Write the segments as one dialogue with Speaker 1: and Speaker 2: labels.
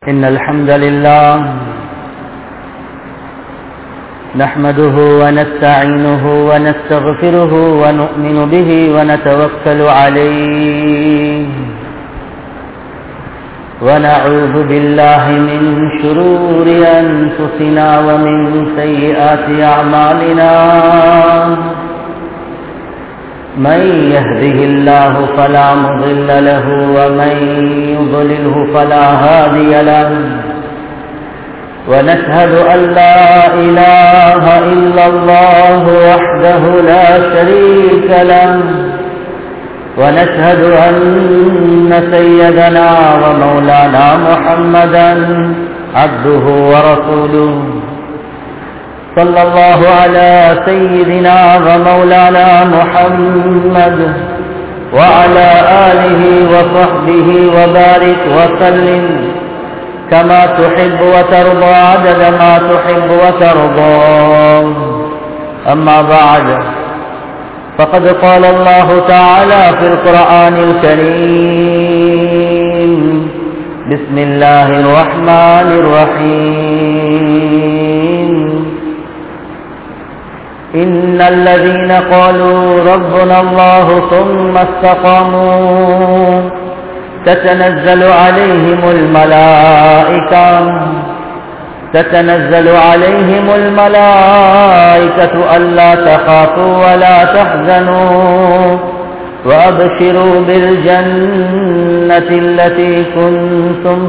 Speaker 1: إن الحمد لله نحمده ونستعينه ونستغفره ونؤمن به ونتوكل عليه ونعوذ بالله من شرور أنفسنا ومن سيئات أعمالنا من يهده الله فلا مضل له ومن يضلله فلا هادي له ونشهد أن لا إله إلا الله وحده لا شريك له ونشهد أن سيدنا ومولانا محمدا عبده ورسوله صلى الله على سيدنا ومولانا محمد وعلى آله وصحبه وبارك وسلم كما تحب وترضى عدد ما تحب وترضى أما بعد فقد قال الله تعالى في القرآن الكريم بسم الله الرحمن الرحيم إن الذين قالوا ربنا الله ثم استقاموا تتنزل عليهم الملائكة تتنزل عليهم الملائكة ألا تخافوا ولا تحزنوا وأبشروا بالجنة التي كنتم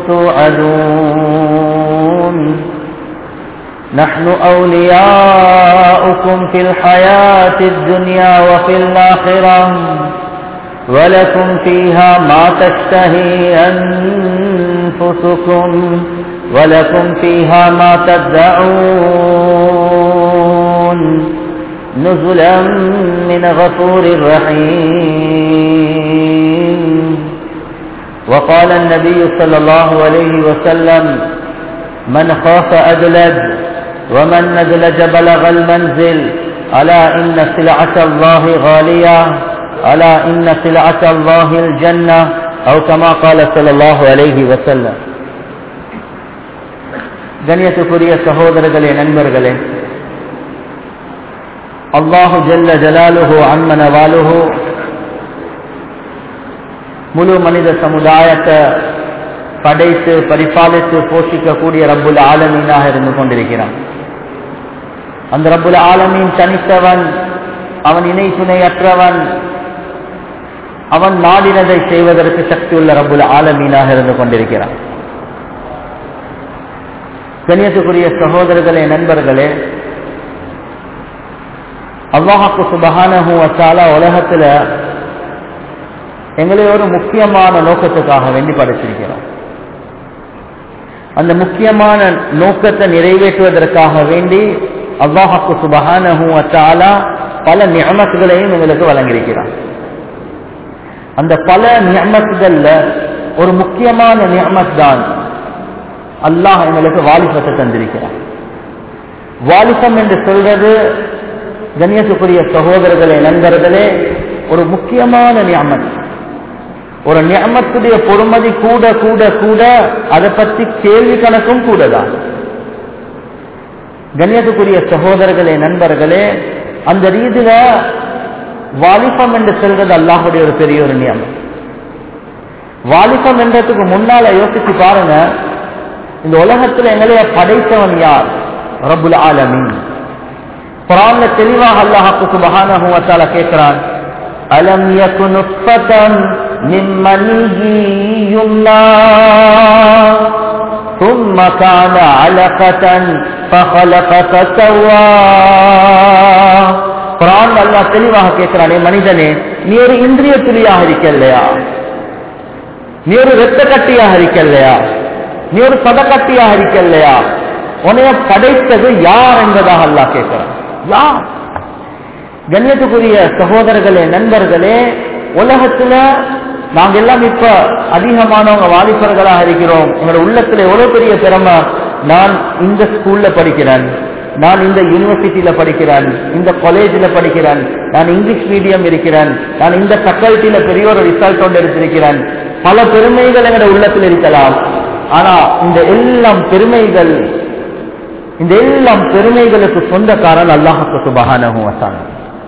Speaker 1: توعدون نحن أولياؤكم في الحياة الدنيا وفي الآخرة ولكم فيها ما تشتهي أنفسكم ولكم فيها ما تدعون نزلا من غفور رحيم وقال النبي صلى الله عليه وسلم من خاف أدلج ومن ندلج بلغ المنزل ألا إن سلعة الله غالية ألا إن سلعة الله الجنة أو كما قال صلى الله عليه وسلم கண்ணியத்துக்குரிய சகோதரர்களே நண்பர்களே அல்லாஹு ஜல்ல ஜலாலுஹு அன்மன வாலுஹு முழு மனித சமுதாயத்தை படைத்து பரிபாலித்து போஷிக்கக்கூடிய ரப்புல் ஆலமீனாக இருந்து கொண்டிருக்கிறான் அந்த ரப்புல் ஆலமீன் தனித்தவன் அவன் இணை துணையற்றவன் அவன் நாடினதை செய்வதற்கு சக்தி உள்ள ரப்புல் ஆலமீனாக இருந்து கொண்டிருக்கிறான் கணியத்துக்குரிய சகோதரர்களே நண்பர்களே அல்லாஹாக்கு சுபகானஹூ வச்சாலா உலகத்துல எங்களை ஒரு முக்கியமான நோக்கத்துக்காக வேண்டி படைச்சிருக்கிறோம் அந்த முக்கியமான நோக்கத்தை நிறைவேற்றுவதற்காக வேண்டி அல்லாஹாக்கு சுபகானஹூ வச்சாலா பல நியமத்துகளையும் எங்களுக்கு வழங்கியிருக்கிறான் அந்த பல நியமத்துகள்ல ஒரு முக்கியமான நியமத் தான் அல்லாஹ் எங்களுக்கு வாலிபத்தை தந்திருக்கிறார் வாலிபம் என்று சொல்றது கண்ணியத்துக்குரிய சகோதரர்களே நண்பர்களே ஒரு முக்கியமான நியமத் ஒரு நியமத்துடைய பொறுமதி கூட கூட கூட அதை பற்றி கேள்வி கணக்கும் கூட தான் கண்ணியத்துக்குரிய சகோதரர்களே நண்பர்களே அந்த ரீதியில வாலிபம் என்று சொல்றது அல்லாஹுடைய ஒரு பெரிய ஒரு நியமம் வாலிபம் என்றதுக்கு முன்னால யோசிச்சு பாருங்க இந்த உலகத்துல எங்களைய படைத்தவன் யார் ரபுல் ஆலமின் குரான்ல தெளிவாக அல்லாஹாக்கு சுபஹானஹு வத்தால கேட்கிறான் அலம் யகு நுத்ஃபதன் மின் மனிஹி யும்னா ثم كان علقة فخلق فسوى குரான் அல்லாஹ் தெளிவாக கேட்கிறானே மனிதனே நீ ஒரு இந்திரிய துளியாக இருக்கலையா நீ ஒரு வெத்த கட்டியாக இருக்கலையா நீ ஒரு சதக்கட்டியாக இருக்கலையா உன்னைய படைத்தது யார் என்பதாக அல்லா கேட்கிறான் யார் கண்ணியத்துக்குரிய சகோதரர்களே நண்பர்களே உலகத்துல நாங்க எல்லாம் இப்ப அதிகமானவங்க வாலிபர்களாக இருக்கிறோம் எங்களோட உள்ளத்துல எவ்வளவு பெரிய திறமை நான் இந்த ஸ்கூல்ல படிக்கிறேன் நான் இந்த யூனிவர்சிட்டியில படிக்கிறேன் இந்த காலேஜில் படிக்கிறேன் நான் இங்கிலீஷ் மீடியம் இருக்கிறேன் நான் இந்த ஃபேக்கல்ட்டியில பெரிய ஒரு ரிசல்ட் ஒன்று எடுத்திருக்கிறேன் பல பெருமைகள் எங்களோட உள்ளத்தில் இருக்கலாம் ஆனா இந்த எல்லாம் பெருமைகள் இந்த எல்லாம் பெருமைகளுக்கு சொந்தக்காரன் அல்லாஹுக்கு சுபஹானஹு வசானம்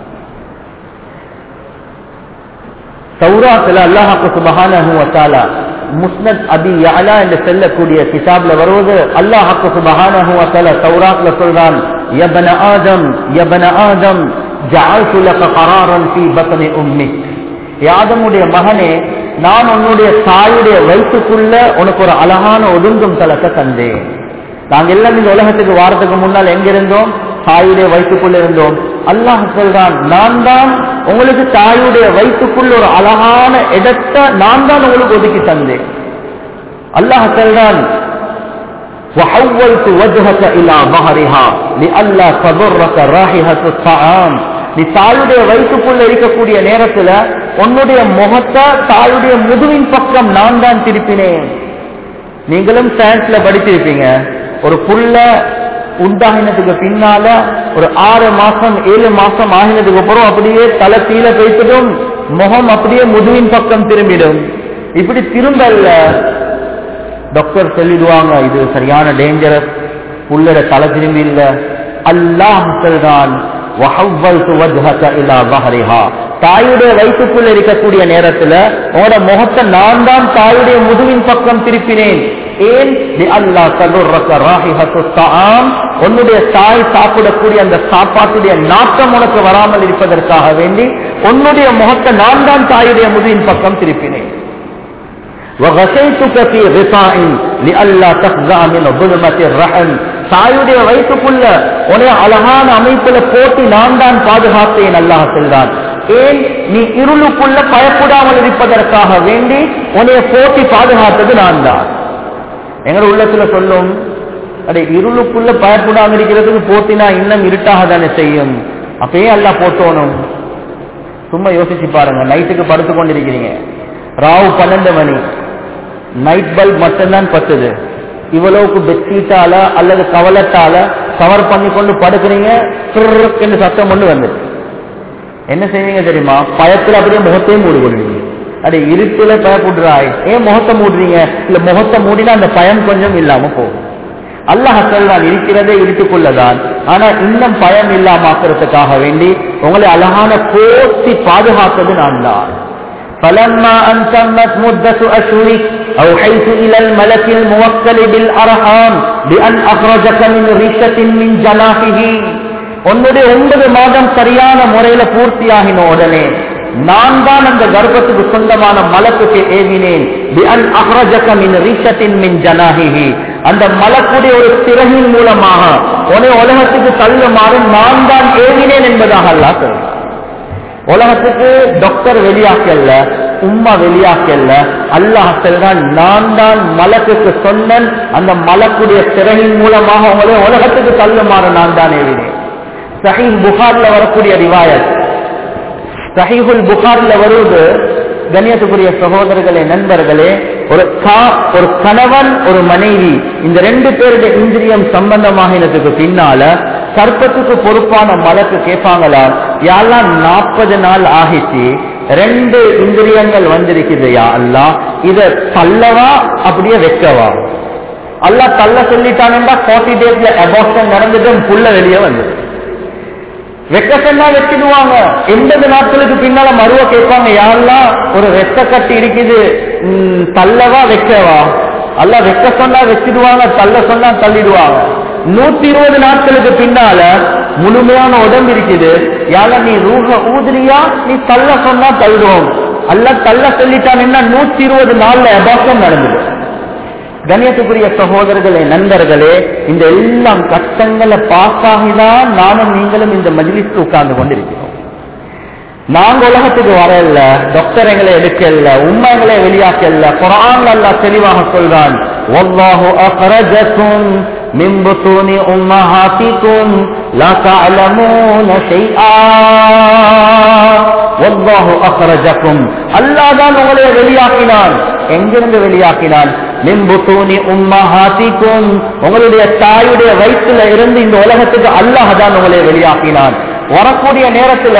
Speaker 1: சௌராத்துல அல்லாஹாக்கு சுபஹானஹு வத்தாலா முஸ்னத் அபி யஅலா என்று செல்லக்கூடிய கிதாப்ல வருவது அல்லாஹாக்கு சுபஹானஹு வத்தாலா சௌராத்ல சொல்றான் யபன ஆதம் யபன ஆதம் ஜஅல்து லக கராரன் ஃபீ பத்னி உம்மிக் யாதமுடைய மகனே நான் உன்னுடைய தாயுடைய வயிற்றுக்குள்ள உனக்கு ஒரு அழகான ஒதுங்கும் தலத்தை தந்தேன் நாங்க எல்லாம் இந்த உலகத்துக்கு வாரத்துக்கு முன்னால் எங்க இருந்தோம் தாயுடைய வயிற்றுக்குள்ள இருந்தோம் அல்லாஹ் சொல்றான் நான் தான் உங்களுக்கு தாயுடைய வயிற்றுக்குள்ள ஒரு அழகான இடத்தை நான் தான் உங்களுக்கு ஒதுக்கி தந்தேன் அல்லாஹ் சொல்றான் وحولت وجهك الى ظهرها لئلا تضرك رائحه الطعام நீ தாயுடைய வயிற்றுக்குள்ள இருக்கக்கூடிய நேரத்துல உன்னுடைய முகத்தை தாயுடைய முதுவின் பக்கம் நான் தான் திருப்பினேன் நீங்களும் சயின்ஸ்ல படிச்சிருப்பீங்க ஒரு புள்ள உண்டாகினதுக்கு பின்னால ஒரு ஆறு மாசம் ஏழு மாசம் ஆகினதுக்கு அப்புறம் அப்படியே தலை கீழே பேசிடும் முகம் அப்படியே முதுவின் பக்கம் திரும்பிடும் இப்படி திரும்பல்ல டாக்டர் சொல்லிடுவாங்க இது சரியான டேஞ்சரஸ் புள்ளட தலை திரும்பி இல்ல அல்லாஹ் சொல்றான் தாயுடைய வயிற்றுக்குள்ள இருக்கக்கூடிய நேரத்துல உங்களோட முகத்தை நான் தான் தாயுடைய முதுவின் பக்கம் திருப்பினேன் ஏன் அல்லா உன்னுடைய தாய் சாப்பிடக்கூடிய அந்த சாப்பாட்டுடைய நாட்டம் உனக்கு வராமல் இருப்பதற்காக வேண்டி உன்னுடைய முகத்தை நான் தான் தாயுடைய முதுவின் பக்கம் திருப்பினேன் وغسلتك في غطاء لئلا تفزع من ظلمة الرحم தாயுடைய வயிற்றுக்குள்ள உன்னை அழகான அமைப்புல போட்டு நான் தான் பாதுகாத்தேன் அல்லாஹ் சொல்றான் ஏன் நீ இருளுக்குள்ள பயப்படாமல் இருப்பதற்காக வேண்டி உன்னைய போட்டி பாதுகாத்தது நான் தான் எங்க உள்ளத்துல சொல்லும் அடே இருளுக்குள்ள பயப்படாம இருக்கிறதுக்கு போட்டினா இன்னும் இருட்டாக தானே செய்யும் அப்பயே எல்லாம் போட்டோனும் சும்மா யோசிச்சு பாருங்க நைட்டுக்கு படுத்து கொண்டிருக்கிறீங்க ராவு பன்னெண்டு மணி நைட் பல்ப் மட்டும்தான் பத்துது இவ்வளவுக்கு பெட்ஷீட்டால அல்லது கவலத்தால கவர் பண்ணி கொண்டு படுக்கிறீங்க என்று சத்தம் கொண்டு வந்து என்ன செய்வீங்க தெரியுமா பயத்துல அப்படியே முகத்தையும் மூடி கொள்வீங்க அடே இருட்டுல பயப்படுறாய் ஏன் முகத்தை மூடுறீங்க இல்ல முகத்தை மூடினா அந்த பயம் கொஞ்சம் இல்லாம போகும் அல்லாஹ் சொல்றான் இருக்கிறதே இருட்டுக்குள்ளதான் ஆனா இன்னும் பயம் இல்லாம ஆக்கிறதுக்காக வேண்டி உங்களை அழகான போட்டி பாதுகாத்தது நான் தான் فلما أن تمت مدة أشهرك أوحيت إلى الملك الموكل بالأرحام بأن أخرجك من ريشة من جناحه உன்னுடைய ஒன்பது மாதம் சரியான முறையில பூர்த்தியாகின உடனே நான் தான் அந்த கர்ப்பத்துக்கு சொந்தமான மலக்குக்கு ஏவினேன் அந்த மலக்குடைய ஒரு சிறகின் மூலமாக உன்னை உலகத்துக்கு தள்ளுமாறு நான் தான் ஏவினேன் என்பதாக அல்லா சொல்றான் உலகத்துக்கு டாக்டர் வெளியாக்கல்ல உம்மா வெளியாக்கல்ல அல்லாஹ் சொல்றான் நான் தான் மலக்குக்கு சொன்னன் அந்த மலக்குடைய சிறகின் மூலமாக உங்களை உலகத்துக்கு தள்ளுமாறு நான் தான் ஏவினேன் சஹீஹ் புகார்ல வரக்கூடிய ரிவாயத் சஹீஹுல் புகார்ல வருவது கண்ணியத்துக்குரிய சகோதரர்களே நண்பர்களே ஒரு கா ஒரு கணவன் ஒரு மனைவி இந்த ரெண்டு பேருடைய இந்திரியம் சம்பந்தமாகினதுக்கு பின்னால சர்ப்பத்துக்கு பொறுப்பான மலக்கு கேட்பாங்களா யாரெல்லாம் நாற்பது நாள் ஆகிச்சு ரெண்டு இந்திரியங்கள் வந்திருக்குது யா அல்லா இத தள்ளவா அப்படியே வைக்கவா அல்லா தள்ள சொல்லிட்டானுண்டா ஃபார்ட்டி டேஸ்ல அபார்ஷன் நடந்துட்டு புள்ள வெளியே வந்து வெக்க சொன்னா வச்சிடுவாங்க எண்பது நாட்களுக்கு பின்னால மருவ கேட்பாங்க யாரெல்லாம் ஒரு வெத்த கட்டி இருக்குது தள்ளவா வைக்கவா அல்ல வெக்க சொன்னா வச்சிடுவாங்க தள்ள சொன்னா தள்ளிடுவாங்க நூத்தி இருபது நாட்களுக்கு பின்னால முழுமையான உடம்பு இருக்குது யார நீ ரூஹ ஊதுறியா நீ தள்ள சொன்னா தள்ளுவோம் அல்ல தள்ள சொல்லிட்டான் நூத்தி இருபது நாள்ல அபாசம் நடந்தது கண்ணியத்துக்குரிய சகோதரர்களே நண்பர்களே இந்த எல்லாம் கஷ்டங்களை பாஸ் ஆகிதான் நானும் நீங்களும் இந்த மஜிலிஸ்க்கு உட்கார்ந்து கொண்டிருக்கிறோம் நாங்க உலகத்துக்கு வரல டாக்டர் எங்களை எடுக்கல உண்மை எங்களை வெளியாக்கல குரான் அல்லா தெளிவாக சொல்றான் والله أخرجكم من بطون أمهاتكم لا تعلمون شيئا والله أخرجكم الله தான் உங்களை வெளியாக்கினான் எங்கிருந்து வெளியாக்கினான் மின்புத்தூனி உம்மஹாத்திக்கும் உங்களுடைய தாயுடைய வயிற்றுல இருந்து இந்த உலகத்துக்கு அல்லாஹ் தான் உங்களை வெளியாக்கினான் வரக்கூடிய நேரத்துல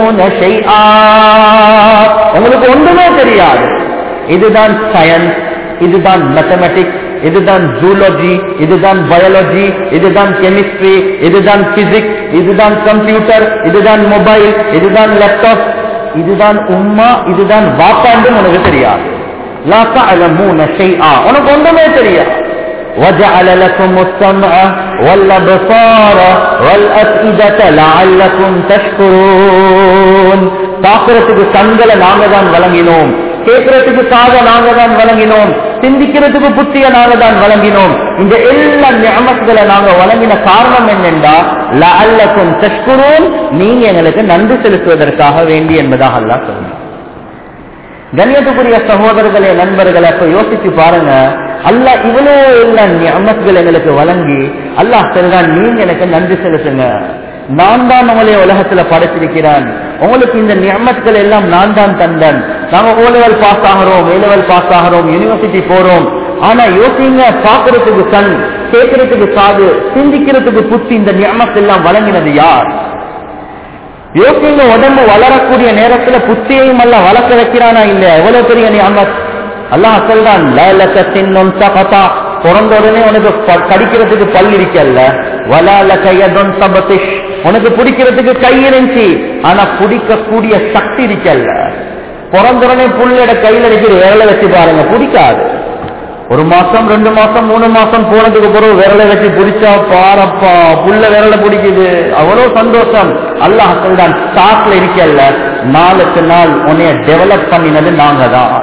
Speaker 1: உங்களுக்கு ஒன்றுமே தெரியாது இதுதான் சயின்ஸ் இதுதான் மேத்தமெட்டிக்ஸ் இதுதான் ஜூலஜி இதுதான் பயாலஜி இதுதான் கெமிஸ்ட்ரி இதுதான் பிசிக்ஸ் இதுதான் கம்ப்யூட்டர் இதுதான் மொபைல் இதுதான் லேப்டாப் இதுதான் உம்மா இதுதான் வாப்பாண்டு உனக்கு தெரியாது லா தஅலமூன ஷைஆ உனக்கு ஒன்றுமே தெரியாது وجعل لكم السمع والابصار والافئده لعلكم تشكرون பார்க்கறதுக்கு கண்களை நாங்க தான் வழங்கினோம் கேட்கறதுக்கு காத நாங்க தான் வழங்கினோம் சிந்திக்கிறதுக்கு புத்திய நாங்க தான் வழங்கினோம் இந்த எல்லா ஞாபகங்களை நாங்க வழங்கின காரணம் என்னென்றா லஅல்லக்கும் தஷ்குரூன் நீங்க எங்களுக்கு நன்றி செலுத்துவதற்காக வேண்டி என்பதாக அல்லாஹ் சொல்றார் கண்ணியத்துக்குரிய சகோதரர்களே நண்பர்களை அப்ப யோசிச்சு பாருங்க அல்லாஹ் இவ்வளவு எல்லா ஞாபகங்கள் எங்களுக்கு வழங்கி அல்லாஹ் சொல்றான் நீங்க எனக்கு நன்றி செலுத்துங்க நான் தான் உங்களை உலகத்துல படைச்சிருக்கிறேன் உங்களுக்கு இந்த நியமத்துகள் எல்லாம் நான் தான் தந்தன் நாங்க ஓ லெவல் பாஸ் ஆகிறோம் ஏ லெவல் பாஸ் ஆகிறோம் யூனிவர்சிட்டி போறோம் ஆனா யோசிங்க பாக்குறதுக்கு கண் கேட்கறதுக்கு காது சிந்திக்கிறதுக்கு புத்தி இந்த நியமத்து எல்லாம் வழங்கினது யார் யோசிங்க உடம்பு வளரக்கூடிய நேரத்துல புத்தியையும் அல்ல வளர்க்க வைக்கிறானா இல்ல எவ்வளவு பெரிய நியமத் அல்லாஹ் சொல்றான் லேலக்க தின்னும் சகதா பிறந்த உடனே உனக்கு ப- கடிக்கிறதுக்கு பல் இருக்கல்ல வலால கையதொன் சபதிஷ் உனக்கு பிடிக்கிறதுக்கு கை இருந்துச்சு ஆனா பிடிக்கக்கூடிய சக்தி இருக்கல்ல பிறந்த உடனே புள்ளட கையில இருக்கிற விரலை வச்சு பாருங்க பிடிக்காது ஒரு மாசம் ரெண்டு மாசம் மூணு மாசம் போனதுக்கு பிறகு விரலை வச்சு பிடிச்சா பாரப்பா புள்ள விரலை பிடிக்குது அவ்வளவு சந்தோஷம் அல்லாஹ் சொல்றான் ஸ்டாக்ல இருக்கல்ல நாளுக்கு நாள் உன்னைய டெவலப் பண்ணினது நாங்க தான்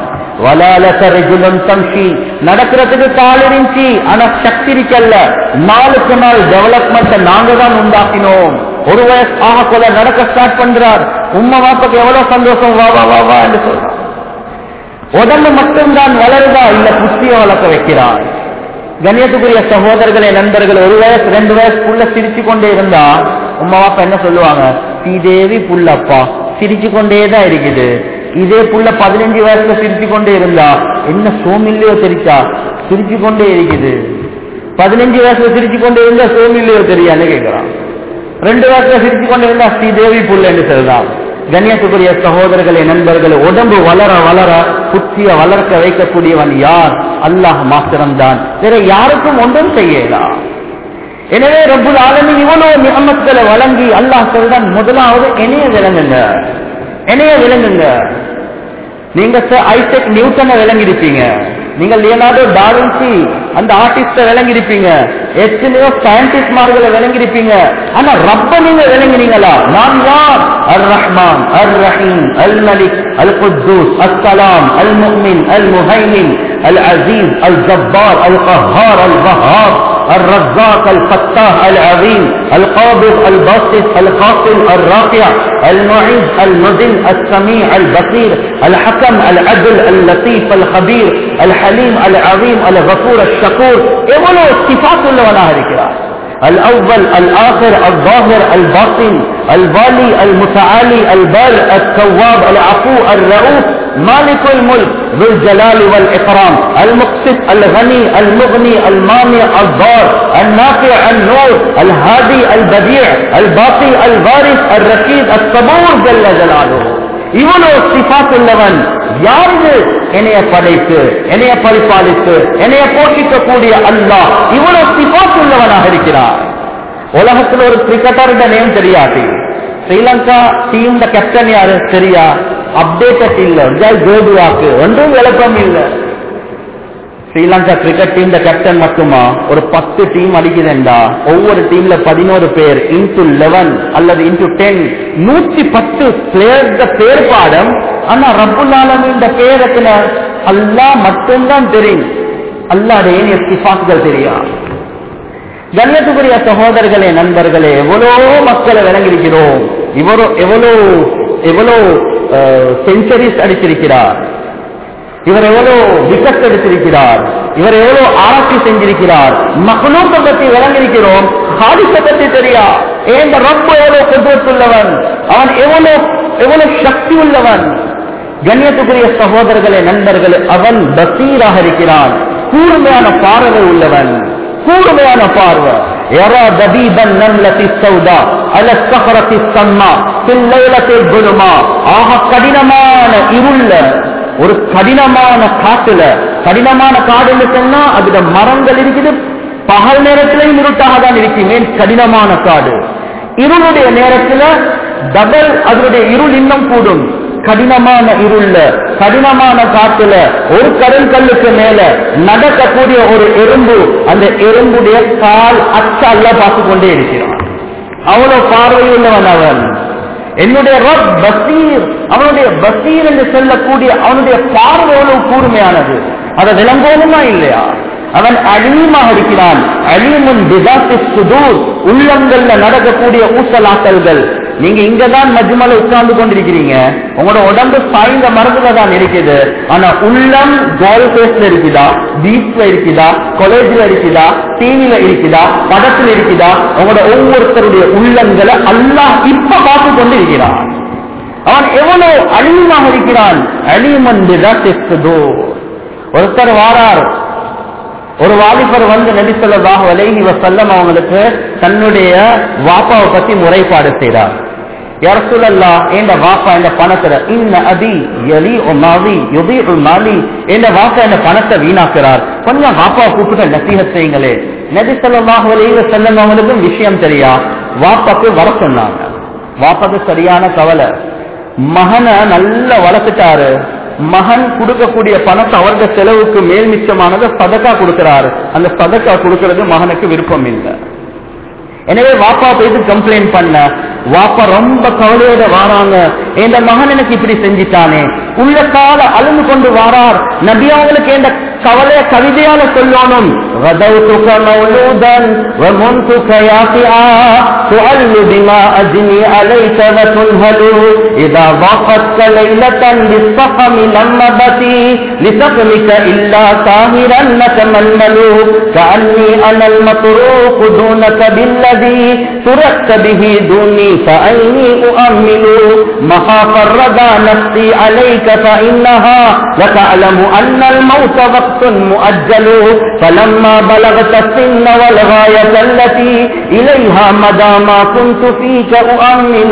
Speaker 1: தம்ஷி நடக்கிறதுக்கு கால் இருந்துச்சு ஆனா சக்தி இருக்கல்ல நாளுக்கு நாள் டெவலப்மெண்ட் நாங்க தான் உண்டாக்கினோம் ஒரு வயசு ஆக கொள்ள நடக்க ஸ்டார்ட் பண்றார் உம்மா வாப்பாக்கு எவ்வளவு சந்தோஷம் வா வா வா வா என்று சொல்றான் உடம்பு மட்டும்தான் வளருதா இல்ல புத்திய வளர்க்க வைக்கிறான் கண்ணியத்துக்குரிய சகோதரர்களே நண்பர்கள் ஒரு வயசு ரெண்டு வயசுக்குள்ள சிரிச்சு கொண்டே இருந்தா உமா அப்பா என்ன சொல்லுவாங்க ஸ்ரீதேவி புள்ளப்பா சிரிச்சு கொண்டே தான் இருக்குது இதே புள்ள பதினஞ்சு வயசுல சிரிச்சு கொண்டே இருந்தா என்ன சோமில்லையோ தெரிச்சா சிரிச்சு கொண்டே இருக்குது பதினஞ்சு வயசுல சிரிச்சு கொண்டே இருந்தா சோமில்லையோ தெரியான்னு கேட்கிறான் ரெண்டு வயசுல சிரிச்சு கொண்டு இருந்தா ஸ்ரீதேவி புள்ள என்று சொல்றான் கண்ணியத்துக்குரிய சகோதரர்களே நண்பர்களே உடம்பு வளர வளர புத்திய வளர்க்க வைக்கக்கூடியவன் யார் அல்லாஹ் மாத்திரம்தான் வேற யாருக்கும் ஒன்றும் செய்யலாம் எனவே ரப்புல் ஆலமின் இவ்வளவு நியமத்துகளை வழங்கி அல்லாஹ் சொல்றான் முதலாவது என்னைய விளங்குங்க என்னைய விளங்குங்க நீங்க சார் ஐசக் நியூட்டனை விளங்கிருப்பீங்க நீங்க லியனார்டோ டாவின்சி அந்த ஆர்டிஸ்ட விளங்கிருப்பீங்க எத்தனையோ சயின்டிஸ்ட் மார்களை விளங்கிருப்பீங்க ஆனா ரப்ப நீங்க விளங்கினீங்களா நான் யார் அர் ரஹ்மான் அர் ரஹீம் அல் மலிக் அல் குத்தூஸ் அஸ்ஸலாம் அல் முஹ்மின் அல் முஹைமின் அல் அசீஸ் அல் ஜப்பார் அல் கஹார் அல் வஹாப் الرزاق الفتاح العظيم القابض الباسط الخاصم الرافع المعز المذل السميع البصير الحكم العدل اللطيف الخبير الحليم العظيم الغفور الشكور எவ்வளவு صفات உள்ளவனாக இருக்கிறார் الأول الآخر الظاهر الباطن الوالي المتعالي البر التواب العفو الرؤوف مالك الملك ذو الجلال والإكرام المقسط الغني المغني المانع الضار النافع النور الهادي البديع الباقي الوارث الرشيد الصبور جل جلاله இவ்வளவு சிபாத் உள்ளவன் யாரு என்னைய படைத்து என்னைய பரிபாலித்து என்னைய போஷிக்கக்கூடிய அல்லாஹ் இவ்வளவு சிபாத் உள்ளவனாக இருக்கிறார் உலகத்தில் ஒரு கிரிக்கெட்டர் நேம் தெரியாது ஸ்ரீலங்கா டீம் கேப்டன் யாரு சரியா அப்டேட்டட் இல்ல ஜாய் கோதுவாக்கு ஒன்றும் விளக்கம் இல்ல ஸ்ரீலங்கா கிரிக்கெட் டீம் கேப்டன் மட்டுமா ஒரு பத்து டீம் அடிக்குதுண்டா ஒவ்வொரு டீம்ல பதினோரு பேர் இன்டு லெவன் அல்லது இன்டு டென் நூத்தி பத்து பிளேயர் பேர் பாடம் ஆனா ரப்புல்லாலும் இந்த பேரத்துல அல்லா மட்டும்தான் தெரியும் அல்லாடைய சிபாசுகள் தெரியா கண்ணியத்துக்குரிய சகோதரர்களே நண்பர்களே எவ்வளோ மக்களை விளங்கியிருக்கிறோம் இவரோ எவ்வளோ எவ்வளோ செஞ்சுரிஸ் அடிச்சிருக்கிறார் இவர் எவ்வளவு விக்கெட் எடுத்திருக்கிறார் இவர் எவ்வளவு ஆராய்ச்சி செஞ்சிருக்கிறார் மகளூக்க பத்தி விளங்கியிருக்கிறோம் ஹாரிச பத்தி தெரியா ஏன் ரொம்ப எவ்வளவு குதிரத்துள்ளவன் அவன் எவ்வளவு எவ்வளவு சக்தி உள்ளவன் கண்ணியத்துக்குரிய சகோதரர்களே நண்பர்களே அவன் பசீராக இருக்கிறான் கூர்மையான பார்வை உள்ளவன் கூர்மையான பார்வை يرى دبيب النملة السوداء على الصخرة السماء في الليلة الظلماء ஆக கடினமான இருள ஒரு கடினமான காட்டுல கடினமான காடுன்னு சொன்னா அதுல மரங்கள் இருக்குது பகல் நேரத்திலையும் இருட்டாக தான் இருக்கு மேல் கடினமான காடு இருளுடைய நேரத்துல டபுள் அதனுடைய இருள் இன்னும் கூடும் கடினமான இருள்ல கடினமான காட்டுல ஒரு கடல் கல்லுக்கு மேல நடக்கக்கூடிய ஒரு எறும்பு அந்த எறும்புடைய கால் அச்சல்ல பார்த்து கொண்டே இருக்கிறான் அவ்வளவு பார்வையுள்ளவன் அவன் என்னுடைய ரப் பசீர் அவனுடைய பசீர் என்று சொல்லக்கூடிய அவனுடைய பார்வை எவ்வளவு கூர்மையானது அதை விளங்கோணுமா இல்லையா அவன் அழியமாக இருக்கிறான் அழியமுன் சுதூர் உள்ளங்கள்ல நடக்கக்கூடிய ஊசலாட்டல்கள் நீங்க இங்கதான் மஜ்மல உட்கார்ந்து கொண்டிருக்கிறீங்க உங்களோட உடம்பு சாய்ந்த மரத்துல தான் இருக்குது ஆனா உள்ளம் கோல் பேஸ்ல இருக்குதா பீச்ல இருக்குதா காலேஜ்ல இருக்குதா டிவில இருக்குதா படத்துல இருக்குதா உங்களோட ஒவ்வொருத்தருடைய உள்ளங்களை அல்லாஹ் இப்ப பார்த்து கொண்டு இருக்கிறான் அவன் எவ்வளவு அழியமாக இருக்கிறான் அழியமன் ஒருத்தர் வாரார் ஒரு வாலிபர் வந்து நபிசல்லாஹு அலைஹி வசல்லம் அவங்களுக்கு தன்னுடைய வாப்பாவை பத்தி முறைப்பாடு செய்தார் யரசுலல்லா என்ற வாப்பா இந்த பணத்துல இன்ன அதி எலி மாவி யுதி மாலி என்ற வாப்பா இந்த பணத்தை வீணாக்குறார் கொஞ்சம் வாப்பாவை கூப்பிட்டு நசீகத் செய்யுங்களே நபி சொல்லாஹு அலைஹி வசல்லம் அவங்களுக்கும் விஷயம் தெரியா வாப்பாக்கு வர சொன்னாங்க வாப்பாக்கு சரியான கவலை மகனை நல்லா வளர்த்துட்டாரு மகன் கொடுக்கக்கூடிய பணத்தை அவரது செலவுக்கு மேல் மிச்சமானதை சதக்கா கொடுக்கிறாரு அந்த சதக்கா கொடுக்கிறது மகனுக்கு விருப்பம் இல்லை எனவே வாப்பா போயிட்டு கம்ப்ளைண்ட் பண்ண வாப்பா ரொம்ப கவலையோட வாராங்க என் மகன் எனக்கு இப்படி செஞ்சிட்டானே உள்ளத்தால அழுந்து கொண்டு வாரார் நபி அவங்களுக்கு எந்த கவலைய கவிதையால சொல்லணும் غدوتك مولودا ومنتك يافعا تعل بما أجني عليك وتنهل إذا ضاقتك ليلة بالصخم لما بتي لسقمك إلا طاهرا نتململ كأني أنا المطروق دونك بالذي تركت به دوني فأيني أؤمل مخاف الردى نفسي عليك فإنها لتعلم أن الموت وقت مؤجل فلما بلغت السن والغاية التي إليها مدى ما كنت فيك أؤمل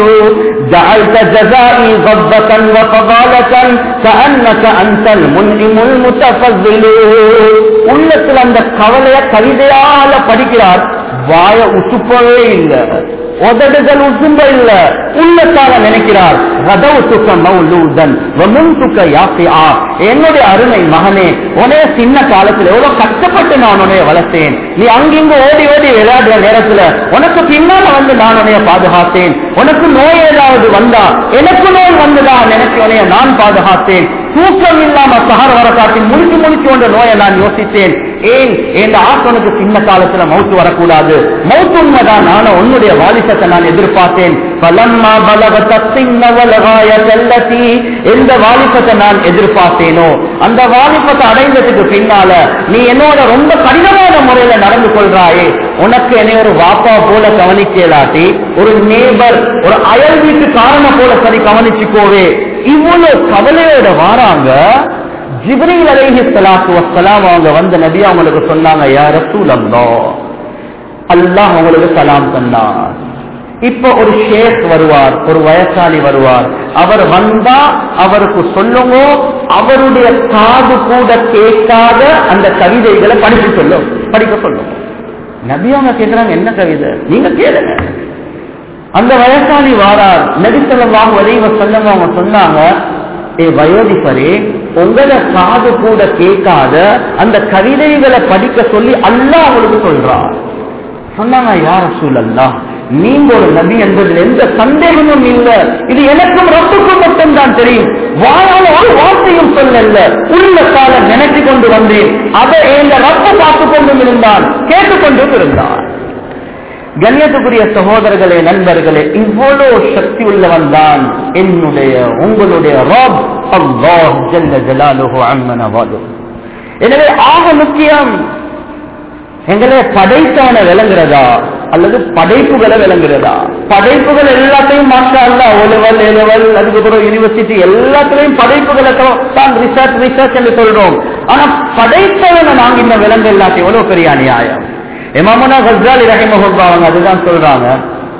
Speaker 1: جعلت جزائي غضة وفضالة كأنك أنت المنعم المتفضل உள்ளத்தில் அந்த கவலைய கவிதையால படிக்கிறார் வாய உசுப்பவே இல்லை உதடுகள் உசும்ப இல்ல உள்ளத்தால நினைக்கிறார் ரதவு சுக்க மௌலூதன் வமுந்துக்க யாசியா என்னுடைய அருமை மகனே உனைய சின்ன காலத்துல எவ்வளவு கஷ்டப்பட்டு நான் உன்னைய வளர்த்தேன் நீ அங்கிங்க ஓடி ஓடி விளையாடுற நேரத்துல உனக்கு பின்னால வந்து நான் உன்னைய பாதுகாத்தேன் உனக்கு நோய் ஏதாவது வந்தா எனக்கு நோய் வந்துதா நினைச்சு உன்னைய நான் பாதுகாத்தேன் தூக்கம் இல்லாம சஹர வர காட்டி முழுக்கி முழுக்கி கொண்ட நோயை நான் யோசித்தேன் ஏன் என் ஆசனுக்கு சின்ன காலத்துல மவுத்து வரக்கூடாது மவுத்து உண்மைதான் நானும் உன்னுடைய வாலிசத்தை நான் எதிர்பார்த்தேன் பலம்மா பலவத்த சின்னவலகாய செல்லத்தி எந்த வாலிபத்தை நான் எதிர்பார்த்தேனோ அந்த வாலிபத்தை அடைந்ததுக்கு பின்னால நீ என்னோட ரொம்ப கடினமான முறையில நடந்து கொள்றாயே உனக்கு என்னை ஒரு வாப்பா போல கவனிக்கலாட்டி ஒரு நேபர் ஒரு அயல் வீட்டு காரணம் போல சரி கவனிச்சுக்கோவே இவ்வளவு கவலையோட வாராங்க ஜிப்ரீல் அலைஹி ஸலாத்து வஸ்ஸலாம் அவங்க வந்த நபி அவங்களுக்கு சொன்னாங்க யா ரசூலல்லாஹ் அல்லாஹ் உங்களுக்கு சலாம் சொன்னார் இப்ப ஒரு ஷேக் வருவார் ஒரு வயசாளி வருவார் அவர் வந்தா அவருக்கு சொல்லுங்க அவருடைய காது கூட கேட்காத அந்த கவிதைகளை படிக்க சொல்லும் படிக்க சொல்லும் நபி அவங்க கேட்கிறாங்க என்ன கவிதை நீங்க கேளுங்க அந்த வயசாளி வாரார் நபிசல்லாஹு அலைவ சொல்லம் அவங்க சொன்னாங்க ஏ வயோதிபரே உங்களை காது கூட கேட்காத அந்த கவிதைகளை படிக்க சொல்லி அல்லாஹ் அவங்களுக்கு சொல்றார் சொன்னாங்க யார் சூழல்லா நீங்க ஒரு நபி என்பதில் எந்த சந்தேகமும் இல்லை இது எனக்கும் ரப்புக்கும் மட்டும்தான் தெரியும் வாயால ஒரு வார்த்தையும் சொல்லல உள்ளத்தால நினைச்சு கொண்டு வந்தேன் அதை எந்த ரப்பு பார்த்து கொண்டும் இருந்தான் கேட்டுக்கொண்டும் இருந்தான் கண்ணியத்துக்குரிய சகோதரர்களே நண்பர்களே இவ்வளவு சக்தி உள்ளவன் தான் என்னுடைய உங்களுடைய ரப் அல்லாஹ் ஜல்ல ஜலாலுஹு அம்மன வாது எனவே ஆக முக்கியம் எங்களை படைத்தவனை விளங்குறதா அல்லது படைப்புகளை விளங்குறதா படைப்புகள் எல்லாத்தையும் மாற்றா அல்ல ஒலுவல் எலுவல் அதுக்கப்புறம் யூனிவர்சிட்டி எல்லாத்துலயும் படைப்புகளை தான் ரிசர்ச் ரிசர்ச் என்று சொல்றோம் ஆனா படைத்தவனை நாங்க இந்த விலங்கு எல்லாத்தையும் எவ்வளவு பெரிய அநியாயம் இமாமுனா ஹஸ்ராலி ரஹிமஹுல்லா அவங்க அதுதான் சொல்றாங்க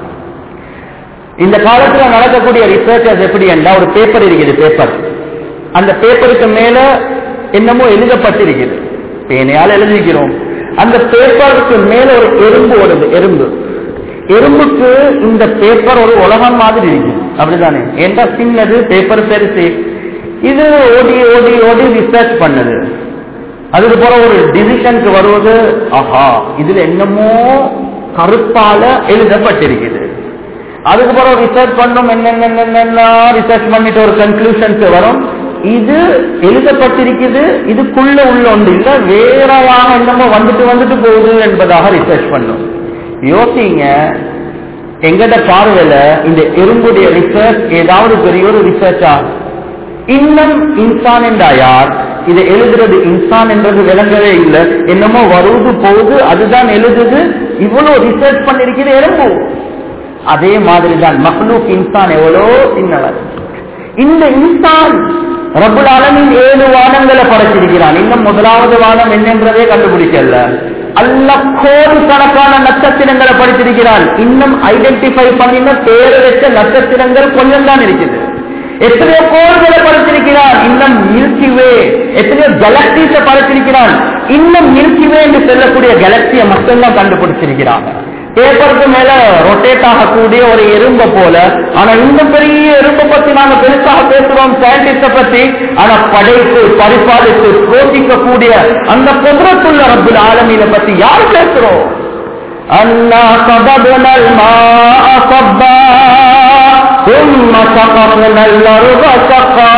Speaker 1: இந்த காலத்துல நடக்கக்கூடிய ரிசர்ச்சர்ஸ் எப்படி என்றா ஒரு பேப்பர் இருக்குது பேப்பர் அந்த பேப்பருக்கு மேல என்னமோ எழுதப்பட்டிருக்குது பேனையால் எழுதிக்கிறோம் அந்த பேப்பருக்கு மேல ஒரு எறும்பு ஓடுது எறும்பு எறும்புக்கு இந்த பேப்பர் ஒரு உலகம் மாதிரி இருக்கு அப்படிதானே ஏன்டா சின்னது பேப்பர் பெருசு இது ஓடி ஓடி ஓடி ரிசர்ச் பண்ணுது அதுக்கு போற ஒரு டிசிஷனுக்கு வருவது ஆஹா இதுல என்னமோ கருப்பால எழுதப்பட்டிருக்குது அதுக்கு பிறகு ரிசர்ச் பண்ணும் என்னென்ன ரிசர்ச் பண்ணிட்டு ஒரு கன்க்ளூஷனுக்கு வரும் இது எழுதப்பட்டிருக்குது இதுக்குள்ள உள்ள ஒன்று இல்ல வேறவாக என்னமோ வந்துட்டு வந்துட்டு போகுது என்பதாக ரிசர்ச் பண்ணும் யோசிங்க எங்கட பார்வையில இந்த எறும்புடைய ரிசர்ச் ஏதாவது பெரிய ஒரு ரிசர்ச்சா இன்னும் இன்சான் என்றா யார் இதை எழுதுறது இன்சான் என்றது விளங்கவே இல்லை என்னமோ வருவது போகுது அதுதான் எழுதுது இவ்வளவு ரிசர்ச் பண்ணிருக்கிறது எறும்பு அதே மாதிரி தான் மஹ்லூக் இன்சான் எவ்வளோ சின்னவர் இந்த இன்சான் ரபுல் ஆலமின் ஏழு வானங்களை படைச்சிருக்கிறான் இன்னும் முதலாவது வானம் என்னன்றதே கண்டுபிடிக்கல அல்ல கோடிக்கணக்கான நட்சத்திரங்களை படித்திருக்கிறான் இன்னும் ஐடென்டிஃபை பண்ணின பேர் வச்ச நட்சத்திரங்கள் கொஞ்சம் தான் இருக்குது எத்தனையோ கோள்களை படைத்திருக்கிறான் இன்னும் மில்கி வே எத்தனையோ கேலக்டிஸ படைத்திருக்கிறான் இன்னும் மில்கி வே என்று சொல்லக்கூடிய கேலக்சியை மட்டும்தான் கண்டுபிடிச்சிருக்கிறாங்க பேப்பருக்கு மேல ரொட்டேட் ஆகக்கூடிய ஒரு எறும்பை போல ஆனா இந்த பெரிய எறும்பை பத்தி நாங்க பெருசாக பேசுறோம் சயின்டிஸ்ட பத்தி ஆனா படைத்து பரிபாலித்து போதிக்கக்கூடிய அந்த குதிரத்துள்ள ரப்புல் ஆலமீனை பத்தி யார் பேசுறோம் அண்ணா சபதுனல் மா சப்பா ثم شققنا الأرض شقا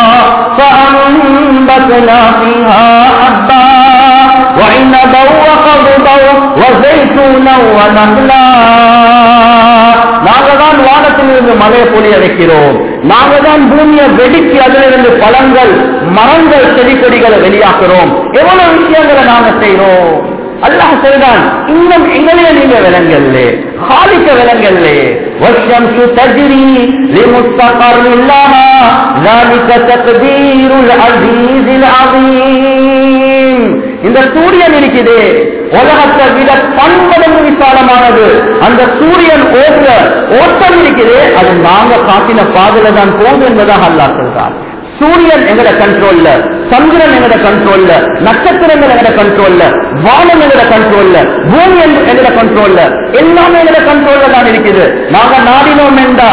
Speaker 1: فأنبتنا فيها حبا وعنبا وقضبا وزيتونا ونخلا நாங்கள் தான் வானத்திலிருந்து மழையை பொழிய வைக்கிறோம் நாங்கள் தான் பூமியை வெடிச்சு அதிலிருந்து பழங்கள் மரங்கள் செடி கொடிகளை வெளியாக்குறோம் எவ்வளவு விஷயங்களை நாங்க செய்யறோம் அல்லாஹ் சொல்றான் இன்னும் எங்களையே நீங்க விலங்கல்ல خالق விலங்கல்ல والشمس تجري لمستقر لها ذلك تقدير العزيز العظيم இந்த சூரியன் இருக்குது உலகத்தை விட பன்மடங்கு விசாலமானது அந்த சூரியன் ஓடுற ஓட்டம் இருக்குது அது நாங்க காட்டின பாதையில தான் போகுது என்பதாக அல்லாஹ் சொல்றான் சூரியன் எங்கட கண்ட்ரோல்ல சந்திரன் எங்கட கண்ட்ரோல்ல நட்சத்திரங்கள் எங்கட கண்ட்ரோல்ல வானம் எங்கட கண்ட்ரோல்ல பூமி எங்கட கண்ட்ரோல்ல எல்லாமே எங்கட கண்ட்ரோல்ல தான் இருக்குது நாங்க நாடினோம் என்றா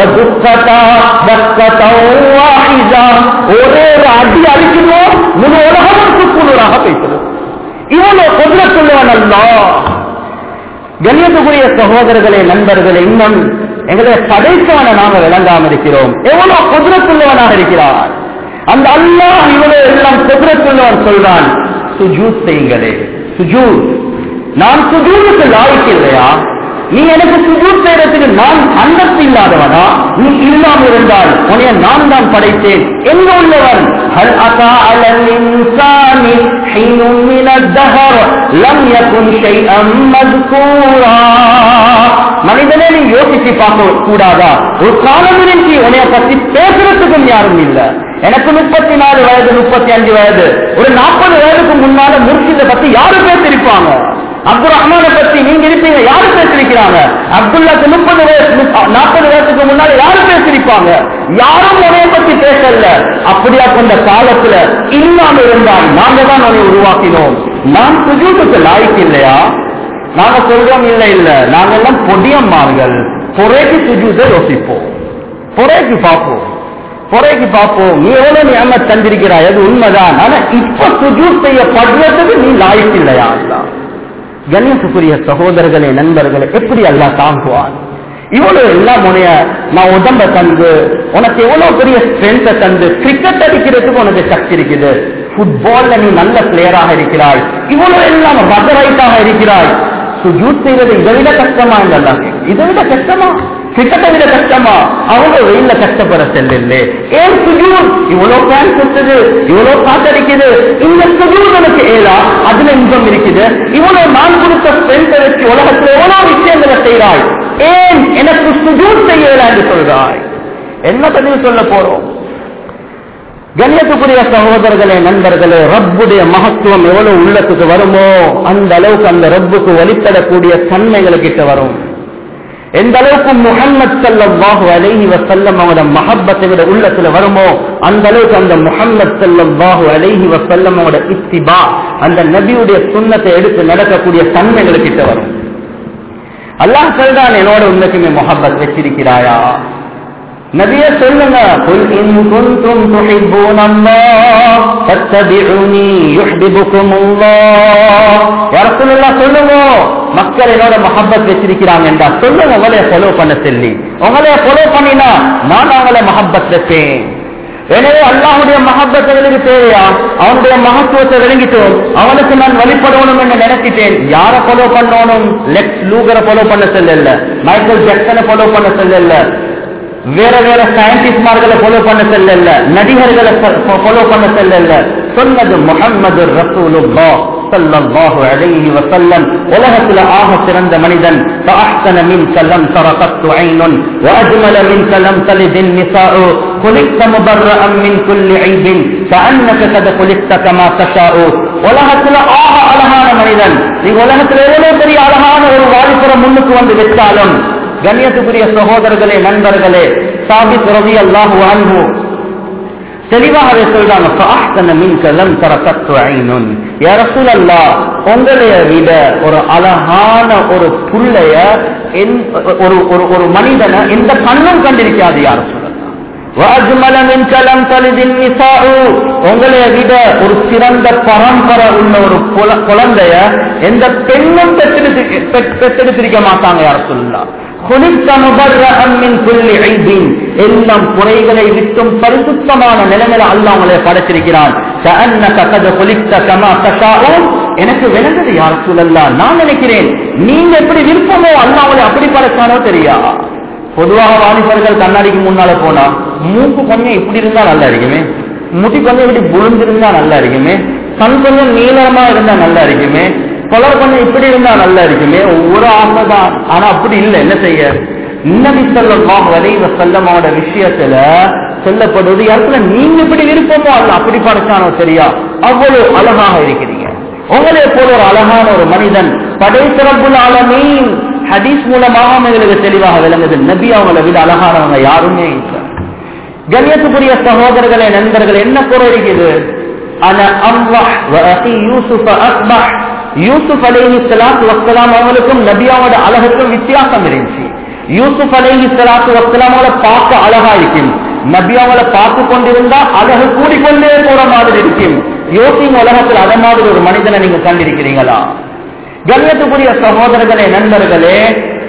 Speaker 1: ஒரே ஒரு அடி அடிக்கணும் முழு உலகமும் சுக்குநூறாக பேசுறது இவ்வளவு குதிரத்துள்ளவன் அல்ல கண்ணியத்துக்குரிய சகோதரர்களே நண்பர்களே இன்னும் எங்களுடைய படைப்பான நாம விளங்காம இருக்கிறோம் எவ்வளவு குதிரத்துள்ளவனாக இருக்கிறார் அந்த அல்லாஹ் இவ்வளவு எல்லாம் குதிரத்துள்ளவன் சொல்றான் சுஜூத் செய்யுங்களே சுஜூத் நான் சுஜூதுக்கு லாய்க்கு இல்லையா நீ எனக்கு சுஜூத் செய்யறதுக்கு நான் அந்தஸ்து இல்லாதவனா நீ இல்லாம இருந்தால் உன்னைய நான் தான் படைத்தேன் எங்க உள்ளவன் هل أتى على الإنسان حين من الدهر لم يكن شيئا مذكورا மனிதனே நீ யோசிச்சு பார்க்க கூடாதா ஒரு காலம் இருந்துச்சு உன்னைய பத்தி பேசுறதுக்கும் யாரும் இல்ல எனக்கு முப்பத்தி நாலு வயது முப்பத்தி அஞ்சு வயது ஒரு நாற்பது வயதுக்கு முன்னால முர்ஷித பத்தி யாரு பேசிருப்பாங்க அப்துல் ரஹ்மானை பத்தி நீங்க இருப்பீங்க யாரு பேசிருக்கிறாங்க அப்துல்லாக்கு முப்பது வயசு நாற்பது வயசுக்கு முன்னாடி யாரு பேசிருப்பாங்க யாரும் உனைய பத்தி பேசல அப்படியா கொண்ட காலத்துல இல்லாம இருந்தால் நாங்க தான் உன்னை உருவாக்கினோம் நான் சுஜூத்துக்கு லாய்க்கு இல்லையா நாங்க சொல்றோம் இல்ல இல்ல நாங்க எல்லாம் பொடியம்மார்கள் பொறைக்கு சுஜூத்தை யோசிப்போம் பொறைக்கு பார்ப்போம் பொறைக்கு பார்ப்போம் நீ எவ்வளவு நியம தந்திருக்கிறாய் அது உண்மைதான் ஆனா இப்ப சுஜூத் செய்யப்படுறதுக்கு நீ லாய்க்கு இல்லையா அல்லா கண்ணியத்துக்குரிய சகோதரர்களே நண்பர்களே எப்படி அல்லா தாங்குவான் இவ்வளவு எல்லாம் உனைய நான் உடம்ப தந்து உனக்கு எவ்வளவு பெரிய ஸ்ட்ரென்த்தை தந்து கிரிக்கெட் அடிக்கிறதுக்கு உனக்கு சக்தி இருக்குது ஃபுட்பால்ல நீ நல்ல பிளேயராக இருக்கிறாய் இவ்வளவு எல்லாம் ரகரைட்டாக இருக்கிறாய் சுஜூத் செய்வது இதை விட கஷ்டமா இல்ல இதை விட கஷ்டமா கிட்டத்தை விட கஷ்டமா அவங்க வெயில்ல கஷ்டப்பட செல்ல ஏன் சுஜூத் இவ்வளவு ஃபேன் சுத்துது இவ்வளவு காத்தடிக்குது இந்த சுஜூத் எனக்கு ஏலா அதுல இன்பம் இருக்குது இவ்வளவு நான் கொடுத்த ஸ்ட்ரென்த்தை வச்சு உலகத்துல எவ்வளவு விஷயங்களை செய்கிறாய் ஏன் எனக்கு சுஜூத் செய்யல என்று சொல்றாய் என்ன பதில் சொல்ல போறோம் கண்ணியத்துக்குரிய சகோதரர்களே நண்பர்களே ரப்புடைய மகத்துவம் எவ்வளவு உள்ளத்துக்கு வருமோ அந்த அளவுக்கு அந்த ரப்புக்கு வழிபடக்கூடிய தன்மைகள் கிட்ட வரும் எந்த அளவுக்கு முகம்மது ஸல்லல்லாஹு அலைஹி வஸல்லம் அவரோட மஹப்பத்தை விட உள்ளத்துல வருமோ அந்த அளவுக்கு அந்த முகம்மது ஸல்லல்லாஹு அலைஹி வஸல்லம் அவரோட இத்திபா அந்த நபியுடைய சுன்னத்தை எடுத்து நடக்கக்கூடிய தன்மைகள் கிட்ட வரும் அல்லாஹ் சொல்றான் என்னோட உன்னைக்குமே முகப்பத் வச்சிருக்கிறாயா நபிய சொல்லுங்க قل إن كنتم تحبون الله فاتبعوني يحببكم الله يا رسول الله சொல்லுங்க மக்கள் என்னோட மஹப்பத் வச்சிருக்கிறாங்க என்றா சொல்லுங்க உங்களைய ஃபாலோ பண்ண சொல்லி உங்களைய ஃபாலோ பண்ணினா நான் அவங்கள மஹப்பத் வைப்பேன் எனவே அல்லாஹுடைய மஹப்பத் எங்களுக்கு தேவையா அவனுடைய மகத்துவத்தை விளங்கிட்டோம் அவனுக்கு நான் வழிபடணும் என்று நினைச்சிட்டேன் யாரை ஃபாலோ பண்ணணும் லெக்ஸ் லூகரை ஃபாலோ பண்ண செல்லல மைக்கேல் ஜாக்சனை ஃபாலோ பண்ண செல்லல வேற வேற சயின்டிஸ்ட்மார்களை ஃபாலோ பண்ண செல்லல நடிகர்களை ஃபாலோ பண்ண செல்லல சொன்னது முகம்மது ரசூலுல்லா ஸல்லல்லாஹு அலைஹி வஸல்லம் உலகத்துல ஆக சிறந்த மனிதன் فأحسن منك لم تر قط عين وأجمل منك لم تلد النساء خلقت مبرأ من كل عيب كأنك قد خلقت كما تشاء உலகத்துல ஆக அழகான மனிதன் நீங்க உலகத்துல எவ்வளவு பெரிய அழகான ஒரு வாலிபுரம் முன்னுக்கு வந்து வச்சாலும் கண்ணியத்துக்குரிய சகோதரர்களே நண்பர்களே சாபித் ரவி அல்லாஹு அன்பு தெளிவாகவே சொல்றாங்க فأحسن منك لم تر قط عين يا رسول الله உங்களைய விட ஒரு அழகான ஒரு புள்ளைய என்- ஒரு ஒரு ஒரு மனிதனை எந்த கண்ணும் கண்டிருக்காது யார் சொல்லலாம் وأجمل منك لم تلد النساء உங்களைய விட ஒரு சிறந்த பரம்பரை உள்ள ஒரு குல- குழந்தைய எந்த பெண்ணும் பெற்றெடுத்து- பெற்- பெற்றெடுத்திருக்க மாட்டாங்க யார் சொல்லலாம் خلقت مبرأ من كل عيب எல்லாம் குறைகளை விட்டும் பரிசுத்தமான நிலைமையில அல்லாஹ் உங்களை படைச்சிருக்கிறான் كأنك قد خلقت كما تشاء எனக்கு விளங்குது யார் சொல்லலாம் நான் நினைக்கிறேன் நீங்க எப்படி விருப்பமோ அல்லாஹ் உங்களை அப்படி படைச்சானோ தெரியா பொதுவாக வாலிபர்கள் கண்ணாடிக்கு முன்னால போனா மூக்கு கொஞ்சம் இப்படி இருந்தா நல்லா இருக்குமே முடி கொஞ்சம் இப்படி புழுந்திருந்தா நல்லா இருக்குமே கண் கொஞ்சம் நீளமா இருந்தா நல்லா இருக்குமே பலர் கொஞ்சம் இப்படி இருந்தா நல்லா இருக்குமே ஒவ்வொரு ஆசைதான் ஆனா அப்படி இல்லை என்ன செய்ய நபி ஸல்லல்லாஹு அலைஹி வஸல்லம் அவரோட விஷயத்துல சொல்லப்படுவது யாருக்குள்ள நீங்க இப்படி விருப்பமோ அல்ல அப்படி படைச்சானோ சரியா அவ்வளவு அழகாக இருக்கிறீங்க உங்களே போல ஒரு அழகான ஒரு மனிதன் படைத்தரப்புல் ஆலமீன் ஹதீஸ் மூலமாக எங்களுக்கு தெளிவாக விளங்குது நபி அவங்களை விட அழகானவங்க யாருமே இல்லை கண்ணியத்துக்குரிய சகோதரர்களே நண்பர்கள் என்ன குறை இருக்குது அன அல்லாஹ் வ அகி யூசுஃப அஸ்பஹ் யூசுப் அலைஹி ஸலாத்து வஸ்ஸலாம் அவங்களுக்கும் நபியாவோட அழகுக்கும் வித்தியாசம் இருந்துச்சு யூசுப் அலைஹி ஸலாத்து வஸ்ஸலாமோட பார்க்க அழகா இருக்கும் நபி அவங்கள பார்த்து கொண்டிருந்தா அழகு கூடிக்கொண்டே போற மாதிரி இருக்கும் யோசிங்க உலகத்தில் அத மாதிரி ஒரு மனிதனை நீங்க கண்டிருக்கிறீங்களா கண்ணியத்துக்குரிய சகோதரர்களே நண்பர்களே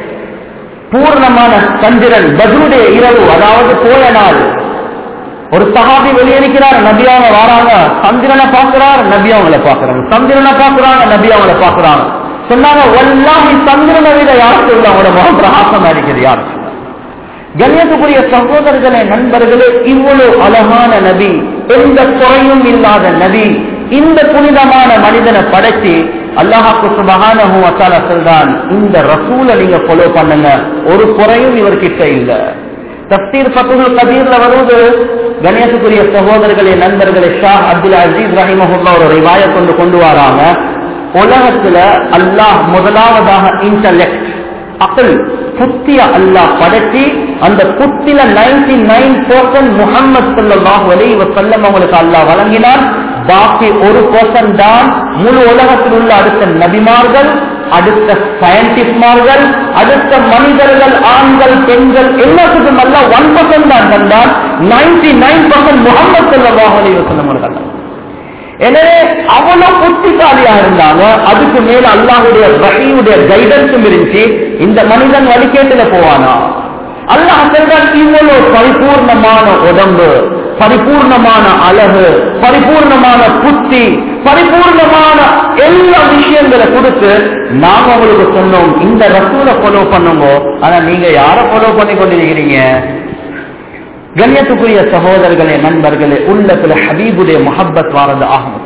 Speaker 1: பூர்ணமான சந்திரன் பத்ருடைய இரவு அதாவது போய நாள் ஒரு சஹாபி வெளியேறிக்கிறார் நபி அவங்க வராங்க சந்திரனை பார்க்கிறார் நபி அவங்கள பார்க்கறாங்க சந்திரனை பார்க்கறாங்க நபி அவங்கள பார்க்கறாங்க சொன்னாங்க வல்லாஹி சந்திரனை விட யார் சொல்ல அவங்களோட முகம் பிரகாசமா இருக்குது யார் சொல்ல கண்ணியத்துக்குரிய சகோதரர்களே நண்பர்களே இவ்வளவு அழகான நபி எந்த குறையும் இல்லாத நபி இந்த புனிதமான மனிதனை படைச்சு அல்லாஹாக்கு சுபஹானஹு வத்தாலா சொல்றான் இந்த ரசூலை நீங்க ஃபாலோ பண்ணுங்க ஒரு குறையும் இவர்கிட்ட இல்ல தப்தீர் ஃபத்துல் கபீர்ல வருவது கணேசத்துக்குரிய சகோதரர்களே நண்பர்களே ஷா அப்துல் அசீஸ் ரஹிமஹுல்லா ஒரு ரிவாய கொண்டு கொண்டு வராங்க உலகத்துல அல்லாஹ் முதலாவதாக இன்டலெக்ட் அக்கல் புத்திய அல்லாஹ் படைச்சி அந்த புத்தில நைன்டி நைன் பர்சன்ட் முகமது சல்லாஹ் அலி வசல்லம் அவங்களுக்கு அல்லாஹ் வழங்கினான் பாக்கி ஒரு பர்சன்ட் தான் முழு உலகத்தில் உள்ள அடுத்த நபிமார்கள் அடுத்த சயின்டிஸ்ட்மார்கள் அடுத்த மனிதர்கள் ஆண்கள் பெண்கள் எல்லாத்துக்கும் அல்ல ஒன் பர்சன்ட் தான் தந்தான் நைன்டி நைன் பர்சன்ட் முகமது சல்லாஹ் அலி வசல்லம் அவர்கள் எனவே அவ்வளவு புத்திசாலியா இருந்தாங்க அதுக்கு மேல அல்லாஹுடைய வகையுடைய கைடன்ஸும் இருந்துச்சு இந்த மனிதன் வழிகேட்டுல போவானா அல்லாஹ் சொல்றான் இவ்வளவு பரிபூர்ணமான உடம்பு பரிபூர்ணமான அழகு பரிபூர்ணமான புத்தி பரிபூர்ணமான எல்லா விஷயங்களை கொடுத்து நாம உங்களுக்கு சொன்னோம் இந்த ரசூலை ஃபாலோ பண்ணுங்க ஆனா நீங்க யாரை ஃபாலோ பண்ணி கொண்டிருக்கிறீங்க கண்ணியத்துக்குரிய சகோதரர்களே நண்பர்களே உள்ளத்துல ஹபீபுடைய மஹப்பத் வாரது ஆகும்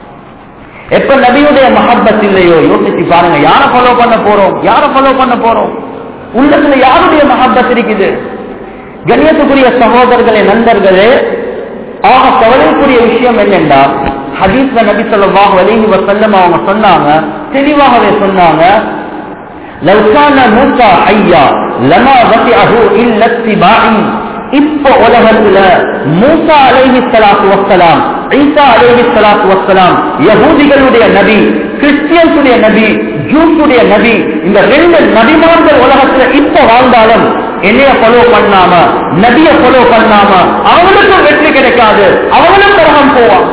Speaker 1: எப்ப நபியுடைய மஹப்பத் இல்லையோ யோசிச்சு பாருங்க யார ஃபாலோ பண்ண போறோம் யார ஃபாலோ பண்ண போறோம் உள்ளத்துல யாருடைய மஹப்பத் இருக்குது கண்ணியத்துக்குரிய சகோதரர்களே நண்பர்களே ஆக கவலைக்குரிய விஷயம் என்னென்றால் ஹதீஸ்ல நபி ஸல்லல்லாஹு அலைஹி வஸல்லம் அவங்க சொன்னாங்க தெளிவாகவே சொன்னாங்க லவ் கான மூசா ஐயா லமா வசிஅஹு இல்ல இத்திபாஇ இப்ப உலகத்துல மூசா அலைஹி ஸலாத்து வஸ்ஸலாம் ஈசா அலைஹி ஸலாத்து வஸ்ஸலாம் யஹூதிகளுடைய நபி கிறிஸ்டியன்ஸுடைய நபி ஜூஸுடைய நபி இந்த ரெண்டு நபிமார்கள் உலகத்துல இப்ப வாழ்ந்தாலும் என்னைய ஃபாலோ பண்ணாம நபிய ஃபாலோ பண்ணாம அவங்களுக்கும் வெற்றி கிடைக்காது அவங்களும் நரகம் போவாங்க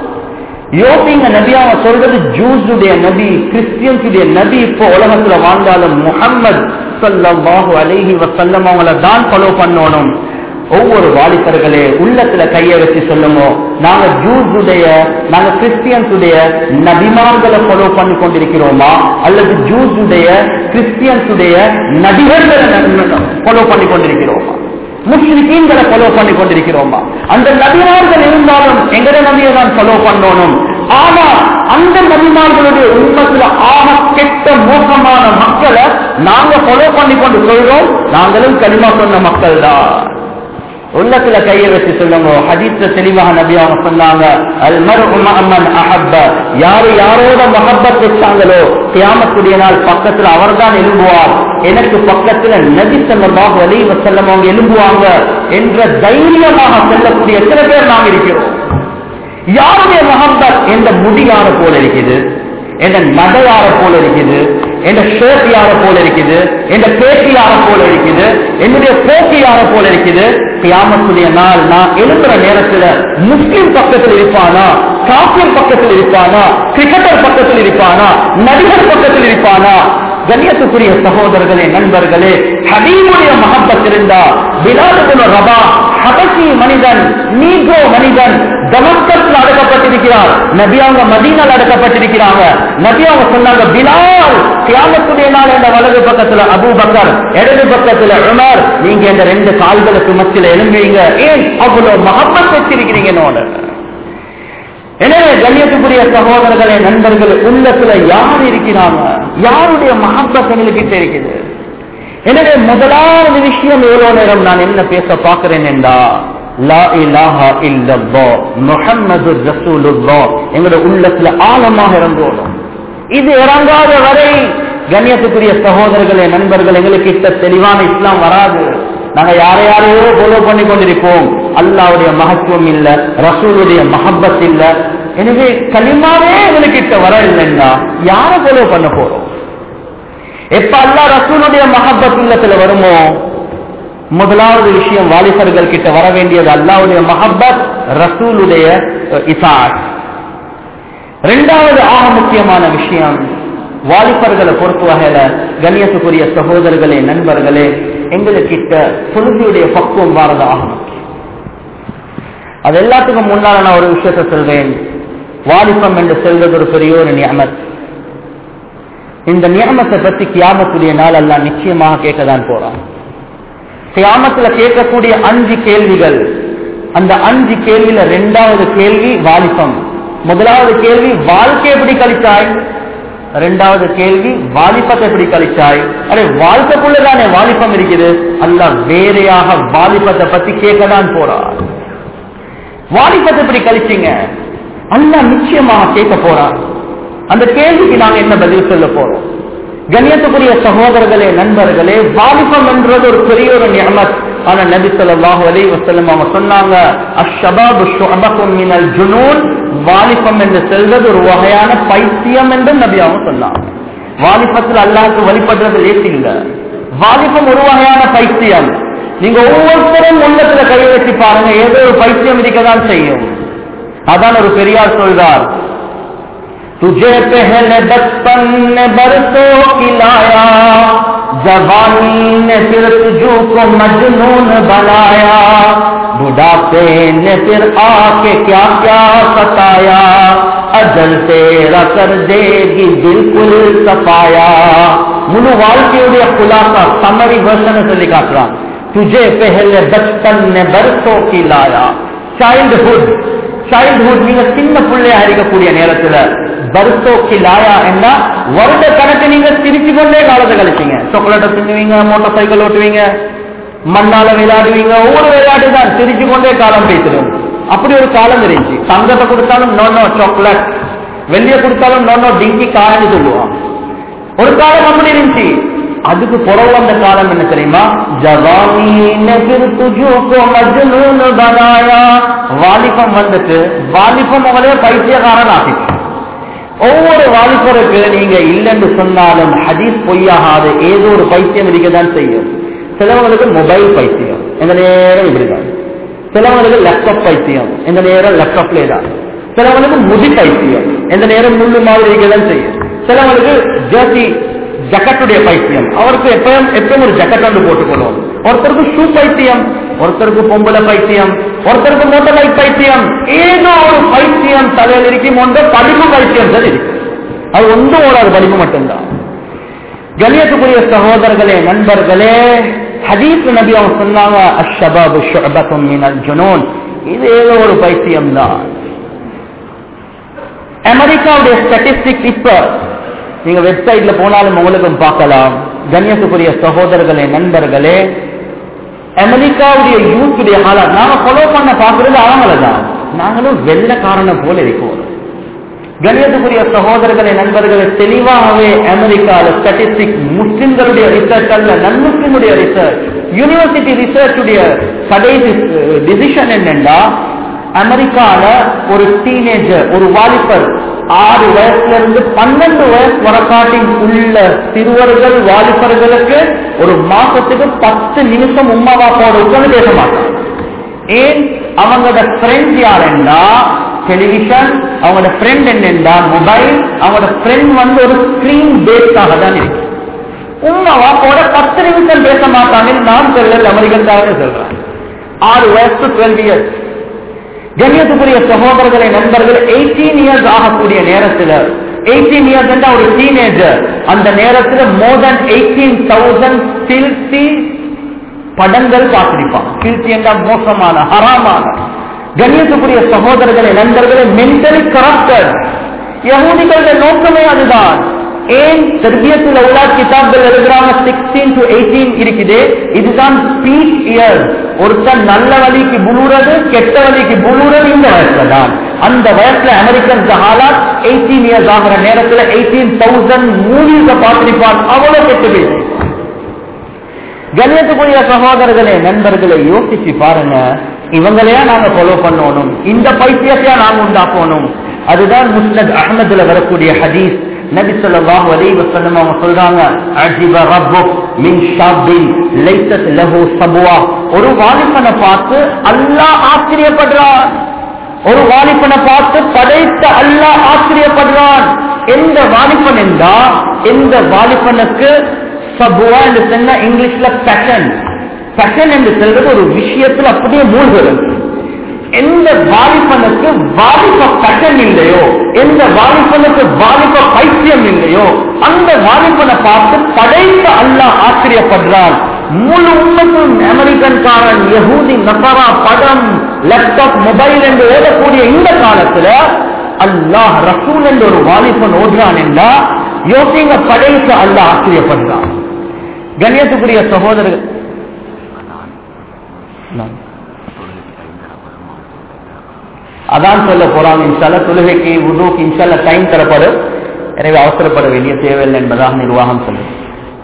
Speaker 1: யோசிங்க நபி அவன் சொல்றது ஜூஸுடைய நபி கிறிஸ்டியன்ஸுடைய நபி இப்போ உலகத்துல வாழ்ந்தாலும் முகம்மது ஸல்லல்லாஹு அலைஹி வஸல்லம் அவங்கள தான் ஃபாலோ பண்ணணும் ஒவ்வொரு வாலிபர்களே உள்ளத்துல கைய வச்சு சொல்லுங்க நாங்க ஜூஸுடைய நாங்க கிறிஸ்டியன்ஸுடைய நபிமான்களை ஃபாலோ பண்ணி கொண்டிருக்கிறோமா அல்லது ஜூஸுடைய கிறிஸ்டியன்ஸுடைய நடிகர்களை ஃபாலோ பண்ணி கொண்டிருக்கிறோமா முஸ்லிம்களை ஃபாலோ பண்ணி கொண்டிருக்கிறோமா அந்த நபிமார்கள் இருந்தாலும் எங்கட நபியை தான் ஃபாலோ பண்ணணும் ஆனா அந்த நபிமார்களுடைய உண்மத்துல ஆக கெட்ட மோசமான மக்களை நாங்க ஃபாலோ பண்ணி கொண்டு சொல்றோம் நாங்களும் களிமா சொன்ன மக்கள் தான் உள்ளத்துல கையை வச்சு சொல்லுங்க ஹதீஸ்ல தெளிவாக நபி அவங்க சொன்னாங்க அல் மர்உ மஅமன் அஹப்ப யாரு யாரோட மஹப்பத் வச்சாங்களோ கியாமத்துடைய நாள் பக்கத்துல அவர்தான் எழும்புவார் எனக்கு பக்கத்துல நபி ஸல்லல்லாஹு அலைஹி வஸல்லம் அவங்க எழும்புவாங்க என்ற தைரியமாக சொல்லக்கூடிய எத்தனை பேர் நாம் இருக்கிறோம் யாருடைய மஹப்பத் என்ற முடியார போல இருக்குது என்ற நடையார போல இருக்குது என்ற ஷர்ட் யார போல இருக்குது என்ற பேச்சு யார போல இருக்குது என்னுடைய போக்கு யார போல இருக்குது கியாமத்துடைய நாள் நான் எழுப்புற நேரத்துல முஸ்லிம் பக்கத்தில் இருப்பானா காப்பியர் பக்கத்தில் இருப்பானா கிரிக்கெட்டர் பக்கத்தில் இருப்பானா நடிகர் பக்கத்தில் இருப்பானா கண்ணியத்துக்குரிய சகோதரர்களே நண்பர்களே ஹபீபுடைய மகப்பத் இருந்தா பிலாலுகுல ரபா ஹபசி மனிதன் நீகோ மனிதன் டமஸ்கஸ்ல அடக்கப்பட்டிருக்கிறார் நபி அவங்க மதீனால் அடக்கப்பட்டிருக்கிறாங்க நபி அவங்க சொன்னாங்க பிலால் கியாமத்துடைய நாள் என்ற வலது பக்கத்துல அபூ பக்கர் இடது பக்கத்துல உமர் நீங்க இந்த ரெண்டு கால்களுக்கு மத்தியில எழும்புவீங்க ஏன் அவ்வளவு மகப்பத் வச்சிருக்கிறீங்க என்னோட எனவே கண்ணியத்துக்குரிய சகோதரர்களே நண்பர்கள் உள்ளத்துல யார் இருக்கிறாங்க யாருடைய மகப்பத் எங்களுக்கு இருக்குது எனவே முதலாவது விஷயம் எவ்வளவு நேரம் நான் என்ன பேச பார்க்கிறேன் என்றா லா இலாஹா இல்லல்லாஹ் முஹம்மது ரசூலுல்லாஹ் எங்களுடைய உள்ளத்துல ஆழமாக இறந்தோடும் இது இறங்காத வரை கண்ணியத்துக்குரிய சகோதரர்களே நண்பர்கள் எங்களுக்கு கிட்ட தெளிவான இஸ்லாம் வராது நாங்க யாரை யாரையோ ஃபாலோ பண்ணி கொண்டிருப்போம் அல்லாவுடைய மகத்துவம் இல்ல ரசூலுடைய மஹப்பத் இல்ல எனவே களிமாவே எங்களுக்கு கிட்ட வர இல்லைன்னா யாரை ஃபாலோ பண்ண போறோம் எப்ப அல்லா ரசூலுடைய மஹப்பத் இல்லத்துல வருமோ முதலாவது விஷயம் வாலிபர்கள் கிட்ட வர வேண்டியது அல்லாவுடைய மஹப்பத் ரசூலுடைய இசாட் ரெண்டாவது ஆக முக்கியமான விஷயம் வாலிபர்களை பொறுத்த வகையில கண்ணியத்துக்குரிய சகோதரர்களே நண்பர்களே எங்களுக்கிட்ட தொழுகையுடைய பக்குவம் வாரது ஆக முக்கியம் அது எல்லாத்துக்கும் முன்னால நான் ஒரு விஷயத்தை சொல்வேன் வாலிபம் என்று சொல்வது ஒரு பெரிய ஒரு நியமத் இந்த நியமத்தை பத்தி கியாமத்துடைய நாள் எல்லாம் நிச்சயமாக கேட்கதான் போறான் கியாமத்துல கேட்கக்கூடிய அஞ்சு கேள்விகள் அந்த அஞ்சு கேள்வியில ரெண்டாவது கேள்வி வாலிபம் முதலாவது கேள்வி வாழ்க்கை எப்படி கழிச்சாய் ரெண்டாவது கேள்வி வாலிபத்தை எப்படி கழிச்சாய் அரே வாழ்க்கைக்குள்ளதானே வாலிபம் இருக்குது அல்ல வேறையாக வாலிபத்தை பத்தி கேட்கதான் போறார் வாலிபத்தை எப்படி கழிச்சீங்க அல்ல நிச்சயமாக கேட்க போறார் அந்த கேள்விக்கு நாங்க என்ன பதில் சொல்ல போறோம் கண்ணியத்துக்குரிய சகோதரர்களே நண்பர்களே வாலிபம் என்றது ஒரு பெரிய ஒரு நியமத் ஆனா நபி ஸல்லல்லாஹு அலைஹி வஸல்லம் அவங்க சொன்னாங்க அஷ்ஷபாபு ஷுஅபகும் மினல் ஜுனூன் வாலிபம் என்று செல்வது ஒரு வகையான பைத்தியம் என்று நபி அவங்க சொன்னாங்க வாலிபத்தில் அல்லாஹ்க்கு வழிபடுறது லேசி இல்ல வாலிபம் ஒரு வகையான பைத்தியம் நீங்க ஒவ்வொருத்தரும் உள்ளத்துல கை வச்சு பாருங்க ஏதோ ஒரு பைத்தியம் இருக்கதான் செய்யும் அதான் ஒரு பெரியார் சொல்றார் तुझे पहले बचपन ने बरसों खिलाया जवानी ने फिर तुझू को मजनून बनाया बुढ़ापे ने फिर आके क्या क्या सताया अजल तेरा कर देगी बिल्कुल सफाया முழு வாழ்க்கையுடைய குலாசா சமரி வருஷனை சொல்லி காட்டுறான் तुझे पहले बचपन ने बरसों खिलाया childhood சைல்ட்ஹுட் நீங்க சின்ன பிள்ளையா இருக்கக்கூடிய நேரத்துல பர்சோக்கி லாயா என்ன வருட கணக்கு நீங்க சிரிச்சு கொண்டே காலத்தை கழிச்சீங்க சாக்லேட்டை தின்னுவீங்க மோட்டார் சைக்கிள் ஓட்டுவீங்க மண்ணால விளையாடுவீங்க ஒவ்வொரு விளையாட்டு தான் சிரிச்சு கொண்டே காலம் பேசிடும் அப்படி ஒரு காலம் இருந்துச்சு தங்கத்தை கொடுத்தாலும் நோ நோ சாக்லேட் வெள்ளிய கொடுத்தாலும் நோ நோ டிங்கி காயன்னு சொல்லுவான் ஒரு காலம் அப்படி இருந்துச்சு அதுக்கு புறவு வந்த காலம் என்ன தெரியுமா ஜவானீன பிருத்துஜூக்கோ மஜ்னூன் பனாயா வாலிபம் வந்துட்டு வாலிபம் அவளே பைத்தியக்காரன் ஆகிட்டு ஒவ்வொரு வாலிபருக்கு நீங்க இல்லைன்னு சொன்னாலும் ஹதீஸ் பொய்யாகாது ஏதோ ஒரு பைத்தியம் இருக்கதான் செய்யும் சிலவங்களுக்கு மொபைல் பைத்தியம் எந்த நேரம் இப்படிதான் சிலவங்களுக்கு லேப்டாப் பைத்தியம் எந்த நேரம் லேப்டாப்லே தான் சிலவங்களுக்கு முடி பைத்தியம் எந்த நேரம் முள்ளு மாதிரி இருக்கதான் செய்யும் சிலவங்களுக்கு ஜெர்சி ஜக்கட்டுடைய பைத்தியம் அவருக்கு எப்பயும் எப்பயும் ஒரு ஜக்கட் வந்து போட்டுக்கொள்வோம் ஒருத்தருக்கு ஷூ பைத்தியம் ஒருத்தருக்கு பொம்பளை பைத்தியம் ஒருத்தருக்கு மோட்டர் பைக் பைத்தியம் ஏதோ ஒரு பைத்தியம் தலையில் இருக்கும் ஒன்று படிப்பு பைத்தியம் தான் இருக்கு அது ஒன்றும் ஓடாது படிப்பு மட்டும்தான் கணியத்துக்குரிய சகோதரர்களே நண்பர்களே ஹதீஸ் நபி அவங்க சொன்னாங்க அஷபாபு ஷுஅபத்தும் மினல் ஜுனூன் இது ஏதோ ஒரு பைத்தியம் தான் அமெரிக்காவுடைய ஸ்டாட்டிஸ்டிக் இப்ப நீங்க வெப்சைட்ல போனாலும் உங்களுக்கும் பார்க்கலாம் கண்ணியத்துக்குரிய சகோதரர்களே நண்பர்களே அமெரிக்காவுடைய யூத்துடைய ஹாலாத் நாம ஃபாலோ பண்ண பார்க்கறது அவங்கள தான் நாங்களும் வெள்ளக்காரனை போல இருக்கோம் கணியத்துக்குரிய சகோதரர்களே நண்பர்களே தெளிவாகவே அமெரிக்கால ஸ்டாட்டிஸ்டிக் முஸ்லிம்களுடைய ரிசர்ச் அல்ல நன்முஸ்லிமுடைய ரிசர்ச் யூனிவர்சிட்டி ரிசர்ச்சுடைய கடைசி டிசிஷன் என்னன்னா அமெரிக்கால ஒரு டீனேஜர் ஒரு வாலிபர் ஆறு வயசுல இருந்து பன்னெண்டு வயசு வரக்காட்டில் உள்ள சிறுவர்கள் வாலிபர்களுக்கு ஒரு மாசத்துக்கு பத்து நிமிஷம் உம்மா பாப்பாவோட உட்கார்ந்து பேச மாட்டாங்க ஏன் அவங்களோட ஃப்ரெண்ட் யாருன்னா டெலிவிஷன் அவங்களோட ஃப்ரெண்ட் என்னென்றா மொபைல் அவங்களோட ஃப்ரெண்ட் வந்து ஒரு ஸ்கிரீன் பேஸ்டாக தான் இருக்கு உம்மா வாப்போட பத்து நிமிஷம் பேச மாட்டாங்கன்னு நான் சொல்லல அமெரிக்கன்காரங்க சொல்றேன் ஆறு வயசு டுவெல் இயர்ஸ் கண்ணியத்துக்குரிய சகோதரர்களை நண்பர்கள் எயிட்டீன் இயர்ஸ் ஆகக்கூடிய நேரத்தில் எயிட்டீன் இயர்ஸ் என்ற ஒரு டீனேஜர் அந்த நேரத்தில் மோர் தென் எயிட்டீன் தௌசண்ட் சில்சி படங்கள் பார்த்திருப்பான் சில்சி என்றால் மோசமான ஹராமான கண்ணியத்துக்குரிய சகோதரர்களை நண்பர்களை மென்டலி கரப்டட் யகூதிகளுடைய நோக்கமே அதுதான் ஏன் தெர்பியத்தில் உள்ள கிதாப்கள் எழுதுறாங்க சிக்ஸ்டீன் டு எயிட்டீன் இருக்குது இதுதான் பீக் இயர் ஒருத்தன் நல்ல வழிக்கு புழுறது கெட்ட வழிக்கு புழுறது இந்த வயசுல தான் அந்த வயசுல அமெரிக்கன் ஹாலாத் எயிட்டீன் இயர்ஸ் ஆகிற நேரத்தில் எயிட்டீன் தௌசண்ட் மூவிஸ பார்த்திருப்பான் அவ்வளவு கெட்டு போயிடுச்சு கண்ணியத்துக்குரிய சகோதரர்களே நண்பர்களை யோசிச்சு பாருங்க இவங்களையா நாங்க ஃபாலோ பண்ணணும் இந்த பைத்தியத்தையா நாங்க உண்டாக்கணும் அதுதான் முஸ்னத் அகமதுல வரக்கூடிய ஹதீஸ் நபி ஸல்லல்லாஹு அலைஹி வஸல்லம் அவங்க சொல்றாங்க அஜிப ரப்புக் மின் ஷாபின் லைஸத் லஹு சபுவா ஒரு வாலிபனை பார்த்து அல்லாஹ் ஆச்சரியப்படுறான் ஒரு வாலிபனை பார்த்து படைத்த அல்லாஹ் ஆச்சரியப்படுறான் எந்த வாலிபன் என்றா எந்த வாலிபனுக்கு சபுவா என்று சொன்ன இங்கிலீஷ்ல பேஷன் பேஷன் என்று சொல்றது ஒரு விஷயத்துல அப்படியே மூழ்கிறது எந்த வாலிபனுக்கு வாலிப பேஷன் இல்லையோ எந்த வாலிபனுக்கு வாலிப பைத்தியம் இல்லையோ அந்த வாலிபனை பார்த்து படைத்த அல்லாஹ் ஆச்சரியப்படுறான் முழு உண்மைக்கும் அமெரிக்கன்காரன் யகூதி நசரா படம் லேப்டாப் மொபைல் என்று ஓடக்கூடிய இந்த காலத்துல அல்லாஹ் ரசூல் என்று ஒரு வாலிபன் ஓடுறான் என்றா யோசிங்க படைத்த அல்லாஹ் ஆச்சரியப்படுறான் கண்ணியத்துக்குரிய சகோதரர்கள் அதான் சொல்ல போறாங்க இன்ஷால்ல தொழுகைக்கு உதுக்கு இன்ஷால்ல டைம் தரப்படும் எனவே அவசரப்பட வேண்டிய தேவையில்லை என்பதாக நிர்வாகம் சொல்லுது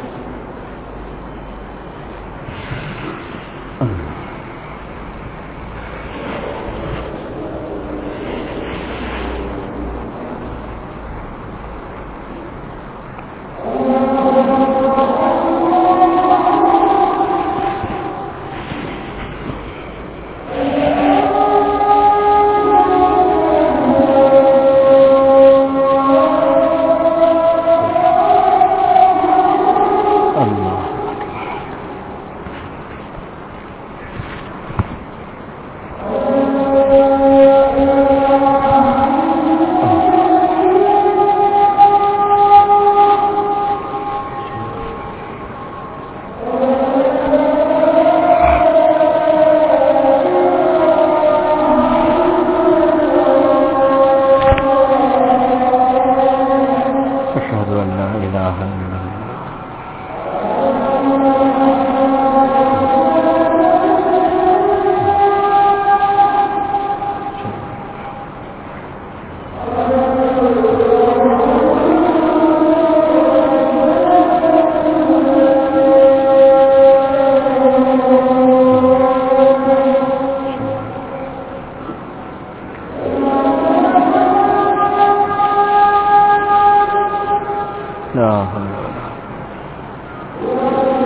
Speaker 2: أشهد أن لا إله إلا الله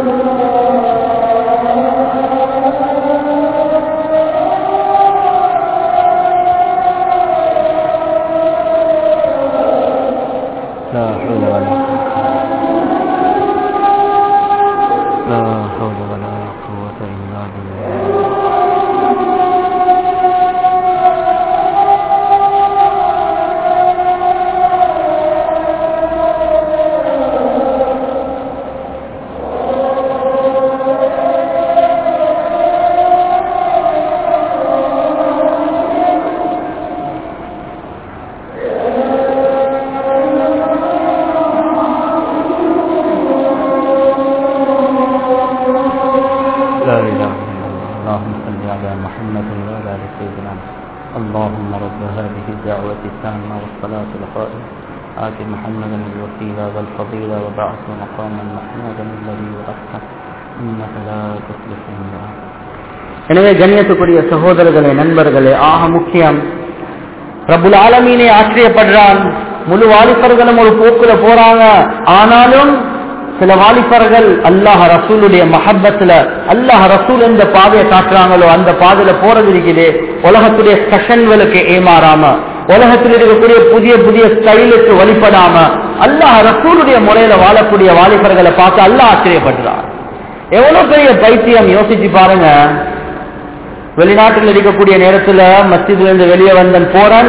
Speaker 2: لا حول ولا لا حول ولا قوة إلا بالله لا إله إلا الله اللهم صل على محمد وعلى آل سيدنا اللهم رب هذه الدعوة التامة والصلاة القائمة آت محمدا الوسيلة والفضيلة وبعث مقاما محمودا الذي وعدته إنك لا تخلف الميعاد
Speaker 1: எனவே கண்ணியத்துக்குரிய சகோதரர்களே நண்பர்களே ஆக முக்கியம் ரப்புல் ஆலமீனே ஆச்சரியப்படுறான் முழு வாலிபர்களும் ஒரு போக்குல போறாங்க ஆனாலும் சில வாலிபர்கள் அல்லாஹ் ரசூலுடைய மஹப்பத்துல அல்லாஹ் ரசூல் எந்த பாதையை காட்டுறாங்களோ அந்த பாதையில போறது இருக்குது உலகத்துடைய கஷன்களுக்கு ஏமாறாம உலகத்தில் இருக்கக்கூடிய புதிய புதிய ஸ்டைலுக்கு வழிபடாம அல்லாஹ் ரசூலுடைய முறையில வாழக்கூடிய வாலிபர்களை பார்த்து அல்லாஹ் ஆச்சரியப்படுறான் எவ்வளவு பெரிய பைத்தியம் யோசிச்சு பாருங்க வெளிநாட்டில் இருக்கக்கூடிய நேரத்துல மஸ்ஜித்ல இருந்து வெளியே வந்தன் போறான்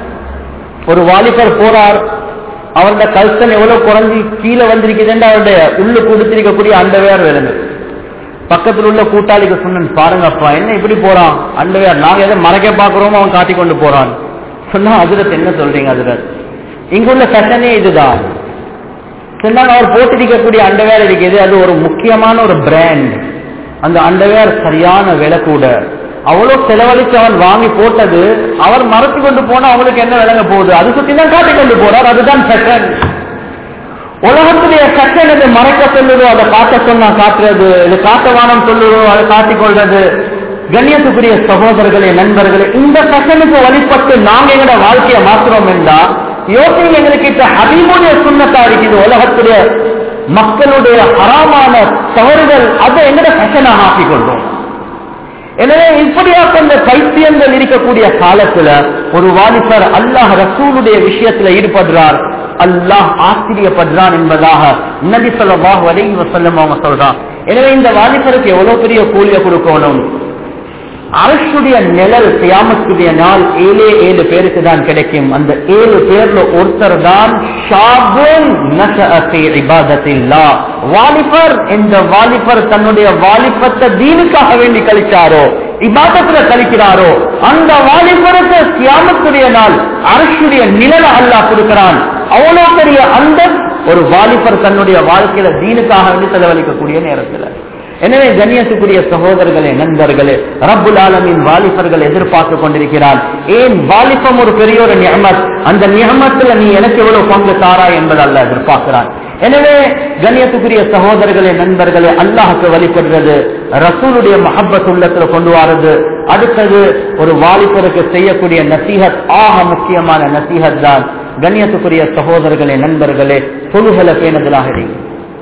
Speaker 1: ஒரு வாலிபர் போறார் அவருடைய கல்சன் எவ்வளவு குறைஞ்சி கீழே வந்திருக்குதுன்னு அவருடைய உள்ளு கொடுத்திருக்கக்கூடிய அண்டவேர் விலங்கு பக்கத்தில் உள்ள கூட்டாளிக்கு சொன்னேன் பாருங்கப்பா என்ன இப்படி போறான் அண்டவேர் நாங்க எதை மறைக்க பாக்குறோமோ அவன் காட்டி கொண்டு போறான் சொன்னா அதிரத் என்ன சொல்றீங்க அதிரத் இங்குள்ள ஃபேஷனே இதுதான் சொன்னாங்க அவர் போட்டிருக்கக்கூடிய அண்டவேர் இருக்குது அது ஒரு முக்கியமான ஒரு பிராண்ட் அந்த அண்டவேர் சரியான விலை கூட அவ்வளவு செலவழிச்சு அவன் வாங்கி போட்டது அவர் மறைச்சு கொண்டு போனா அவங்களுக்கு என்ன விளங்க போகுது அது சுத்தி தான் காட்டி கொண்டு போறார் அதுதான் ஃபேஷன் உலகத்துடைய ஃபேஷன் இது மறைக்க சொல்லுதோ அதை காட்ட சொன்னா காட்டுறது இது காட்ட வானம் சொல்லுதோ அதை காட்டிக் கொள்றது கண்ணியத்துக்குரிய சகோதரர்களே நண்பர்களே இந்த ஃபேஷனுக்கு வழிபட்டு நாங்க எங்களோட வாழ்க்கையை மாத்துறோம் என்றா யோசனை எங்களுக்கு இப்ப ஹபீபுடைய சுண்ணத்தா இருக்குது உலகத்துடைய மக்களுடைய ஹராமான தவறுகள் அதை எங்கட ஃபேஷனாக ஆக்கிக் கொள்றோம் எனவே இப்படியாக இந்த பைத்தியங்கள் இருக்கக்கூடிய காலத்துல ஒரு வாலிபர் அல்லாஹ் ரசூலுடைய விஷயத்துல ஈடுபடுறார் அல்லாஹ் ஆச்சரியப்படுறான் என்பதாக நபி ஸல்லல்லாஹு அலைஹி வஸல்லம் அவங்க சொல்றான் எனவே இந்த வாலிபருக்கு எவ்வளவு பெரிய கூலிய கொடுக்கணும் அரசுடைய நிழல் கியாமத்துடைய நாள் ஏழே ஏழு பேருக்கு தான் கிடைக்கும் அந்த ஏழு பேர்ல ஒருத்தர் தான் வாலிபர் இந்த வாலிபர் தன்னுடைய வாலிபத்தை தீனுக்காக வேண்டி கழிச்சாரோ இபாதத்துல கழிக்கிறாரோ அந்த வாலிபருக்கு கியாமத்துடைய நாள் அரசுடைய நிழலை அல்லாஹ் கொடுக்கிறான் அவ்வளவு பெரிய அந்த ஒரு வாலிபர் தன்னுடைய வாழ்க்கையில தீனுக்காக வேண்டி செலவழிக்கக்கூடிய நேரத்துல எனவே கண்ணியத்துக்குரிய சகோதரர்களே நண்பர்களே ரப்புல் ஆலமின் வாலிபர்கள் எதிர்பார்த்து கொண்டிருக்கிறான் ஏன் வாலிபம் ஒரு பெரிய ஒரு நியமத் அந்த நியமத்துல நீ எனக்கு எவ்வளவு பங்கு தாரா என்பது அல்ல எதிர்பார்க்கிறான் எனவே கண்ணியத்துக்குரிய சகோதரர்களே நண்பர்களே அல்லாஹுக்கு வழிபடுறது ரசூலுடைய மஹப்பத் உள்ளத்துல கொண்டு வரது அடுத்தது ஒரு வாலிபருக்கு செய்யக்கூடிய நசீகத் ஆக முக்கியமான நசீகத் தான் கண்ணியத்துக்குரிய சகோதரர்களே நண்பர்களே தொழுகலை பேணுதலாக இருக்கு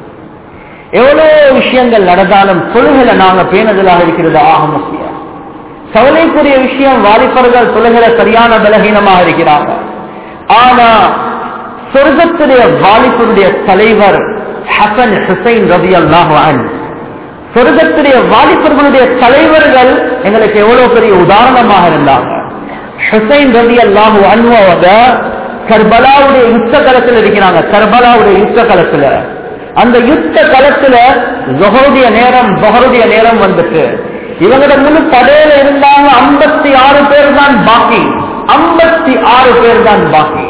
Speaker 1: எவ்வளவு விஷயங்கள் நடந்தாலும் தொழுகலை நாங்க பேணுதலாக இருக்கிறது ஆக முக்கியம் கவலைக்குரிய விஷயம் வாலிபர்கள் தொழுகலை சரியான பலகீனமாக இருக்கிறாங்க ஆனா சொர்க்கத்துடைய வாலிபருடைய தலைவர் ஹசன் ஹுசைன் ரவி அல்லாஹ் சொர்க்கத்துடைய வாலிபர்களுடைய தலைவர்கள் எங்களுக்கு எவ்வளவு பெரிய உதாரணமாக இருந்தாங்க ஹுசைன் ரவி அல்லாஹு அனுபவ கர்பலாவுடைய யுத்த களத்தில் இருக்கிறாங்க கர்பலாவுடைய யுத்த களத்துல அந்த யுத்த களத்துல ஜொஹருடைய நேரம் ஜொஹருடைய நேரம் வந்துட்டு இவங்களோட முழு படையில இருந்தாங்க ஐம்பத்தி ஆறு பேர் தான் பாக்கி ஐம்பத்தி ஆறு பேர் தான் பாக்கி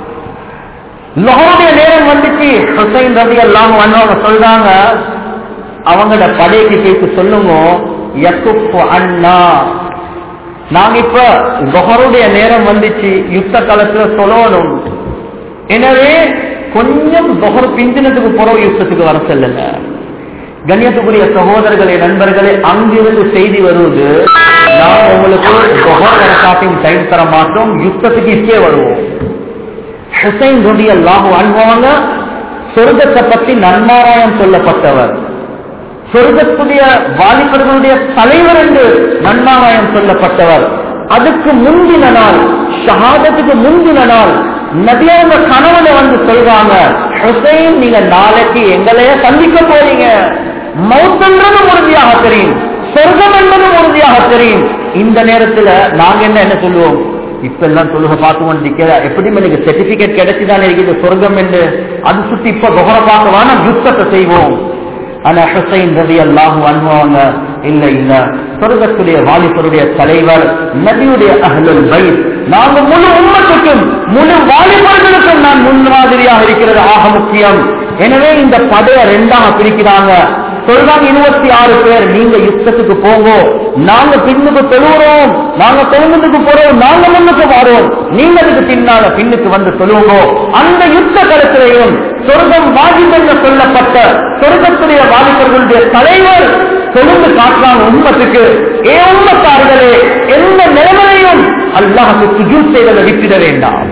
Speaker 1: லொஹருடைய நேரம் வந்துச்சு ஹுசைன் ரவி எல்லாம் வந்தவங்க சொல்றாங்க அவங்களோட படைக்கு கேட்டு சொல்லுங்க யக்குப்பு அண்ணா நாங்க இப்ப லொஹருடைய நேரம் வந்துச்சு யுத்த காலத்துல சொல்லணும் எனவே கொஞ்சம் தொகர் பிந்தினத்துக்கு புறவு யுத்தத்துக்கு வர செல்லுங்க கண்ணியத்துக்குரிய சகோதரர்களே நண்பர்களே அங்கிருந்து செய்தி வருவது நான் உங்களுக்கு தொகர் வரக்காட்டின் டைம் தர மாட்டோம் யுத்தத்துக்கு இப்பே வருவோம் ஹுசைன் ரவி அல்லாஹ் அனுபவங்க சொர்க்கத்தை பற்றி நன்மாராயம் சொல்லப்பட்டவர் சொர்க்கத்துடைய வாலிபர்களுடைய தலைவர் என்று நன்மாராயம் சொல்லப்பட்டவர் அதுக்கு முந்தின நாள் ஷஹாதத்துக்கு முந்தின நாள் நபியவங்க கனவுல வந்து சொல்றாங்க ஹுசைன் நீங்க நாளைக்கு எங்களைய சந்திக்க போறீங்க மௌத்தன்றதும் உறுதியாக தெரியும் சொர்க்கம் என்பதும் உறுதியாக தெரியும் இந்த நேரத்துல நாங்க என்ன என்ன சொல்லுவோம் இப்ப எல்லாம் சொல்லுக பார்த்து கொண்டிருக்கிற எப்படியும் எனக்கு சர்டிபிகேட் கிடைச்சுதான் இருக்குது சொர்க்கம் என்று அது சுத்தி இப்ப புகழ பார்க்க வேணாம் யுத்தத்தை செய்வோம் ஆனா ஹுசைன் ரவி அல்லாஹு அனுபவங்க இல்ல இல்ல சொர்க்கத்துடைய வாலிபருடைய தலைவர் நபியுடைய அஹ்லுல் பைத் நாங்க முழு உம்மத்துக்கும் முழு வாலிபர்களுக்கும் நான் முன்மாதிரியாக இருக்கிறது ஆக முக்கியம் எனவே இந்த படைய ரெண்டாக பிரிக்கிறாங்க சொல்றாங்க இருபத்தி ஆறு பேர் நீங்க யுத்தத்துக்கு போங்க நாங்க பின்னுக்கு தொழுகிறோம் நாங்க தொழுந்ததுக்கு போறோம் நாங்க முன்னுக்கு வரோம் நீங்க அதுக்கு பின்னால பின்னுக்கு வந்து தொழுவோங்க அந்த யுத்த களத்திலையும் சொர்க்கம் வாஜிப் என்று சொல்லப்பட்ட சொர்க்கத்துடைய வாலிபர்களுடைய தலைவர் தொழுந்து காட்டுறாங்க உண்மத்துக்கு ஏ உண்மத்தார்களே எந்த நிலைமையும் அல்லாஹுக்கு சுஜூத் செய்வதை விட்டுட வேண்டாம்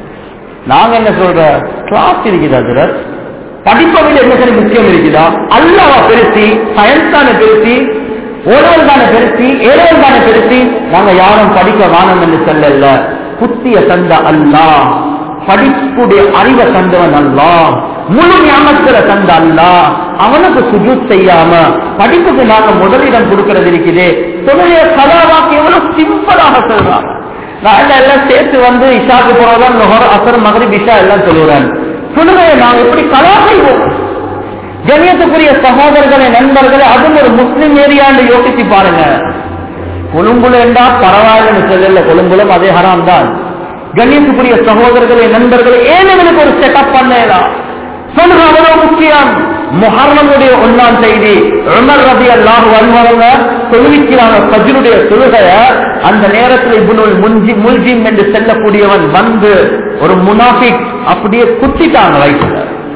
Speaker 1: நாங்க என்ன சொல்ற கிளாஸ் இருக்குது அதுல படிப்பை விட என்ன சரி முக்கியம் இருக்குதா அல்லாவா பெருசி சயின்ஸ் தானே பெருசி ஓரல் தானே பெருசி ஏழல் தானே பெருசி நாங்க யாரும் படிக்க வானம் என்று சொல்லல புத்திய தந்த அல்லாஹ் படிப்புடைய அறிவை தந்தவன் அல்லாஹ் முழு ஞாபகத்துல தந்த அல்லாஹ் அவனுக்கு சுஜூத் செய்யாம படிப்புக்கு நாங்க முதலிடம் கொடுக்கிறது இருக்குது தொழிலை கலாவாக்கு எவ்வளவு சிம்பிளாக சொல்றான் நான் எல்லாம் எல்லாம் சேர்த்து வந்து இஷாக்கு போறதான் நுகர் அசர் மகரிப் இஷா எல்லாம் சொல்லுறேன் சொல்லுவேன் நாங்க எப்படி கலா செய்வோம் கண்ணியத்துக்குரிய சகோதரர்களே நண்பர்களே அதுவும் ஒரு முஸ்லிம் ஏரியான்னு யோசிச்சு பாருங்க கொழும்புல என்றா பரவாயில்லைன்னு சொல்லல கொழும்புலம் அதே ஹராம் தான் கண்ணியத்துக்குரிய சகோதரர்களே நண்பர்களே ஏன் எங்களுக்கு ஒரு செட்டப் பண்ணலாம் சொல்லுங்க அவ்வளவு முக்கியம் முஹர்ரமுடைய ஒன்னாம் செய்தி உமர் ரபி அல்லாஹ் வருவாங்க தொழுவிக்கிறாங்க பஜ்ருடைய தொழுகைய அந்த நேரத்தில் இப்னுல் முன்ஜி முல்ஜிம் என்று செல்லக்கூடியவன் வந்து ஒரு முனாஃபிக் அப்படியே குத்திட்டாங்க வயிற்றுல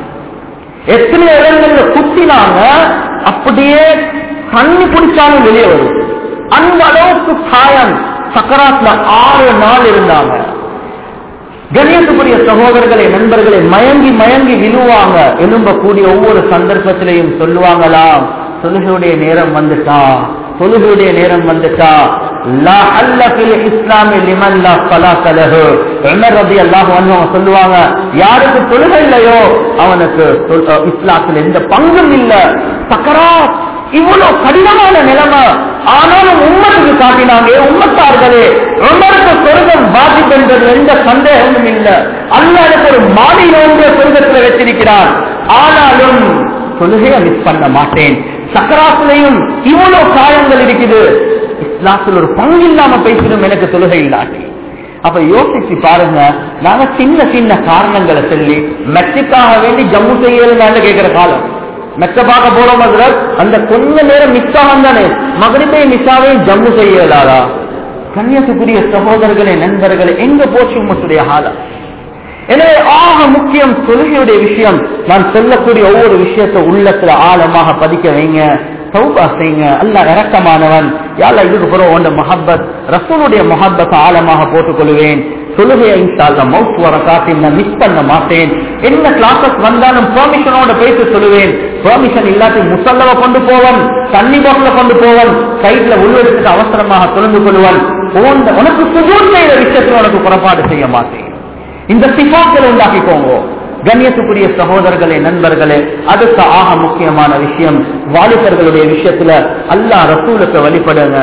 Speaker 1: எத்தனை இடங்கள்ல குத்தினாங்க அப்படியே கண்ணி பிடிச்சாலும் வெளியே வரும் அந்த அளவுக்கு காயம் சக்கராத்ல ஆறு நாள் இருந்தாங்க கணியத்துக்குரிய சகோதரர்களே நண்பர்களே மயங்கி மயங்கி விழுவாங்க எழும்பக்கூடிய ஒவ்வொரு சந்தர்ப்பத்திலையும் சொல்லுவாங்களாம் தொழுகையுடைய நேரம் வந்துட்டா தொழுகையுடைய நேரம் வந்துட்டா லா அல்ல ஃபில் இஸ்லாமி லிமன் லா ஸலாத்த லஹு உமர் ரலியல்லாஹு அன்ஹு அவங்க சொல்லுவாங்க யாருக்கு தொழுகை இல்லையோ அவனுக்கு தொல்- அஹ் இஸ்லாத்தில் எந்த பங்கும் இல்ல சக்கராத் இவ்வளவு கடினமான நிலைமை ஆனாலும் உம்மத்துக்கு காட்டினாங்க "ஏ உம்மத்தார்களே உமருக்கு சொர்க்கம் பாதிப்பு என்பது எந்த சந்தேகமும் இல்ல அல்லாஹ் எனக்கு ஒரு மாநில சொர்க்கத்தில் வச்சிருக்கிறான் ஆனாலும் தொழுகையை மிஸ் பண்ண மாட்டேன் சக்கராத்திலையும் இவ்வளவு காயங்கள் இருக்குது இஸ்லாத்தில் ஒரு பங்கு இல்லாம பேசிடும் எனக்கு தொழுகை இல்லாட்டி அப்ப யோசிச்சு பாருங்க நாங்க சின்ன சின்ன காரணங்களை சொல்லி மெட்ரிக்காக வேண்டி ஜம்மு செய்யலாம் கேட்கிற காலம் மெச்ச பார்க்க போறோம் அதுல அந்த கொஞ்ச நேரம் மிஸ் ஆகும் தானே மகனிப்பையும் மிஸ்ஸாவையும் ஜம்மு செய்யலாதா கன்னியாசுக்குரிய சகோதரர்களே நண்பர்களே எங்க போச்சு உம்மத்துடைய ஹாலம் எனவே ஆக முக்கியம் தொழுகையுடைய விஷயம் நான் சொல்லக்கூடிய ஒவ்வொரு விஷயத்தை உள்ளத்துல ஆழமாக பதிக்க வைங்க தௌபா செய்யுங்க அல்லாஹ் இறக்கமானவன் யாழ்லா இதுக்கு பிறகு உண்ட மஹப்பத் ரசூலுடைய மஹப்பத்தை ஆழமாக போட்டுக் கொள்வேன் தொழுகையை இன்ஷால்ல மவுத் வர காட்டி நான் மிஸ் பண்ண மாட்டேன் என்ன கிளாஸஸ் வந்தாலும் பெர்மிஷனோட பேச சொல்லுவேன் பெர்மிஷன் இல்லாட்டி முசல்லவ கொண்டு போவன் தண்ணி பாட்டில கொண்டு போவன் சைட்ல உள்ளெடுத்துட்டு அவசரமாக தொழுந்து கொள்வன் உன்- உனக்கு சுஜூத் செய்த விஷயத்தில் உனக்கு புறப்பாடு செய்ய மாட்டேன் இந்த சிபாக்களை உண்டாக்கிக்கோங்க கண்ணியத்துக்குரிய சகோதரர்களே நண்பர்களே அடுத்த ஆக முக்கியமான விஷயம் வாலிபர்களுடைய விஷயத்துல அல்லாஹ் ரசூலுக்கு வழிபடுங்க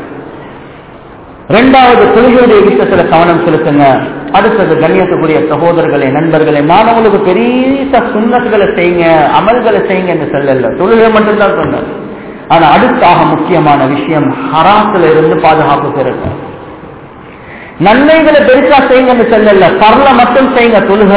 Speaker 1: இரண்டாவது தொழுகையுடைய விஷயத்துல கவனம் செலுத்துங்க அடுத்தது கண்ணியத்துக்குரிய சகோதரர்களே நண்பர்களே நான் உங்களுக்கு பெரிய சுண்ணத்துகளை செய்யுங்க அமல்களை செய்யுங்க என்று சொல்லல தொழுகை மட்டும்தான் சொன்னேன் ஆனா அடுத்தாக முக்கியமான விஷயம் ஹராத்துல இருந்து பாதுகாப்பு பெறுங்க நன்மைகளை பெருசா செய்யுங்கன்னு சொல்லல பரல மட்டும் செய்யுங்க தொழுக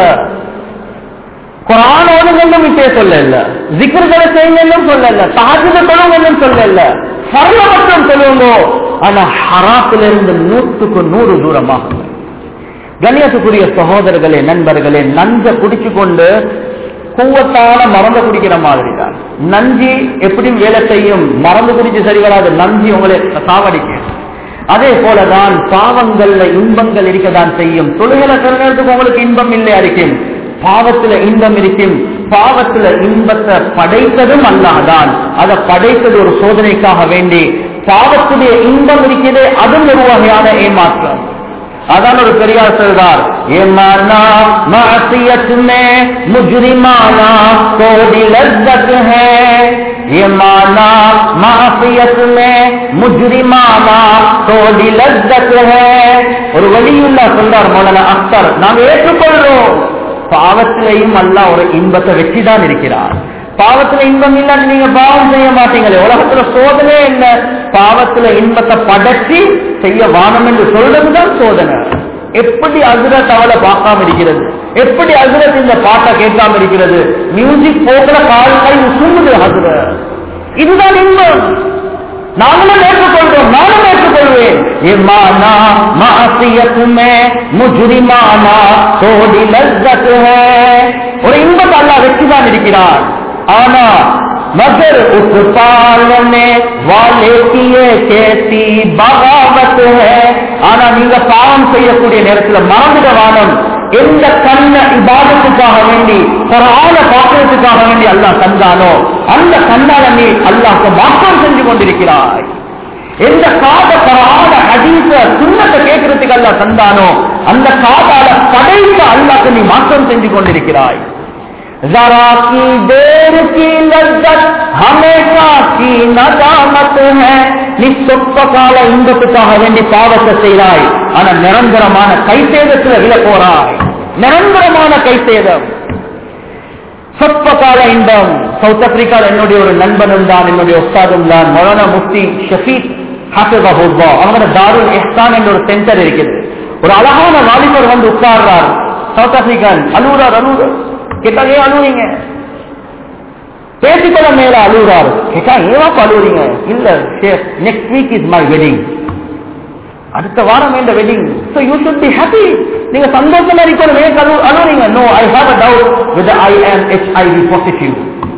Speaker 1: குரான் ஓதுங்கன்னு விஷயம் சொல்லல ஜிக்கர்களை செய்யுங்கன்னு சொல்லல தாஜுத தொழுங்கன்னு சொல்லல பரல மட்டும் சொல்லுங்க ஆனா ஹராத்துல இருந்து நூற்றுக்கு நூறு தூரமாக கண்ணியத்துக்குரிய சகோதரர்களே நண்பர்களே நஞ்ச குடிச்சு கொண்டு கூவத்தான மறந்து குடிக்கிற மாதிரி தான் நஞ்சி எப்படியும் வேலை செய்யும் மறந்து குடிச்சு சரி வராது நஞ்சி உங்களை சாவடிக்கும் அதே போலதான் பாவங்கள்ல இன்பங்கள் இருக்கதான் செய்யும் தொழுகிற நேரத்துக்கு உங்களுக்கு இன்பம் இல்லை அறிக்கும் பாவத்துல இன்பம் இருக்கும் பாவத்துல இன்பத்தை படைத்ததும் அல்லாதான் அதை படைத்தது ஒரு சோதனைக்காக வேண்டி பாவத்துடைய இன்பம் இருக்கிறதே அதுவும் ஒரு வகையான ஏமாற்றம் அதான் ஒரு பெரியார் சொல்றார் ஏமானா மாசியத் மே முஜ்ரிமானா கோடி லஸ்ஸத் है ये माना माफियत में मुजरिमाना கோடி லஸ்ஸத் है ஒரு வழியுள்ள சொல்றார் மௌலானா அக்தர் நாம் ஏற்றுக்கொள்றோம் பாவத்திலையும் அல்லாஹ் ஒரு இன்பத்தை வெற்றிதான் இருக்கிறார் பாவத்துல இன்பம் இல்லாட்டி நீங்க பாவம் செய்ய மாட்டீங்களே உலகத்துல சோதனை என்ன பாவத்துல இன்பத்தை படைச்சி செய்ய வானம் என்று சொல்றதுதான் சோதனை எப்படி அசுரத் அவளை பார்க்காம இருக்கிறது எப்படி அசுரத் இந்த பாட்டை கேட்காம இருக்கிறது மியூசிக் போக்குல கால் கை உசுங்குது அசுரத் இதுதான் இன்பம் நாங்களும் ஏற்றுக்கொள்றோம் நானும் ஏற்றுக்கொள்வேன் இம்மானா மாசியத்துமே முஜுரிமானா கோடி லஸ்ஸத் है ஒரு இன்பத்தை அல்லாஹ் வெற்றிதான் இருக்கிறார் ஆனா मगर उस पालने वाले की ये कैसी बगावत है ஆனா நீங்க பாவம் செய்யக்கூடிய நேரத்துல மறந்துட வானம் எந்த கண்ண இபாதத்துக்காக வேண்டி பரவான பாக்கிறதுக்காக வேண்டி அல்லாஹ் தந்தானோ அந்த கண்ணால நீ அல்லாஹ்க்கு மாற்றம் செஞ்சு கொண்டிருக்கிறாய் எந்த காத பரவான ஹதீஸ சுண்ணத்தை கேட்கறதுக்கு அல்லாஹ் தந்தானோ அந்த காதால படைத்த அல்லாஹ்க்கு நீ மாற்றம் செஞ்சு கொண்டிருக்கிறாய் जरा की देर की लज्जत हमेशा की नदामत है நீ சொற்ப கால இன்பத்துக்காக வேண்டி பாவத்தை செய்தாய் ஆனா நிரந்தரமான கைசேதத்துல விழ போறாய் நிரந்தரமான கைசேதம் சொற்ப கால இன்பம் சவுத் ஆப்பிரிக்காவில் என்னுடைய ஒரு நண்பனும் தான் என்னுடைய ஒஸ்தாதும் தான் மொலானா முஃப்தி ஷஃபீக் ஹாஃபிபா அவங்களோட தாருல் எஹ்சான் என்ற ஒரு சென்டர் இருக்குது ஒரு அழகான வாலிபர் வந்து உட்கார்றார் சவுத் ஆப்பிரிக்கன் அலூரார் அலூரார் கேட்டா ஏன் அழுவுறீங்க பேசிக்கொள்ள மேல அழுகுறாரு கேட்டா ஏன் அழுவுறீங்க இல்ல next week is my wedding அடுத்த வாரம் இந்த wedding so you should be happy நீங்க சந்தோஷமா இருக்கணும் ஏன் அழு அழுவுறீங்க no I have a doubt with I am HIV positive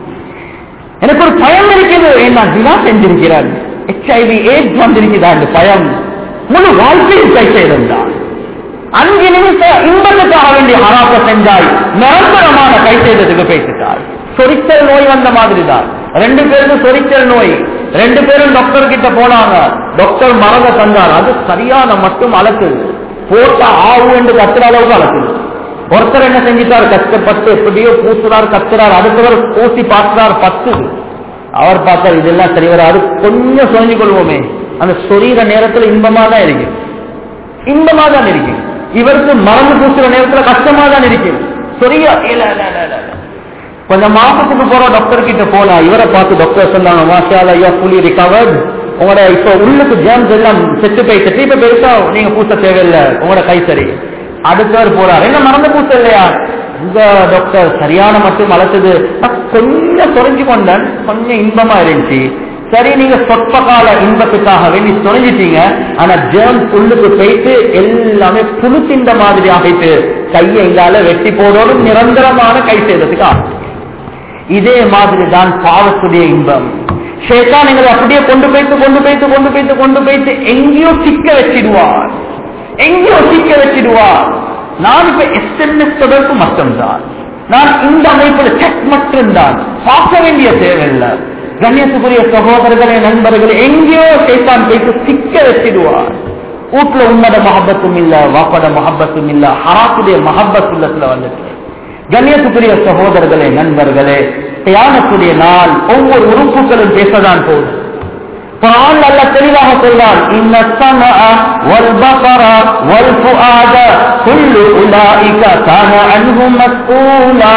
Speaker 1: எனக்கு ஒரு பயம் இருக்குது என்ன தினா செஞ்சிருக்கிறார் ஹெச்ஐவி ஏஜ் வந்திருக்கிறதா இந்த பயம் முழு வாழ்க்கையில் கை செய்திருந்தான் அஞ்சு நிமிஷம் இன்பத்துக்காக வேண்டிய ஹராப்ப செஞ்சாய் நிரந்தரமான கை செய்ததுக்கு பேசிட்டாய் சொரிச்சல் நோய் வந்த மாதிரி தான் ரெண்டு பேருக்கும் சொரிச்சல் நோய் ரெண்டு பேரும் டாக்டர் கிட்ட போனாங்க டாக்டர் மரத தந்தார் அது சரியான மட்டும் அலக்குது போட்டா ஆவு என்று கத்துற அளவுக்கு அலக்குது ஒருத்தர் என்ன செஞ்சிட்டார் கஷ்டப்பட்டு எப்படியோ பூசுறார் கத்துறார் அடுத்தவர் பூசி பார்க்கிறார் பத்து அவர் பார்த்தார் இதெல்லாம் சரி வராது கொஞ்சம் சொரிஞ்சு கொள்வோமே அந்த சொரிகிற நேரத்துல இன்பமா தான் இருக்கு இன்பமா தான் இருக்கு இவருக்கு மறந்து பூசுற நேரத்துல கஷ்டமா தான் இருக்கு சொரிய இல்ல இல்ல இல்ல இல்ல கொஞ்சம் மாசத்துக்கு போற டாக்டர் கிட்ட போனா இவரை பார்த்து டாக்டர் சொன்னாங்க மாஷால ஐயா புலி ரிகவர்ட் உங்களோட இப்ப உள்ளுக்கு ஜேம்ஸ் எல்லாம் செத்து போயிட்டு இப்ப பெருசா நீங்க பூச தேவையில்லை உங்களோட கை சரி அடுத்தவர் போறார் என்ன மறந்து பூச இல்லையா இந்த டாக்டர் சரியான மட்டும் வளர்த்தது நான் கொஞ்சம் சொரிஞ்சு கொண்டேன் கொஞ்சம் இன்பமா இருந்துச்சு சரி நீங்க சொற்ப கால இன்பத்துக்காக வேண்டி தொலைஞ்சிட்டீங்க ஆனா ஜேர்ம்ஸ் உள்ளுக்கு போயிட்டு எல்லாமே புழு திண்ட மாதிரி ஆகிட்டு கையை எங்கால வெட்டி போடோடும் நிரந்தரமான கை செய்யறதுக்கு ஆகும் இதே மாதிரி தான் பாவத்துடைய இன்பம் ஷேதான் எங்களை அப்படியே கொண்டு போயிட்டு கொண்டு போயிட்டு கொண்டு போயிட்டு கொண்டு போயிட்டு எங்கேயோ சிக்க வச்சிடுவார் எங்கேயோ சிக்க வச்சிடுவார் நான் இப்ப எஸ்எம்எஸ் தொடர்பு மட்டும்தான் நான் இந்த அமைப்புல செக் மட்டும்தான் பார்க்க வேண்டிய தேவையில்லை கண்ணியத்துக்குரிய சகோதரர்களே நண்பர்களே எங்கேயோ சேத்தான் போயிட்டு சிக்க வச்சிடுவார் வீட்டுல உன்னட மஹப்பத்தும் இல்ல வாப்பட மஹப்பத்தும் இல்ல ஹராத்துடைய மஹப்பத் உள்ளத்துல வந்துட்டு கண்ணியத்துக்குரிய சகோதரர்களே நண்பர்களே தியானத்துடைய நாள் ஒவ்வொரு உறுப்புகளும் பேசதான் போகுது குரான் அல்ல தெளிவாக சொல்றான் இன்ன السمع والبصر والفؤاد كل اولئك كان عنه مسؤولا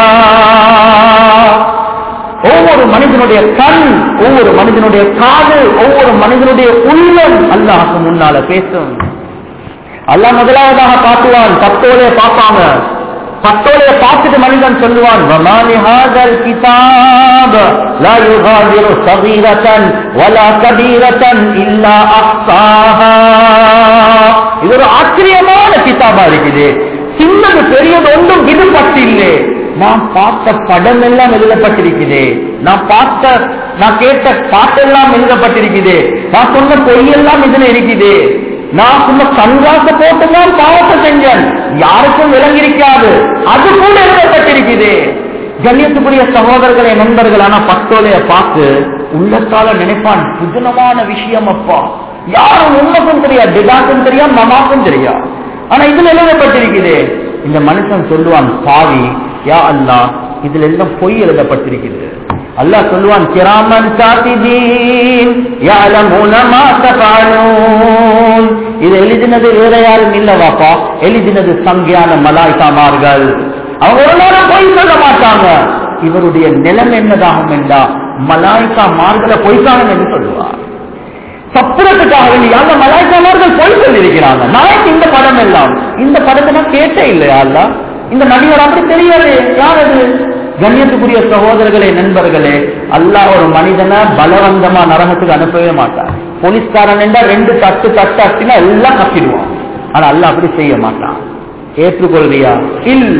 Speaker 1: ஒவ்வொரு மனிதனுடைய கண் ஒவ்வொரு மனிதனுடைய காது ஒவ்வொரு மனிதனுடைய உள்ளம் அல்லாஹுக்கு முன்னால பேசும் அல்லாஹ் முதலாவதாக காட்டுவான் பத்தோலே பார்ப்பாங்க பத்தோலைய பார்த்துட்டு மனிதன் சொல்லுவான் வமாலி ஹாதல் கிதாப் லா யுகாதிரு சகீரத்தன் வலா கபீரத்தன் இல்லா அஹ்சாஹா இது ஒரு ஆச்சரியமான கிதாபா இருக்குது சின்னது பெரியது ஒன்றும் விடுபட்டில்லை நான் பார்த்த படம் எல்லாம் எழுதப்பட்டிருக்குது நான் பார்த்த நான் கேட்ட பாட்டெல்லாம் எழுதப்பட்டிருக்குது நான் சொன்ன பொய்யெல்லாம் இதுல இருக்குது நான் சும்மா சன்கிளாச போட்டுதான் பாவத்தை செஞ்சேன் யாருக்கும் விளங்கியிருக்காது அது கூட எழுதப்பட்டிருக்குது கண்ணியத்துக்குரிய சகோதரர்களே நண்பர்கள் ஆனா பத்தோலைய பார்த்து உள்ளத்தால நினைப்பான் புதுனமான விஷயம் அப்பா யாரும் உண்மைக்கும் தெரியாது டிடாக்கும் தெரியா மமாக்கும் தெரியா ஆனா இதுல எழுதப்பட்டிருக்குது இந்த மனுஷன் சொல்லுவான் பாவி யா அல்லா இதுல எல்லாம் பொய் எழுதப்பட்டிருக்குது அல்லாஹ் சொல்லுவான் கிராமன் காத்திதீன் யாலமூன மா தஃபாலூன் இது எழுதினது வேற யாரும் இல்லவாப்பா எழுதினது சங்கியான மலாய்க்காமார்கள் அவங்க ஒரு நேரம் பொய் சொல்ல மாட்டாங்க இவருடைய நிலம் என்னதாகும் என்றா மலாய்க்கா மார்களை பொய்க்கானம் என்று சொல்லுவார் சப்புரத்துக்காக வேண்டி அந்த மலாய்க்காமார்கள் பொய் சொல்லியிருக்கிறாங்க நாளைக்கு இந்த படம் எல்லாம் இந்த படத்தை நான் கேட்டே இல்லையா அல்ல இந்த நடிகர் அப்படி தெரியாது யார் அது கண்ணியத்துக்குரிய சகோதரர்களே நண்பர்களே அல்லாஹ் ஒரு மனிதனை பலவந்தமா நரகத்துக்கு அனுப்பவே மாட்டார் போலீஸ்காரன் என்றா ரெண்டு தட்டு தட்டு அட்டினா எல்லாம் கட்டிடுவான் ஆனா அல்லாஹ் அப்படி செய்ய மாட்டான் ஏற்றுக்கொள்றியா இல்ல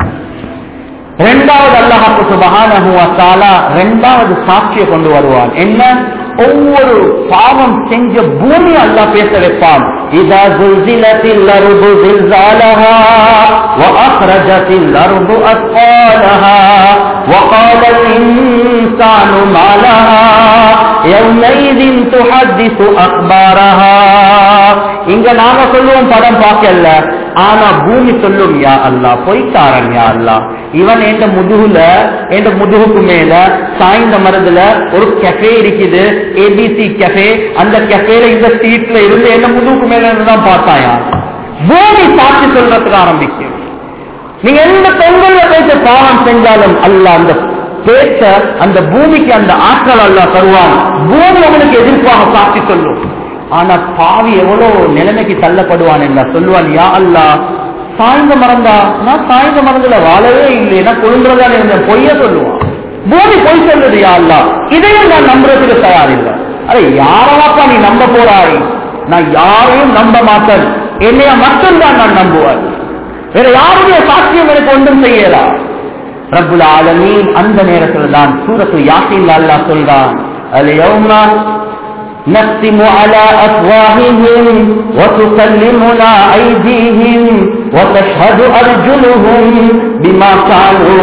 Speaker 1: ரெண்டாவது அல்லாஹாக்கு சுபஹானஹு வ தஆலா ரெண்டாவது சாட்சியை கொண்டு வருவான் என்ன ஒவ்வொரு பாவம் செஞ்ச பூமி அல்லாஹ் பேச வைப்பான் இதா ஜுல்சிலத்தில் அர்து ஜில்சாலஹா وأخرجت الأرض أثقالها وقال الإنسان ما لها يومئذ تحدث أخبارها இங்க நாங்க சொல்லுவோம் படம் பார்க்கல ஆனா பூமி சொல்லும் யா அல்லா பொய்க்காரன் யா அல்லா இவன் எந்த முதுகுல எந்த முதுகுக்கு மேல சாய்ந்த மரத்துல ஒரு கெஃபே இருக்குது ஏபிசி கெஃபே அந்த கெஃபேல இந்த சீட்ல இருந்து என்ன முதுகுக்கு மேல இருந்து தான் பார்த்தாயா பூமி சாட்சி சொல்றதுக்கு ஆரம்பிக்கும் நீங்க எந்த பெண்கள்ல பேச பாவம் செஞ்சாலும் அல்ல அந்த பேச்ச அந்த பூமிக்கு அந்த ஆற்றல் அல்ல தருவான் பூமி அவனுக்கு எதிர்ப்பாக சாட்சி சொல்லும் ஆனா பாவி எவ்வளவு நிலைமைக்கு தள்ளப்படுவான் என்றா சொல்லுவான் யா அல்லா சாய்ந்த மறந்தா நான் சாய்ந்த மறந்துல வாழவே இல்லைன்னா கொழுந்துறதான் இருந்தேன் பொய்ய சொல்லுவான் பூமி பொய் சொல்லுது யா அல்லா இதையும் நான் நம்புறதுக்கு தயாரில்லை அரை யாரவாப்பா நீ நம்ப போறாய் நான் யாரையும் நம்ப மாட்டேன் என்னைய மட்டும்தான் நான் நம்புவேன் வேற யாருடைய சாட்சியம் எனக்கு ஒன்றும் செய்யலா ரப்புல் ஆலமீன் அந்த நேரத்தில் தான் சூரத்து யாசின் அல்லாஹ் சொல்றான் اليوم نختم على أفواههم وتكلمنا أيديهم وتشهد أرجلهم بما كانوا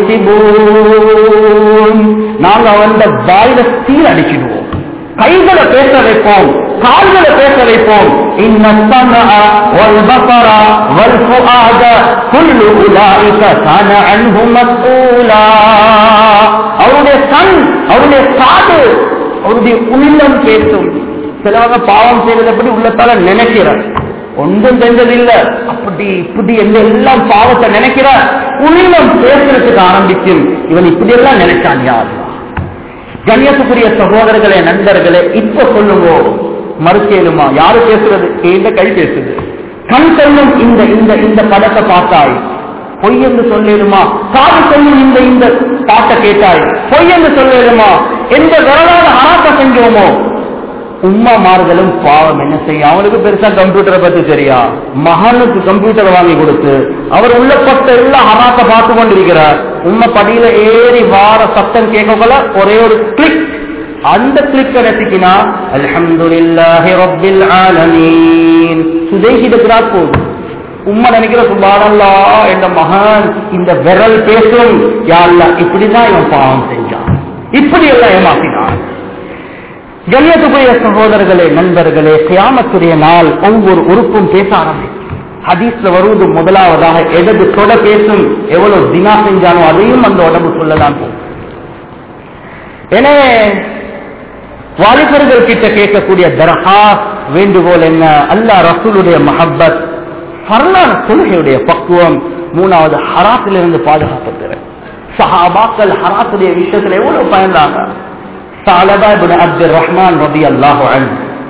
Speaker 1: يكسبون நாங்க வந்த வாயில சீர் அடிச்சிடுவோம் கைகளை பேச வைப்போம் கால்களை பேச வைப்போம் இன்ன السمع والبصر والفؤاد كل اولئك كان عنه مسؤولا அவருடைய கண் அவருடைய காது அவருடைய உள்ளம் பேசும் சிலவங்க பாவம் செய்வது எப்படி உள்ளத்தால நினைக்கிறார் ஒன்றும் செஞ்சதில்ல அப்படி இப்படி என்று எல்லாம் பாவத்தை நினைக்கிற உள்ளம் பேசுறதுக்கு ஆரம்பிக்கும் இவன் இப்படி எல்லாம் நினைச்சான் யார் கண்ணியத்துக்குரிய சகோதரர்களே நண்பர்களே இப்ப சொல்லுவோம் மறுக்கேலுமா யாரு பேசுறது இந்த கை பேசுது கண் சொல்லும் இந்த இந்த இந்த படத்தை பார்த்தாய் பொய் என்று சொல்லிடுமா காது சொல்லும் இந்த இந்த பாட்டை கேட்டாய் பொய் என்று சொல்லிடுமா எந்த விரலாத அராத்த செஞ்சோமோ உம்மாமார்களும் பாவம் என்ன செய்யும் அவனுக்கு பெருசா கம்ப்யூட்டரை பத்தி தெரியா மகனுக்கு கம்ப்யூட்டர் வாங்கி கொடுத்து அவர் உள்ளப்பட்ட எல்லா ஹராத்த பார்த்து கொண்டிருக்கிறார் உண்மை படியில ஏறி வார சத்தம் கேட்கல ஒரே ஒரு கிளிக் அந்த கிளிக் நெட்டிக்கினா அல்ஹம்துலில்லாஹி ரப்பில் ஆலமீன் சுதேகிடுகிறார் போதும் உம்மா நினைக்கிற சுபானல்லா என்ற மகன் இந்த விரல் பேசும் யாழ்லா இப்படிதான் இவன் பாவம் செஞ்சான் இப்படி எல்லாம் ஏமாத்தினான் கண்ணியத்துக்குரிய சகோதரர்களே நண்பர்களே கியாமத்துடைய நாள் ஒவ்வொரு உறுப்பும் பேச ஆரம்பிக்கும் ஹதீஸ்ல வருவது முதலாவதாக எதது தொட பேசும் எவ்வளவு தினா செஞ்சானோ அதையும் அந்த உடம்பு சொல்லலாம் போகும் எனவே வாலிபர்கள் கிட்ட கேட்கக்கூடிய தர்ஹா வேண்டுகோள் என்ன அல்லா ரசூலுடைய மஹப்பத் பரலான தொழுகையுடைய பக்குவம் மூணாவது ஹராத்திலிருந்து பாதுகாப்பு சஹாபாக்கள் ஹராத்துடைய விஷயத்துல எவ்வளவு பயந்தாங்க சாலபா இப்னு அப்துல் ரஹ்மான் ரபி அல்லாஹு அன்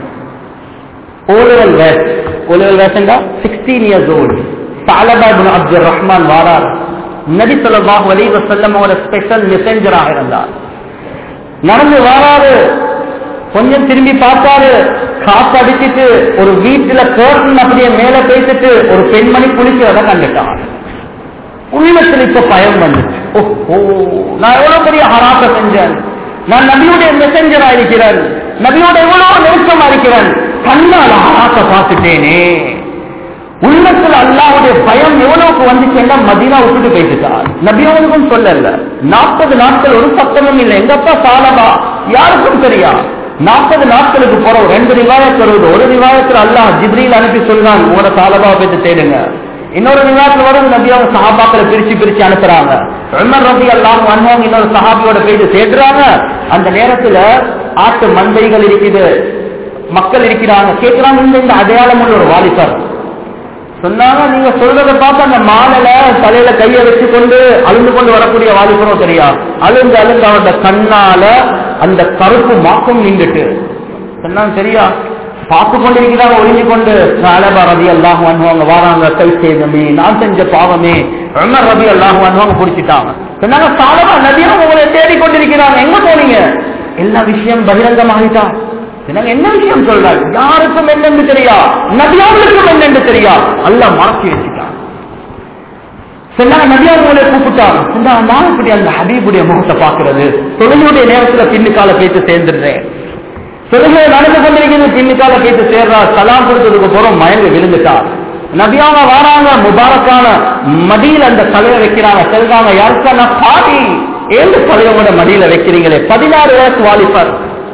Speaker 1: ஓலவல் வேஸ் ஓலவல் வேஸ்ண்டா சிக்ஸ்டீன் இயர்ஸ் ஓல்டு சாலபா இப்னு அப்துல் ரஹ்மான் வாரார் நபி ஸல்லல்லாஹு அலைஹி வஸல்லம் அவரோட ஸ்பெஷல் மெசஞ்சராக இருந்தார் நடந்து வராரு கொஞ்சம் திரும்பி பார்த்தாரு காத்து அடிச்சிட்டு ஒரு வீட்டுல கேர்டன் அப்படியே மேல பேசிட்டு ஒரு பெண்மணி குளிக்கிறத கண்டுட்டான் உள்ளத்தில் இப்ப பயம் வந்துச்சு ஓ நான் எவ்வளவு பெரிய ஹராத்த செஞ்சேன் நான் நபியுடைய மெசஞ்சரா இருக்கிறேன் நபியோட எவ்வளவு நெருக்கமா இருக்கிறேன் கண்ணால ஆசை பார்த்துட்டேனே உள்ளத்துல அல்லாவுடைய பயம் எவ்வளவுக்கு வந்துச்சுன்னா மதீனா விட்டுட்டு போயிட்டுட்டார் நபியவனுக்கும் சொல்லல நாற்பது நாட்கள் ஒரு சத்தமும் இல்லை எங்கப்பா சாலபா யாருக்கும் தெரியா நாற்பது நாட்களுக்கு போற ரெண்டு ரிவாயத் வருவது ஒரு ரிவாயத்தில் அல்லாஹ் ஜிப்ரீல் அனுப்பி சொல்றான் உங்களோட சாலபாவை போயிட்டு தேடுங்க இன்னொரு ரிவாயத்தில் வருது நபியாவை சஹாபாக்களை பிரிச்சு பிரிச்சு அனுப்புறாங்க உமர் ரபி அல்லாஹ் வந்தவங்க இன்னொரு சஹாபியோட போயிட்டு தேடுறாங்க அந்த நேரத்துல ஆட்டு மந்தைகள் இருக்குது மக்கள் இருக்கிறாங்க கேட்கிறாங்க இந்த இந்த அடையாளம் உள்ள ஒரு வாலிபர் சொன்னாங்க நீங்க சொல்றத பார்த்து அந்த மாலையில தலையில கைய வச்சு கொண்டு அழுந்து கொண்டு வரக்கூடிய வாலிபரும் தெரியா அழுந்து அழுந்து அவரோட கண்ணால அந்த கருப்பு மாக்கம் நின்றுட்டு சொன்னாங்க சரியா பார்த்து கொண்டிருக்கிறாங்க ஒளிஞ்சு கொண்டு அலபா ரபி அல்லாஹ் வாங்குவாங்க வாராங்க கை செய்தமே நான் செஞ்ச பாவமே உமர் ரபி அல்லாஹ் வாங்குவாங்க பிடிச்சிட்டாங்க சொன்னாங்க சாலமா நதியா உங்களை தேடி கொண்டிருக்கிறாங்க எங்க போனீங்க எல்லா விஷயம் பகிரங்கமாகிட்டா சொன்னாங்க, என்ன விஷயம் சொல்றாரு யாருக்கும் என்னென்று தெரியா நபியாவுக்கும் என்னென்று தெரியா அல்ல மறக்கி வச்சுட்டான் சொன்னாங்க நபியா உங்களை கூப்பிட்டாங்க சொன்னாங்க நான் இப்படி அந்த ஹபீபுடைய முகத்தை பார்க்கிறது தொழிலுடைய நேரத்துல பின்னுக்கால பேச்சு சேர்ந்துடுறேன் தொழுகை நடந்து கொண்டிருக்கிறது பின்னுக்கால கேட்டு சேர்றா சலாம் கொடுத்ததுக்கு போறோம் மயங்க விழுந்துட்டா நபியாவ வராங்க முபாரக்கான மடியில அந்த தலையை வைக்கிறாங்க செல்றாங்க யாருக்கான பாடி ஏழு தலையோட மடியில வைக்கிறீங்களே பதினாறு வயசு வாலிபர்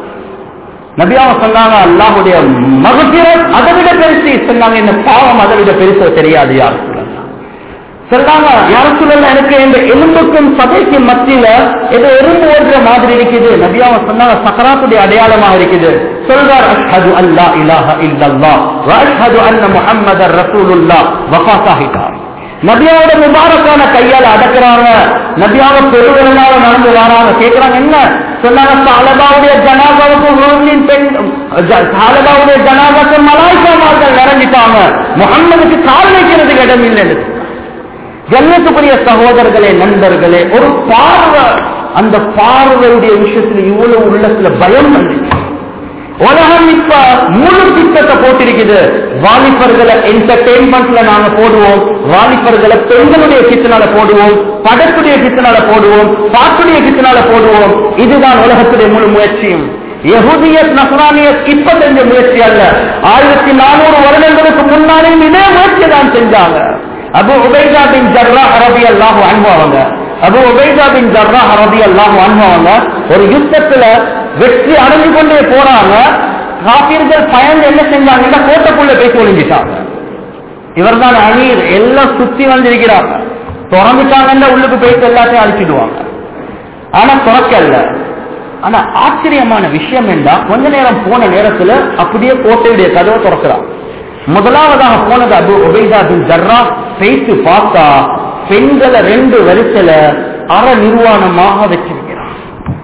Speaker 1: நபியாவ சொன்னாங்க அல்லாஹுடைய மகத்திரன் அதை விட பெருசு சொன்னாங்க என்ன பாவம் அதை விட பெருசு தெரியாது யார் சொல்றாங்க யார சொல்லல எனக்கு இந்த எலும்புக்கும் சதைக்கும் மத்தியில ஏதோ எறும்பு ஓடுற மாதிரி இருக்குது நபியாவ சொன்னாங்க சக்கராத்துடைய அடையாளமா இருக்குது சொல்றார் அஷ்ஹது அல்லா இலாஹ இல்லல்லா வ அஷ்ஹது அன்ன முஹம்மதர் ரசூலுல்லாஹ் வஃபாத்தாகிட்டார் நபியாவோட முபாரக்கான கையால அடக்குறாங்க நபியாவ பெருவிழால நடந்து வராங்க கேட்கிறாங்க என்ன சொன்னாங்க சாலபாவுடைய ஜனாபாவுக்கு ஊரின் பெண் ஜ- சாலபாவுடைய ஜனாபாவுக்கு மலாய்க்காமார்கள் நிறைஞ்சிட்டாங்க முகம்மதுக்கு கால் வைக்கிறதுக்கு இடம் இல்லைன்னு கண்ணியத்துக்குரிய சகோதரர்களே நண்பர்களே ஒரு பார்வை அந்த பார்வையுடைய விஷயத்துல இவ்வளவு உள்ளத்துல பயம் வந்துச்சு உலகம் இப்ப முழு திட்டத்தை போட்டிருக்குது வாலிபர்களை என்டர்டெயின்மெண்ட்ல நாங்க போடுவோம் வாலிபர்களை பெண்களுடைய கிச்சனால போடுவோம் படத்துடைய கிச்சனால போடுவோம் பாட்டுடைய கிச்சனால போடுவோம் இதுதான் உலகத்துடைய முழு முயற்சியும் யகுதியத் நசரானியத் இப்ப செஞ்ச முயற்சி அல்ல ஆயிரத்தி நானூறு வருடங்களுக்கு முன்னாலேயும் இதே முயற்சி தான் செஞ்சாங்க அபு உபைதா பின் ஜர்ரா அரபி அல்லாஹ் அனுபவங்க அபு உபைதா பின் ஜர்ரா அரபி அல்லாஹ் அனுபவங்க ஒரு யுத்தத்துல வெற்றி அடைஞ்சு கொண்டே போறாங்க காப்பீர்கள் பயந்து என்ன செஞ்சாங்கன்னா கோட்டைக்குள்ள பேசி ஒளிஞ்சிட்டாங்க இவர்தான் அமீர் எல்லாம் சுத்தி வந்திருக்கிறாங்க திறந்துட்டாங்கன்னா உள்ளுக்கு போயிட்டு எல்லாத்தையும் அழிச்சிடுவாங்க ஆனா திறக்கல ஆனா ஆச்சரியமான விஷயம் என்றா கொஞ்ச நேரம் போன நேரத்துல அப்படியே கோட்டையுடைய கதவை திறக்கிறான் முதலாவதாக போனது அபு உபைதா பின் ஜர்ரா பேசி பார்த்தா பெண்களை ரெண்டு வரிசையில அற நிர்வாணமாக வச்சிருக்கிறான்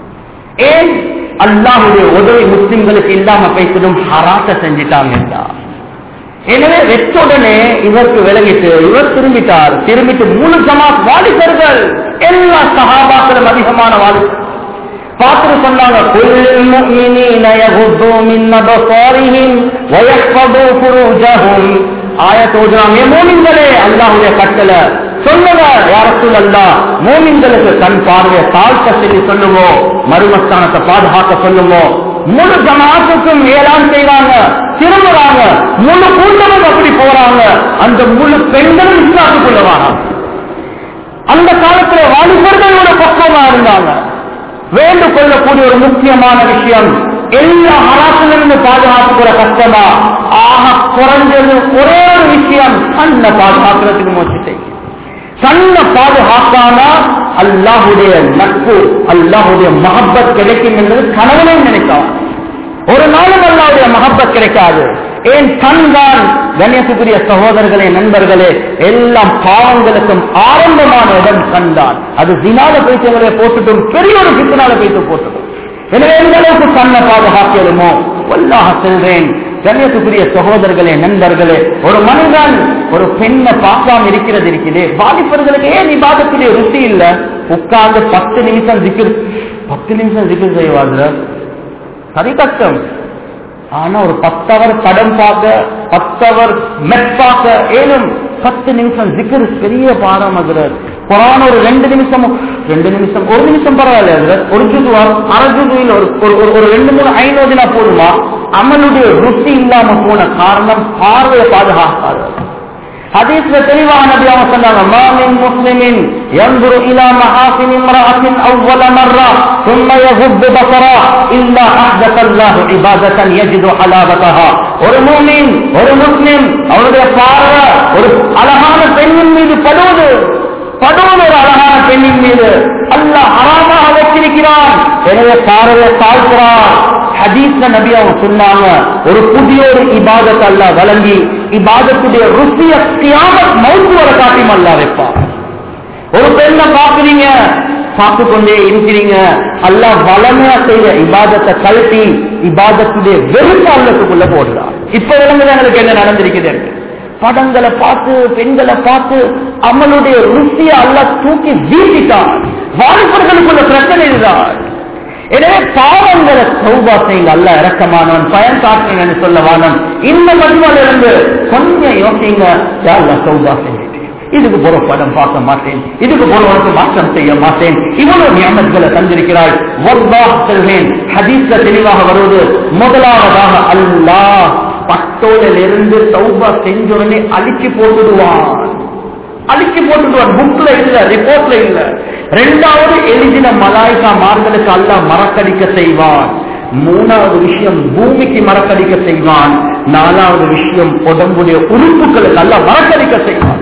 Speaker 1: ஏன் அல்லாஹுடைய உதவி முஸ்லிம்களுக்கு இல்லாம பேசணும் ஹராத்த செஞ்சிட்டாங்க எனவே வெச்ச உடனே இவருக்கு விலகிட்டு இவர் திரும்பிட்டார் திரும்பிட்டு மூணு ஜமாத் வாலிபர்கள் எல்லா சகாபாக்களும் அதிகமான வாலிபர் பார்த்துட்டு சொன்னாங்க குல் முஃமினீன யகுது மின் அபசாரிஹிம் வயஹ்ஃபது ஃபுரூஜஹும் ஆயத் ஓதுறாங்க மூமின்களே அல்லாஹ்வுடைய கட்டளை சொல்லுங்க யார சொல்லல்லா மூமின்களுக்கு கண் பார்வையை தாழ்த்த சொல்லி சொல்லுவோம் மருமஸ்தானத்தை பாதுகாக்க சொல்லுவோம் முழு ஜமாத்துக்கும் ஏலான் செய்றாங்க திரும்புறாங்க முழு கூட்டமும் அப்படி போறாங்க அந்த முழு பெண்களும் இஸ்லாத்துக்குள்ள வராங்க அந்த காலத்துல வாலிபர்களோட பக்குவமா இருந்தாங்க வேண்டு கொள்ளக்கூடிய ஒரு முக்கியமான விஷயம் எல்லா ஹராசிலிருந்து பாதுகாப்புக்கிற கஷ்டமா ஆக குறைஞ்சது ஒரே ஒரு விஷயம் கண்ணை பாதுகாக்கிறதுக்கு முயற்சி செய்யும் கண்ணை பாதுகாக்காம அல்லாஹுடைய நட்பு அல்லாஹுடைய மகப்பத் கிடைக்கும் என்பது கனவுனே நினைக்கலாம் ஒரு நாளும் அல்லாவுடைய மகப்பத் கிடைக்காது ஏன் கண் தான் கண்ணியத்துக்குரிய சகோதரர்களே நண்பர்களே எல்லாம் பாவங்களுக்கும் ஆரம்பமான இடம் கண் தான் அது தினால பேச்சவங்களை போட்டுட்டும் பெரிய ஒரு பித்தனால பேச்சு போட்டுட்டும் எனவே எந்த அளவுக்கு கண்ணை பாதுகாக்கலுமோ வல்லாக செல்றேன் கண்ணியத்துக்குரிய சகோதரர்களே நண்பர்களே ஒரு மனிதன் ஒரு பெண்ணை பார்க்காம இருக்கிறது இருக்குது வாலிபர்களுக்கு ஏன் இபாதத்துடைய ருசி இல்ல உட்கார்ந்து பத்து நிமிஷம் ஜிக்கிர் பத்து நிமிஷம் ஜிக்கிர் செய்வாங்க சரி கஷ்டம் ஆனா ஒரு பத்தவர் படம் பார்க்க பத்தவர் மெட் பார்க்க ஏழும் பத்து நிமிஷம் ஜிக்கர் பெரிய பாடம் அதுல குரான் ஒரு ரெண்டு நிமிஷம் ரெண்டு நிமிஷம் ஒரு நிமிஷம் பரவாயில்ல ஹஜ்ரத். ஒரு ஜுதுவா அரை ஜுதுவில் ஒரு ஒரு- ஒரு- ஒரு ரெண்டு மூணு ஐநூறுனா போதுமா அமலுடைய ருசி இல்லாம போன காரணம் பார்வையை பாதுகாக்காது ஹதீஸ்ல தெளிவாக நபி அவங்க சொன்னாங்க மாமின் முஸ்லிமின் ينظر الى محاسن امراه اول مره ثم يغض بصره الا احدث الله عباده يجد حلاوتها ஒரு மூமின் ஒரு முஸ்லிம் அவருடைய பார்வை ஒரு அழகான பெண்ணின் மீது படுவது படுவது ஒரு அழகான பெண்ணின் மீது அல்லாஹ் ஹராமாக வச்சிருக்கிறான் எனவே பார்வையை தாழ்க்கிறான் ஹதீஸ்ல நபி அவங்க சொன்னாங்க ஒரு புதிய ஒரு இபாதத் அல்லாஹ் வழங்கி இபாதத்துடைய ருசிய கியாமத் மௌத்து வர காட்டியும் அல்லாஹ் வைப்பான் ஒரு பெண்ணை பாக்குறீங்க பார்த்து கொண்டே இருக்கிறீங்க அல்லாஹ் வளமையா செய்த இபாதத்தை கழட்டி இபாதத்துடைய வெறுப்பு அல்லத்துக்குள்ள போடுறான் இப்ப விளங்குது எங்களுக்கு என்ன நடந்திருக்குது என்று. படங்களை பார்த்து பெண்களை பார்த்து அமலுடைய ருசியை அல்லாஹ் தூக்கி வீசிட்டான் வாலிபர்களுக்குள்ள பிரச்சனை இதுதான் எனவே பாவங்களை சௌபா செய்யுங்க அல்ல இறக்கமானவன் பயன் காட்டுங்கன்னு சொல்ல வானம் இந்த மதுமல இருந்து கொஞ்சம் யோசிங்க யாருல சௌபா செஞ்சுட்டு இதுக்கு போற படம் பார்க்க மாட்டேன் இதுக்கு போறவனுக்கு மாற்றம் செய்ய மாட்டேன் இவ்வளவு நியமங்களை தந்திருக்கிறாள் வல்லாஹ் செல்வேன் ஹதீஸ்ல தெளிவாக வருவது முதலாவதாக அல்லாஹ் பட்டோலிலிருந்து சௌபா செஞ்சோடனே அழிச்சு போட்டுடுவான் அழிச்சு போட்டுடுவான் புக்ல இல்ல ரிப்போர்ட்ல இல்ல ரெண்டாவது எழுதின மலாய்கா மார்களுக்கு அல்லாஹ் மறக்கடிக்க செய்வான் மூணாவது விஷயம் பூமிக்கு மறக்கடிக்க செய்வான் நாலாவது விஷயம் உடம்புடைய உறுப்புகளுக்கு அல்லாஹ் மறக்கடிக்க செய்வான்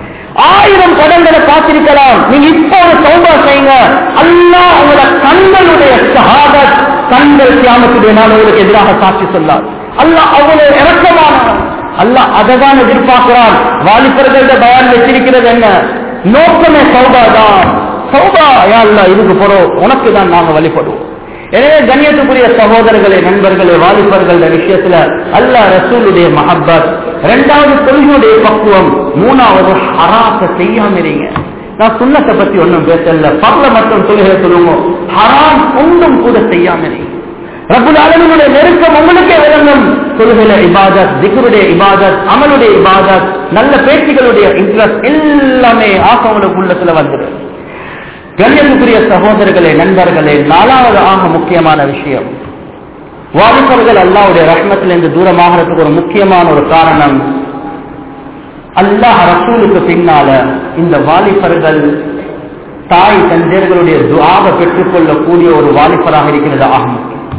Speaker 1: ஆயிரம் படங்களை பார்த்திருக்கலாம் நீங்க இப்போ ஒரு சௌபா செய்யுங்க அல்லாஹ் உங்களோட கண்களுடைய ஷஹாதத் கண்கள் கியாமத்துடைய நாள் உங்களுக்கு எதிராக சாட்சி சொல்லார் அல்லாஹ் அவ்வளவு இறக்கமானவன் அல்லாஹ் அதை தான் எதிர்பார்க்கிறான் வாலிபர்கள பயான் வச்சிருக்கிறது என்ன நோக்கமே சௌபா தான் சௌபா யா அல்லாஹ் இதுக்கு போறோம் உனக்கு தான் நாங்க வழிபடுவோம் எனவே கண்ணியத்துக்குரிய சகோதரர்களே நண்பர்களே வாலிபர்கள விஷயத்துல அல்லாஹ் ரசூலுடைய மஹப்பத் இரண்டாவது தொழுகையுடைய பக்குவம் மூணாவது ஹராத்தை செய்யாம இருங்க நான் சுண்ணத்தை பத்தி ஒன்றும் பேசல பகல மட்டும் தொழுகை சொல்லுங்க ஹராம் ஒன்றும் கூட செய்யாம இருங்க ரப்புல் ஆலமீனுடைய நெருக்கம் உங்களுக்கே விளங்கும் தொழுகையில இபாதத் திக்ருடைய இபாதத் அமலுடைய இபாதத் நல்ல பேச்சுகளுடைய இன்ட்ரெஸ்ட் எல்லாமே ஆசவங்களுக்கு உள்ளத்துல வந்துடும் கண்ணியத்துக்குரிய சகோதரர்களே நண்பர்களே நாலாவது ஆக முக்கியமான விஷயம் வாலிபர்கள் அல்லாவுடைய ரஹ்மத்திலிருந்து தூரமாகிறதுக்கு ஒரு முக்கியமான ஒரு காரணம் அல்லாஹ் ரசூலுக்கு பின்னால இந்த வாலிபர்கள் தாய் தந்தையர்களுடைய துவாவை பெற்றுக்கொள்ளக்கூடிய ஒரு வாலிபராக இருக்கிறது ஆகும்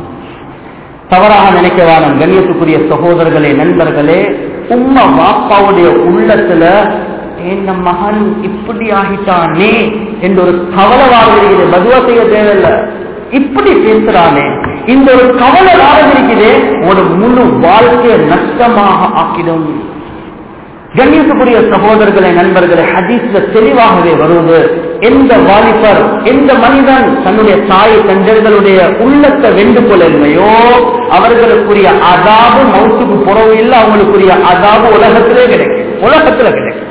Speaker 1: தவறாக நினைக்கவான கண்ணியத்துக்குரிய சகோதரர்களே நண்பர்களே உம்மா வாப்பாவுடைய உள்ளத்துல என் மகன் இப்படி ஆகிட்டானே என்ற ஒரு கவலை வாழ்கிறது பதுவா செய்ய தேவையில்லை இப்படி பேசுறானே இந்த ஒரு கவலை வாழ்கிறதே ஒரு முழு வாழ்க்கையை நஷ்டமாக ஆக்கிடும் கண்ணியத்துக்குரிய சகோதரர்களே நண்பர்களே ஹதீஸ்ல தெளிவாகவே வருவது எந்த வாலிபர் எந்த மனிதன் தன்னுடைய தாய் தஞ்சர்களுடைய உள்ளத்தை வெண்டு கொள்ளலையோ அவர்களுக்குரிய அதாபு மௌத்துக்கு புறவு இல்லை அவங்களுக்குரிய அதாபு உலகத்திலே கிடைக்கும் உலகத்துல கிடைக்கும்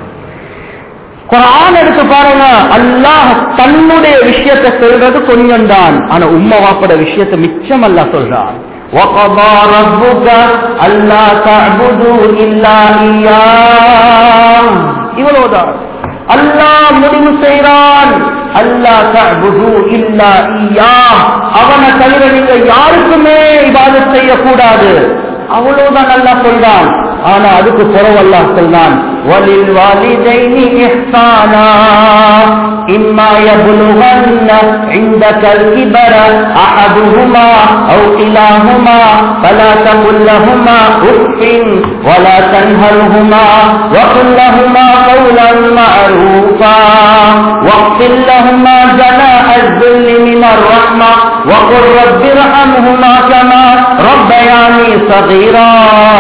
Speaker 1: குரான் எடுத்து பாருங்க அல்லாஹ் தன்னுடைய விஷயத்தை சொல்றது கொஞ்சம் தான் ஆனா உம்மா வாப்பட விஷயத்தை மிச்சம் அல்ல சொல்றான் وَقَضَى رَبُّكَ أَلَّا تَعْبُدُوا إِلَّا إِيَّاهُ இவ்வளவுதான் அல்லாஹ் முடிவு செய்கிறான் அல்லா தஅபுது இல்லா இய்யாஹ் அவனை தவிர நீங்க யாருக்குமே இபாதத் செய்யக்கூடாது அவ்வளவுதான் அல்லாஹ் சொல்றான் ஆனா அதுக்கு புறவல்லா சொல்றான் وَلِلْوَالِدَيْنِ إِحْسَانًا إِمَّا يَبْلُغَنَّ عِندَكَ الْكِبَرَ أَحَدُهُمَا أَوْ كِلَاهُمَا فَلَا تَقُل لَّهُمَا أُفٍّ وَلَا تَنْهَرْهُمَا وَقُل لَّهُمَا قَوْلًا مَّعْرُوفًا وَاخْفِضْ لَهُمَا جَنَاحَ الذُّلِّ مِنَ الرَّحْمَةِ وَقُل رَّبِّ ارْحَمْهُمَا كَمَا رَبَّيَانِي صَغِيرًا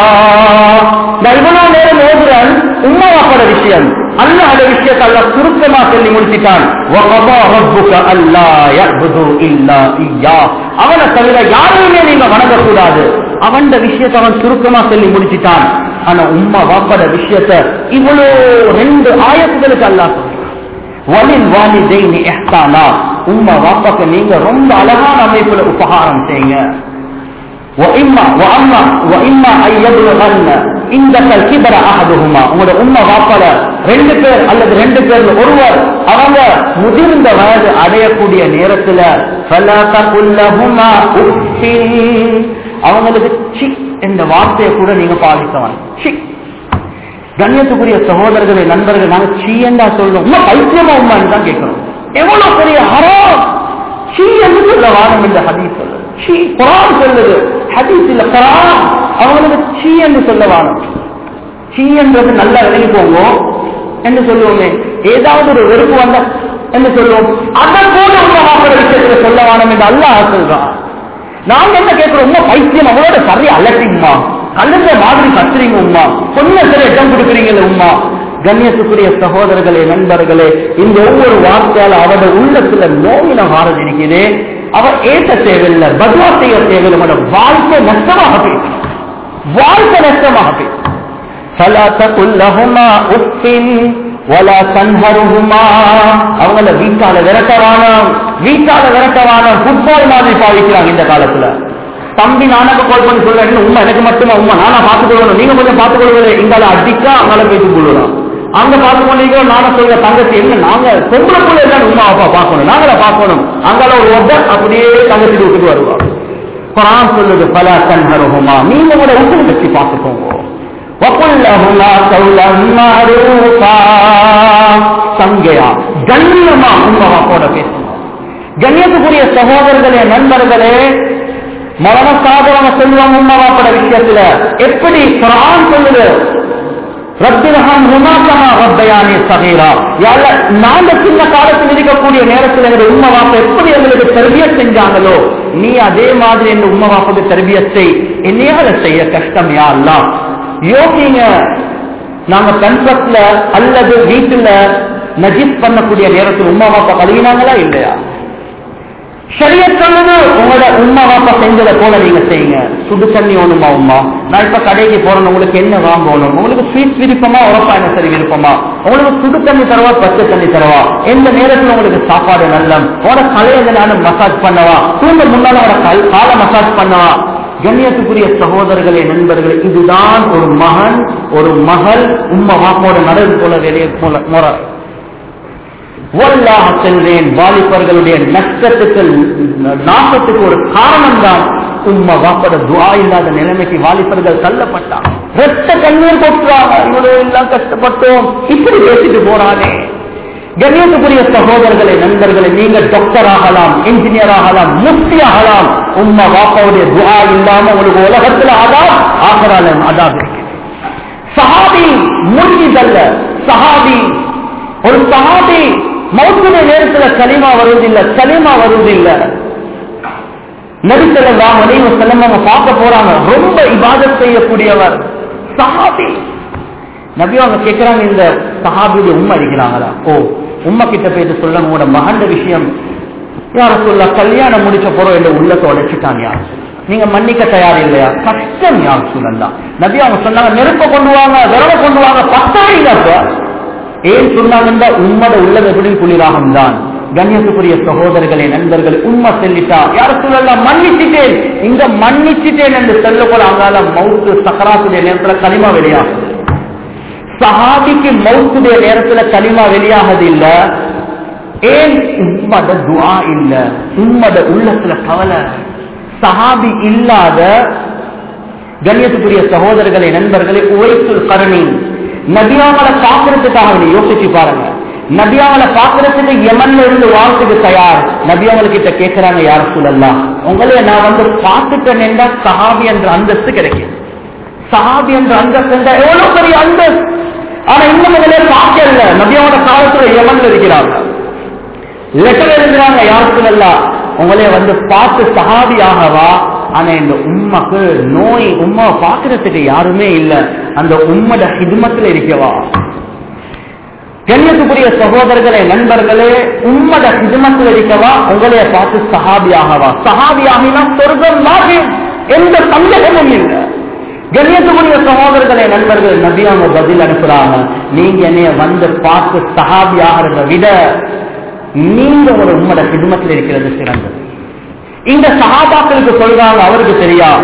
Speaker 1: நான் இவ்வளவு நேரம் ஓதுறேன் உம்மா வாப்பட விஷயம் அல்லாஹ் விஷயத்தை அல்லாஹ் சுருக்கமா சொல்லி முடிச்சிட்டான் وَقَضَى رَبُّكَ أَلَّا يَعْبُدُوا إِلَّا إِيَّاهُ அவனை தவிர யாரையுமே நீங்க வணங்கக்கூடாது அவன் விஷயத்தை அவன் சுருக்கமா சொல்லி முடிச்சிட்டான் ஆனா உம்மா வாப்பட விஷயத்தை இவ்வளவு ரெண்டு ஆயத்துகளுக்கு அல்லாஹ் சொல்றான் வலில் வாலிதைனி இஹ்சானா உம்மா வாப்பாக்கு நீங்க ரொம்ப அழகான அமைப்புல உபகாரம் செய்யுங்க وإما وأما وإما أن يبلغن عندك الكبر أحدهما உங்களோட உம்மா வாப்பால ரெண்டு பேர் அல்லது ரெண்டு பேர்ல ஒருவர் அவங்க முதிர்ந்த வயது அடையக்கூடிய நேரத்துல فلا تقل لهما أف அவங்களுக்கு சி என்ற வார்த்தையை கூட நீங்க பாதித்தவன் சி கண்ணியத்துக்குரிய சகோதரர்களை நண்பர்கள் நாங்க சீ என்றா சொல்றோம் உண்மை பைத்தியமா உண்மைன்னு தான் கேட்கிறோம் எவ்வளவு பெரிய ஹராம் சீ என்று சொல்ல வாரம் இந்த ஹதீஸ் சொல்லுது சீ குரான் சொல்லுது ஹதீஸ் இல்ல குரான் அவங்களுக்கு சீ என்று சொல்ல வாரம் சீ என்றது நல்லா விலகி போங்க என்று சொல்லுவோமே ஏதாவது ஒரு வெறுப்பு வந்த என்று சொல்லுவோம் அதை கூட உங்க மாப்பிள விஷயத்துல சொல்ல வானம் என்று அல்லாஹ் சொல்றான் நாங்க என்ன கேட்கிறோம் உமா பைத்தியம் அவளோட சரி அலட்டிங்கம்மா கல்லுங்க மாதிரி கத்துறீங்க உமா கொஞ்சம் சரி இடம் கொடுக்குறீங்களே உமா கண்ணியத்துக்குரிய சகோதரர்களே நண்பர்களே இந்த ஒவ்வொரு வார்த்தையால அவரோட உள்ளத்துல நோயின வாரது இருக்குது அவர் ஏற்ற தேவையில்லை பத்வா செய்ய தேவையில்லை உங்களோட வாழ்க்கை நஷ்டமாக போயிடும் வாழ்க்கை நஷ்டமாக போயிடும் فلا تقل لهما اف ولا تنهرهما அவங்கள வீட்டால விரட்டவான வீட்டால விரட்டவான ஃபுட்பால் மாதிரி பாவிக்கிறாங்க இந்த காலத்துல தம்பி நானக்கு கால் பண்ணி சொல்றேன் உண்மை எனக்கு மட்டுமா உண்மை நானா பார்த்துக் கொள்ளணும் நீங்க கொஞ்சம் பார்த்துக் கொள்வது இங்கால அடிக்கா அங்கால பேசிக் கொள்ளலாம் அங்க பார்த்து கொண்டீங்க நானே சொல்ற தங்கச்சி என்ன நாங்க பொம்பளை பிள்ளை தான் உமா அப்பா பார்க்கணும் நாங்கள பார்க்கணும் அங்கால ஒரு ஒப்ப அப்படியே தங்கச்சி விட்டுட்டு வருவாங்க குரான் சொல்லுது பல தன்ஹருஹுமா நீங்க கூட உங்களை வச்சு பார்த்துக்கோங்க وقل لهما قولا معروفا சங்கையா கண்ணியமா உங்க அப்பாவோட பேசணும் கண்ணியத்துக்குரிய சகோதரர்களே நண்பர்களே மரண சாதவங்க சொல்லுவாங்க உம்மா வாப்பட விஷயத்துல எப்படி குரான் சொல்லுது ரத்திரஹம் ஹுமாக்கமா ரப்பயானி சகீரா யார நாங்க சின்ன காலத்தில் இருக்கக்கூடிய நேரத்தில் எங்க உம்மா வாப்பா எப்படி எங்களுக்கு தர்பிய செஞ்சாங்களோ நீ அதே மாதிரி எங்க உம்மா வாப்புக்கு தர்பியத்தை என்னையால செய்ய கஷ்டம் யா அல்லாஹ் யோசிங்க நாங்க கன்சப்ட்ல அல்லது வீட்டுல நஜித் பண்ணக்கூடிய நேரத்தில் உம்மா வாப்பா கழுவினாங்களா இல்லையா சரிய சொல்லுது உங்களோட உம்மா வாப்பா செஞ்சதை போல நீங்க செய்யுங்க சுடு தண்ணி ஒண்ணுமா உம்மா நான் இப்ப கடைக்கு போறேன் உங்களுக்கு என்ன வாங்கணும் உங்களுக்கு ஸ்வீட் விருப்பமா உரப்பா என்ன சரி விருப்பமா உங்களுக்கு சுடு தண்ணி தரவா பச்சை தண்ணி தரவா எந்த நேரத்துல உங்களுக்கு சாப்பாடு நல்லம் உங்களோட தலையை நானும் மசாஜ் பண்ணவா தூங்க முன்னால உங்களோட கல் காலை மசாஜ் பண்ணவா கண்ணியத்துக்குரிய சகோதரர்களே நண்பர்களே இதுதான் ஒரு மகன் ஒரு மகள் உம்மா வாப்போட நடவு போல வெளியே போல முறை வல்லாக செல்வேன் வாலிபர்களுடைய நஷ்டத்துக்கு நாசத்துக்கு ஒரு காரணம் தான் உம்மா வாப்பட துவா இல்லாத நிலைமைக்கு வாலிபர்கள் தள்ளப்பட்டான் ரத்த கண்ணீர் கொட்டுறாங்க இவ்வளவு எல்லாம் கஷ்டப்பட்டோம் இப்படி பேசிட்டு போறானே கண்ணியத்துக்குரிய சகோதரர்களே நண்பர்களே நீங்க டாக்டர் ஆகலாம் இன்ஜினியர் ஆகலாம் முஃப்தி ஆகலாம் உம்மா வாப்பாவுடைய துவா இல்லாம உங்களுக்கு உலகத்துல அதான் ஆகராலம் அதான் இருக்கு சஹாபி முன்னிதல்ல சஹாபி ஒரு சஹாபி மௌத்துடைய நேரத்துல களிமா வருவதில்லை களிமா வருவதில்லை நடித்தலாம் அனைவ செல்லம் அவங்க பார்க்க போறாங்க ரொம்ப இபாதத் செய்யக்கூடியவர் சஹாபி நபி அவங்க கேட்கிறாங்க இந்த சஹாபியுடைய உண்மை இருக்கிறாங்களா ஓ உம்மா கிட்ட போயிட்டு சொல்ல உங்களோட மகண்ட விஷயம் யார சொல்ல கல்யாணம் முடிச்ச போறோம் என்ற உள்ளத்தை உடைச்சிட்டான் யார் நீங்க மன்னிக்க தயார் இல்லையா கஷ்டம் யார் சொல்லலாம் நபி அவங்க சொன்னாங்க நெருப்ப கொண்டு வாங்க விரவ கொண்டு வாங்க பத்தவே இல்லை அப்ப ஏன் சொன்னாங்கன்னா உம்மட உள்ளது எப்படி குளிராகம் தான் கண்ணியத்துக்குரிய சகோதரர்களே நண்பர்கள் உண்மை சொல்லிட்டா யார சொல்லலாம் மன்னிச்சிட்டேன் இங்க மன்னிச்சிட்டேன் என்று சொல்ல போல அங்கால மவுத்து சக்கராத்துடைய நேரத்துல களிமா வெளியாகுது சஹாபிக்கு மவுத்துடைய நேரத்துல களிமா வெளியாகுது இல்ல ஏன் உம்மட துவா இல்ல உம்மட உள்ளத்துல கவலை சஹாபி இல்லாத கண்ணியத்துக்குரிய சகோதரர்களே நண்பர்களே உழைத்துள் கருணி நபியாவளை பார்க்கறதுக்காக நீ யோசிச்சு பாருங்க நபியாவளை பார்க்கறதுக்கு யமன்ல இருந்து வாழ்த்துக்கு தயார் நபியாவளை கிட்ட கேட்கிறாங்க யார சொல்லலாம் உங்களே நான் வந்து பார்த்துட்டேன் என்றா சஹாபி என்ற அந்தஸ்து கிடைக்கும் சஹாபி என்ற அந்தஸ்து என்றா எவ்வளவு பெரிய அந்தஸ்து ஆனா இன்னும் முதலே பார்க்கல நபியாவோட காலத்துல யமன்ல இருக்கிறாங்க லெட்டர் எழுதுறாங்க யார் சொல்லலாம் உங்களே வந்து பார்த்து சஹாபி ஆகவா ஆனா இந்த உண்மைக்கு நோய் உண்மாவை பார்க்கறதுக்கு யாருமே இல்ல அந்த உம்மட ஹிதுமத்துல இருக்கவா கண்ணியத்துக்குரிய சகோதரர்களே நண்பர்களே உம்மட ஹிதுமத்தில் இருக்கவா உங்களைய பார்த்து சஹாபி ஆகவா சஹாபி ஆகினா சொர்க்கம் பாக்கியம் எந்த சந்தேகமும் இல்லை கண்ணியத்துக்குரிய சகோதரர்களே நண்பர்கள் நபி அவங்க பதில் அனுப்புறாங்க நீங்க என்னைய வந்து பார்த்து சஹாபி ஆகிறத விட நீங்க ஒரு உம்மட ஹிதுமத்தில் இருக்கிறது சிறந்தது இந்த சகாபாக்களுக்கு சொல்றாங்க அவருக்கு தெரியா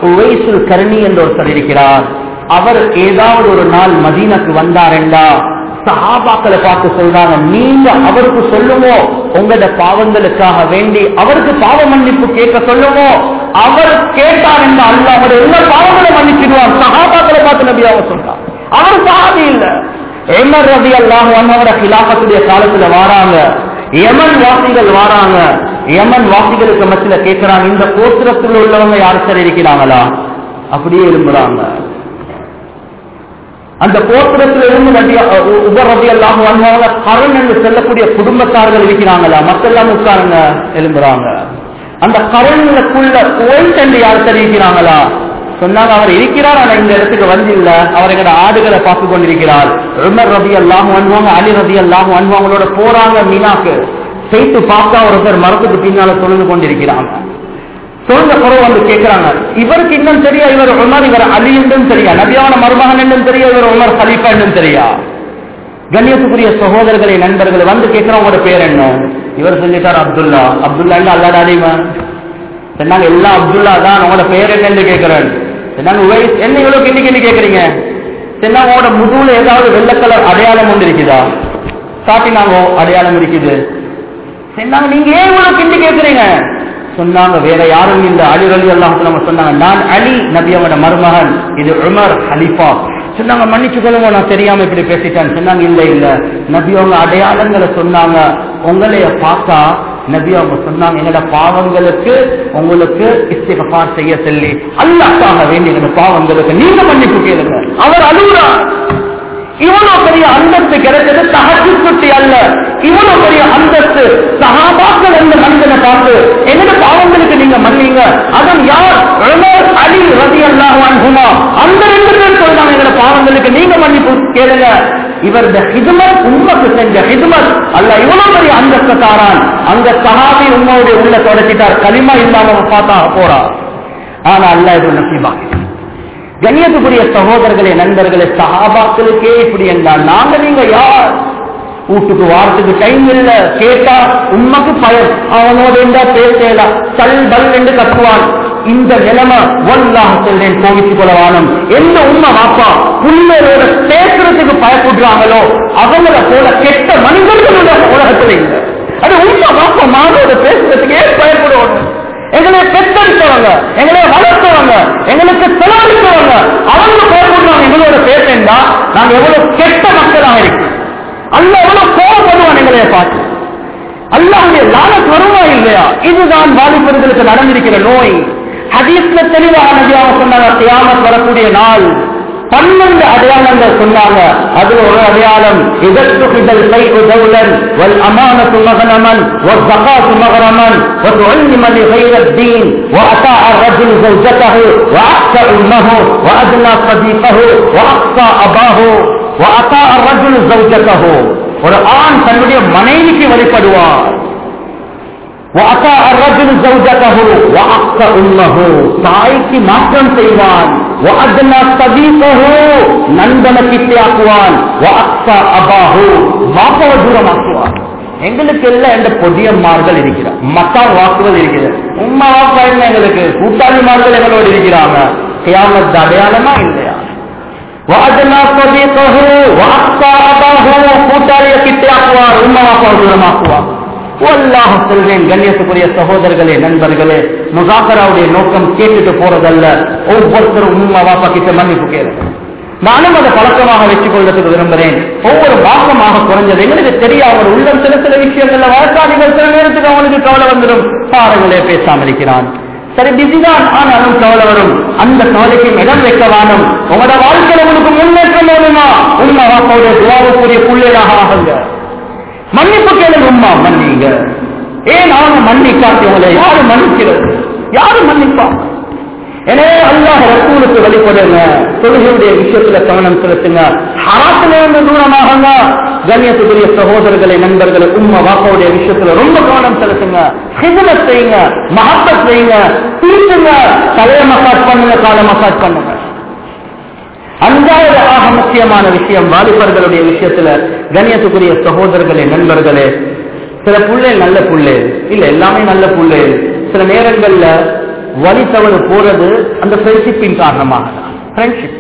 Speaker 1: உவைசுல் கருணி என்ற ஒருத்தர் இருக்கிறார் அவர் ஏதாவது ஒரு நாள் மதீனக்கு வந்தாரெண்டா சஹாபாக்களை பார்த்து சொல்றாங்க நீங்க அவருக்கு சொல்லுமோ உங்களோட பாவங்களுக்காக வேண்டி அவருக்கு பாவ மன்னிப்பு கேட்க சொல்லுமோ அவர் கேட்டார் என்று அல்ல அவர் எல்லா பாவங்களை மன்னிச்சிடுவார் சஹாபாக்களை பார்த்து நபி அவர் சொல்றார் அவர் சஹாபி இல்ல எமர் ரவி அல்லாஹ் அவரோட கிலாபத்துடைய காலத்துல வாராங்க யமன் வாசிகள் வாராங்க யமன் வாசிகளுக்கு மத்தியில கேட்கிறாங்க இந்த கோத்திரத்தில் உள்ளவங்க யார் சார் இருக்கிறாங்களா அப்படியே எழும்புறாங்க அந்த கோத்திரத்தில் இருந்து நபி உபர் ரபி அல்லாஹ் வாழ்வாங்க கரண் என்று சொல்லக்கூடிய குடும்பத்தார்கள் இருக்கிறாங்களா மத்தெல்லாம் உட்காருங்க எழும்புறாங்க அந்த கரணுக்குள்ள கோயில் என்று யார் தெரிவிக்கிறாங்களா சொன்னாங்க அவர் இருக்கிறார் ஆனா இந்த இடத்துக்கு வந்து இல்ல அவர் எங்கட ஆடுகளை பார்த்து கொண்டிருக்கிறார் உமர் ரபி அல்லாஹ் அன்வாங்க அலி ரபி அல்லாஹ் அன்வாங்களோட போறாங்க மீனாக்கு செய்து பார்த்தா ஒருத்தர் மரத்துக்கு பின்னால தொழுது கொண்டிருக்கிறாங்க சொல்ல குறவு வந்து கேட்கிறாங்க இவருக்கு இன்னும் தெரியா இவர் உமர் இவர் அலி என்றும் தெரியா நபியான மருமகன் என்றும் தெரியா இவர் உமர் ஹலீஃபா என்றும் தெரியா கண்ணியத்துக்குரிய சகோதரர்களை நண்பர்கள் வந்து கேட்கிறோம் உங்களோட பேர் என்ன இவர் சொல்லிட்டார் அப்துல்லா அப்துல்லா அல்லாட அடிமை சொன்னாங்க எல்லாம் அப்துல்லா தான் உங்களோட பேர் என்னன்னு கேட்கிறேன் சொன்னாங்க உவைஸ் என்ன இவ்வளவு கிண்டி கிண்டி கேட்கறீங்க சொன்னாங்க உங்களோட முதுகுல ஏதாவது வெள்ளை கலர் அடையாளம் ஒன்று இருக்குதா காட்டினாங்க அடையாளம் இருக்குது சொன்னாங்க நீங்க ஏன் இவ்வளவு கிண்டி கேட்கறீங்க சொன்னாங்க வேற யாரும் இல்ல அலி அலி அல்லாஹ் சொன்னாங்க நான் அலி நபியோட மருமகன் இது உமர் ஹலீஃபா சொன்னாங்க மன்னிச்சு கொள்ளுங்க நான் தெரியாம இப்படி பேசிட்டேன் சொன்னாங்க இல்ல இல்ல நபி அவங்க அடையாளங்களை சொன்னாங்க உங்களைய பார்த்தா நபி அவங்க சொன்னாங்க எங்களோட பாவங்களுக்கு உங்களுக்கு இஸ்திகபார் செய்ய சொல்லி அல்லாக்காக வேண்டிய எங்களோட பாவங்களுக்கு நீங்க மன்னிப்பு கேளுங்க அவர் அழுகுறார் இவ்வளவு பெரிய அந்தஸ்து கிடைச்சது தகச்சு சுட்டி அல்ல இவ்வளவு பெரிய அந்தஸ்து சகாபாக்கள் என்ற மனிதனை பார்த்து எங்கட பாவங்களுக்கு நீங்க மன்னிங்க அதன் யார் உமர் அலி ரதி அல்லாஹுமா அந்த ரெண்டு பேர் சொல்றாங்க எங்கட பாவங்களுக்கு நீங்க மன்னிப்பு கேளுங்க இவரது ஹிதுமத் உண்மைக்கு செஞ்ச ஹிதுமத் அல்ல இவ்வளவு பெரிய அந்தஸ்து தாரான் அந்த சகாபி உண்மையுடைய உள்ள தொடச்சிட்டார் களிமா இல்லாம பார்த்தா போறா ஆனா அல்ல இது நசீபாக்கி கண்ணியத்துக்குரிய சகோதரர்களே நண்பர்களே சஹாபாக்களுக்கே இப்படி என்றால் நாங்க நீங்க யார் வீட்டுக்கு வாரத்துக்கு டைம் இல்ல கேட்டா உண்மைக்கு பயம் அவனோட இருந்தா பேசலாம் சல் பல் என்று கத்துவான் இந்த நிலைமை ஒன்றாக சொல்றேன் கோவிச்சு கொள்ளவானும் எந்த உண்மை வாப்பா புள்ளரோட பேசுறதுக்கு பயப்படுறாங்களோ அவங்கள போல கெட்ட மனிதர்களோட உலகத்துல இல்லை அது உண்மை வாப்பா மாதோட பேசுறதுக்கு ஏன் பயப்படுவாங்க எங்களை பெற்றெடுத்தவங்க எங்களை வளர்த்தவங்க எங்களுக்கு செலவழித்தவங்க அவங்க பயப்படுறாங்க எங்களோட பேசுண்டா நாங்க எவ்வளவு கெட்ட மக்களாக இருக்கு அல்ல எவ்வளவு கோவப்படுவான் எங்களைய பார்த்து அல்லாவுடைய லானத் வருமா இல்லையா இதுதான் வாலிபர்களுக்கு நடந்திருக்கிற நோய் ஹதீஸ்ல தெளிவாக நபியாக சொன்னாங்க கியாமத் வரக்கூடிய நாள் பன்னெண்டு அடையாளங்கள் சொன்னாங்க அதுல ஒரு அடையாளம் இதற்கு இதழ் சைகு தௌலன் வல் அமானத்து மகனமன் والزكاة مغرما وتعلم لغير الدين وأطاع الرجل زوجته وأقصى أمه وأدنى صديقه وأقصى أباه وأطاع الرجل زوجته ஒரு ஆண் தன்னுடைய மனைவிக்கு வழிபடுவார் وأطاع الرجل زوجته وأقصى أمه தாய்க்கு மாற்றம் செய்வான் وأدنى صديقه நண்பனை கிட்டையாக்குவான் وأقصى أباه வாப்பவ தூரமாக்குவான் எங்களுக்கு எல்லாம் எந்த பொடியம்மார்கள் இருக்கிறார் மத்தா வாக்குவது இருக்கிறது உம்மா வாப்பா என்ன எங்களுக்கு கூட்டாளிமார்கள் எங்களோடு இருக்கிறாங்க கியாமத் அடையாளமா இல்லையா وأدنى صديقه وأقصى أباه கூட்டாளிய கிட்டையாக்குவார் உம்மா வாப்பா தூரமாக்குவார் அல்லாஹ் சொல்றேன் கண்ணியத்துக்குரிய சகோதரர்களே நண்பர்களே முசாக்கராவுடைய நோக்கம் கேட்டுட்டு போறதல்ல ஒவ்வொருத்தரும் உண்மை வாப்பா கிட்ட மன்னிப்பு கேளுங்க நானும் அதை பழக்கமாக வச்சுக் கொள்றதுக்கு விரும்புகிறேன் ஒவ்வொரு மாசமாக குறைஞ்சது எங்களுக்கு தெரியாது அவர் உள்ளம் சில சில விஷயங்கள்ல வழக்காடிகள் சில நேரத்துக்கு அவனுக்கு கவலை வந்துடும் பாருங்களே பேசாம இருக்கிறான் சரி பிஸிதான் ஆனாலும் கவலை வரும் அந்த கவலைக்கு இடம் வைக்க வேணும் உங்களோட வாழ்க்கையில உங்களுக்கு முன்னேற்றம் வேணுமா உண்மை வாப்பாவுடைய துவாவுக்குரிய புள்ளையாக ஆகுங்க மன்னிப்பு கேளுங்க உம்மா மன்னிங்க ஏன் அவங்க மன்னிக்காட்டி உங்களை யாரு மன்னிக்கிறது யாரு மன்னிப்பாங்க எனவே அல்லாஹ் ரசூலுக்கு வழிபடுங்க தொழுகையுடைய விஷயத்துல கவனம் செலுத்துங்க ஹராத்திலிருந்து தூரமாகங்க கண்ணியத்துக்குரிய சகோதரர்களை நண்பர்களை உம்மா வாப்பாவுடைய விஷயத்துல ரொம்ப கவனம் செலுத்துங்க ஹிதமத் செய்யுங்க மகப்பத் செய்யுங்க தீர்த்துங்க தலைய மசாஜ் பண்ணுங்க கால மசாஜ் பண்ணுங்க அஞ்சாவது ஆக முக்கியமான விஷயம் வாலிபர்களுடைய விஷயத்துல கண்ணியத்துக்குரிய சகோதரர்களே நண்பர்களே சில புள்ளை நல்ல புள்ளை இல்ல எல்லாமே நல்ல புள்ளை சில நேரங்கள்ல வழி தவறு போறது அந்த ஃப்ரெண்ட்ஷிப்பின் காரணமாக தான் ஃப்ரெண்ட்ஷிப்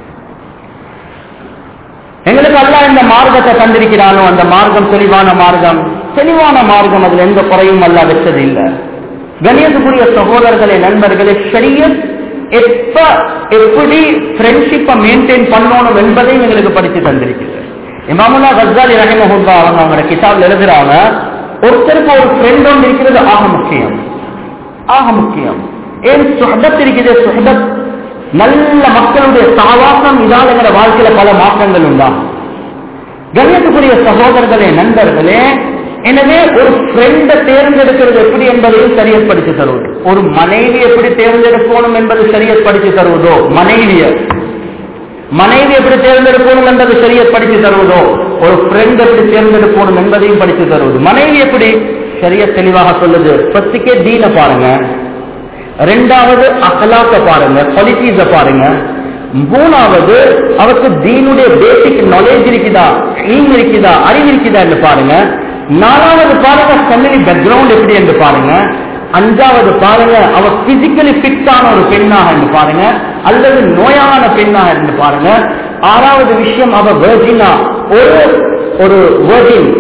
Speaker 1: எங்களுக்கு அல்லா இந்த மார்க்கத்தை தந்திருக்கிறானோ அந்த மார்க்கம் தெளிவான மார்க்கம் தெளிவான மார்க்கம் அதுல எந்த குறையும் அல்ல வச்சது இல்லை கணியத்துக்குரிய சகோதரர்களே நண்பர்களே ஷரியத் எப்ப எப்படி ஃப்ரெண்ட்ஷிப்பை மெயின்டைன் பண்ணணும் என்பதையும் எங்களுக்கு படித்து தந்திருக்கிறது இமாமுல்லா கசாலி ரஹிமஹுல்லா அவங்க அவங்களோட கிதாபில் எழுதுறாங்க ஒருத்தருக்கு ஒரு ஃப்ரெண்ட் ஒன்று இருக்கிறது ஆக முக்கியம் ஆக முக்கியம் ஏன் சுஹபத் இருக்குது சுஹபத் நல்ல மக்களுடைய சாவாசம் இதால் எங்களோட வாழ்க்கையில பல மாற்றங்கள் உண்டா கண்ணியத்துக்குரிய சகோதரர்களே நண்பர்களே எனவே ஒரு ஃப்ரெண்டை தேர்ந்தெடுக்கிறது எப்படி என்பதையும் சரியப்படுத்தி தருவது ஒரு மனைவி எப்படி தேர்ந்தெடுக்கணும் என்பது சரியப்படுத்தி தருவதோ மனைவிய மனைவி எப்படி தேர்ந்தெடுக்கணும் என்பது சரியப்படுத்தி தருவதோ ஒரு ஃப்ரெண்ட் எப்படி தேர்ந்தெடுக்கணும் என்பதையும் படித்து தருவது மனைவி எப்படி சரிய தெளிவாக சொல்லுது பத்துக்கே தீன பாருங்க ரெண்டாவது அகலாக்க பாருங்க குவாலிட்டிஸ பாருங்க மூணாவது அவருக்கு தீனுடைய பேசிக் நாலேஜ் இருக்குதா ஈம் இருக்குதா அறிவு இருக்குதா என்று பாருங்க நாலாவது பாருங்க ஃபேமிலி பேக்ரவுண்ட் எப்படி என்று பாருங்க அஞ்சாவது பாருங்க அவ பிசிக்கலி ஃபிட்டான ஒரு பெண்ணாக என்று பாருங்க அல்லது நோயான பெண்ணாக என்று பாருங்க ஆறாவது விஷயம் அவ வேர்ஜினா ஒரு ஒரு வேர்ஜின்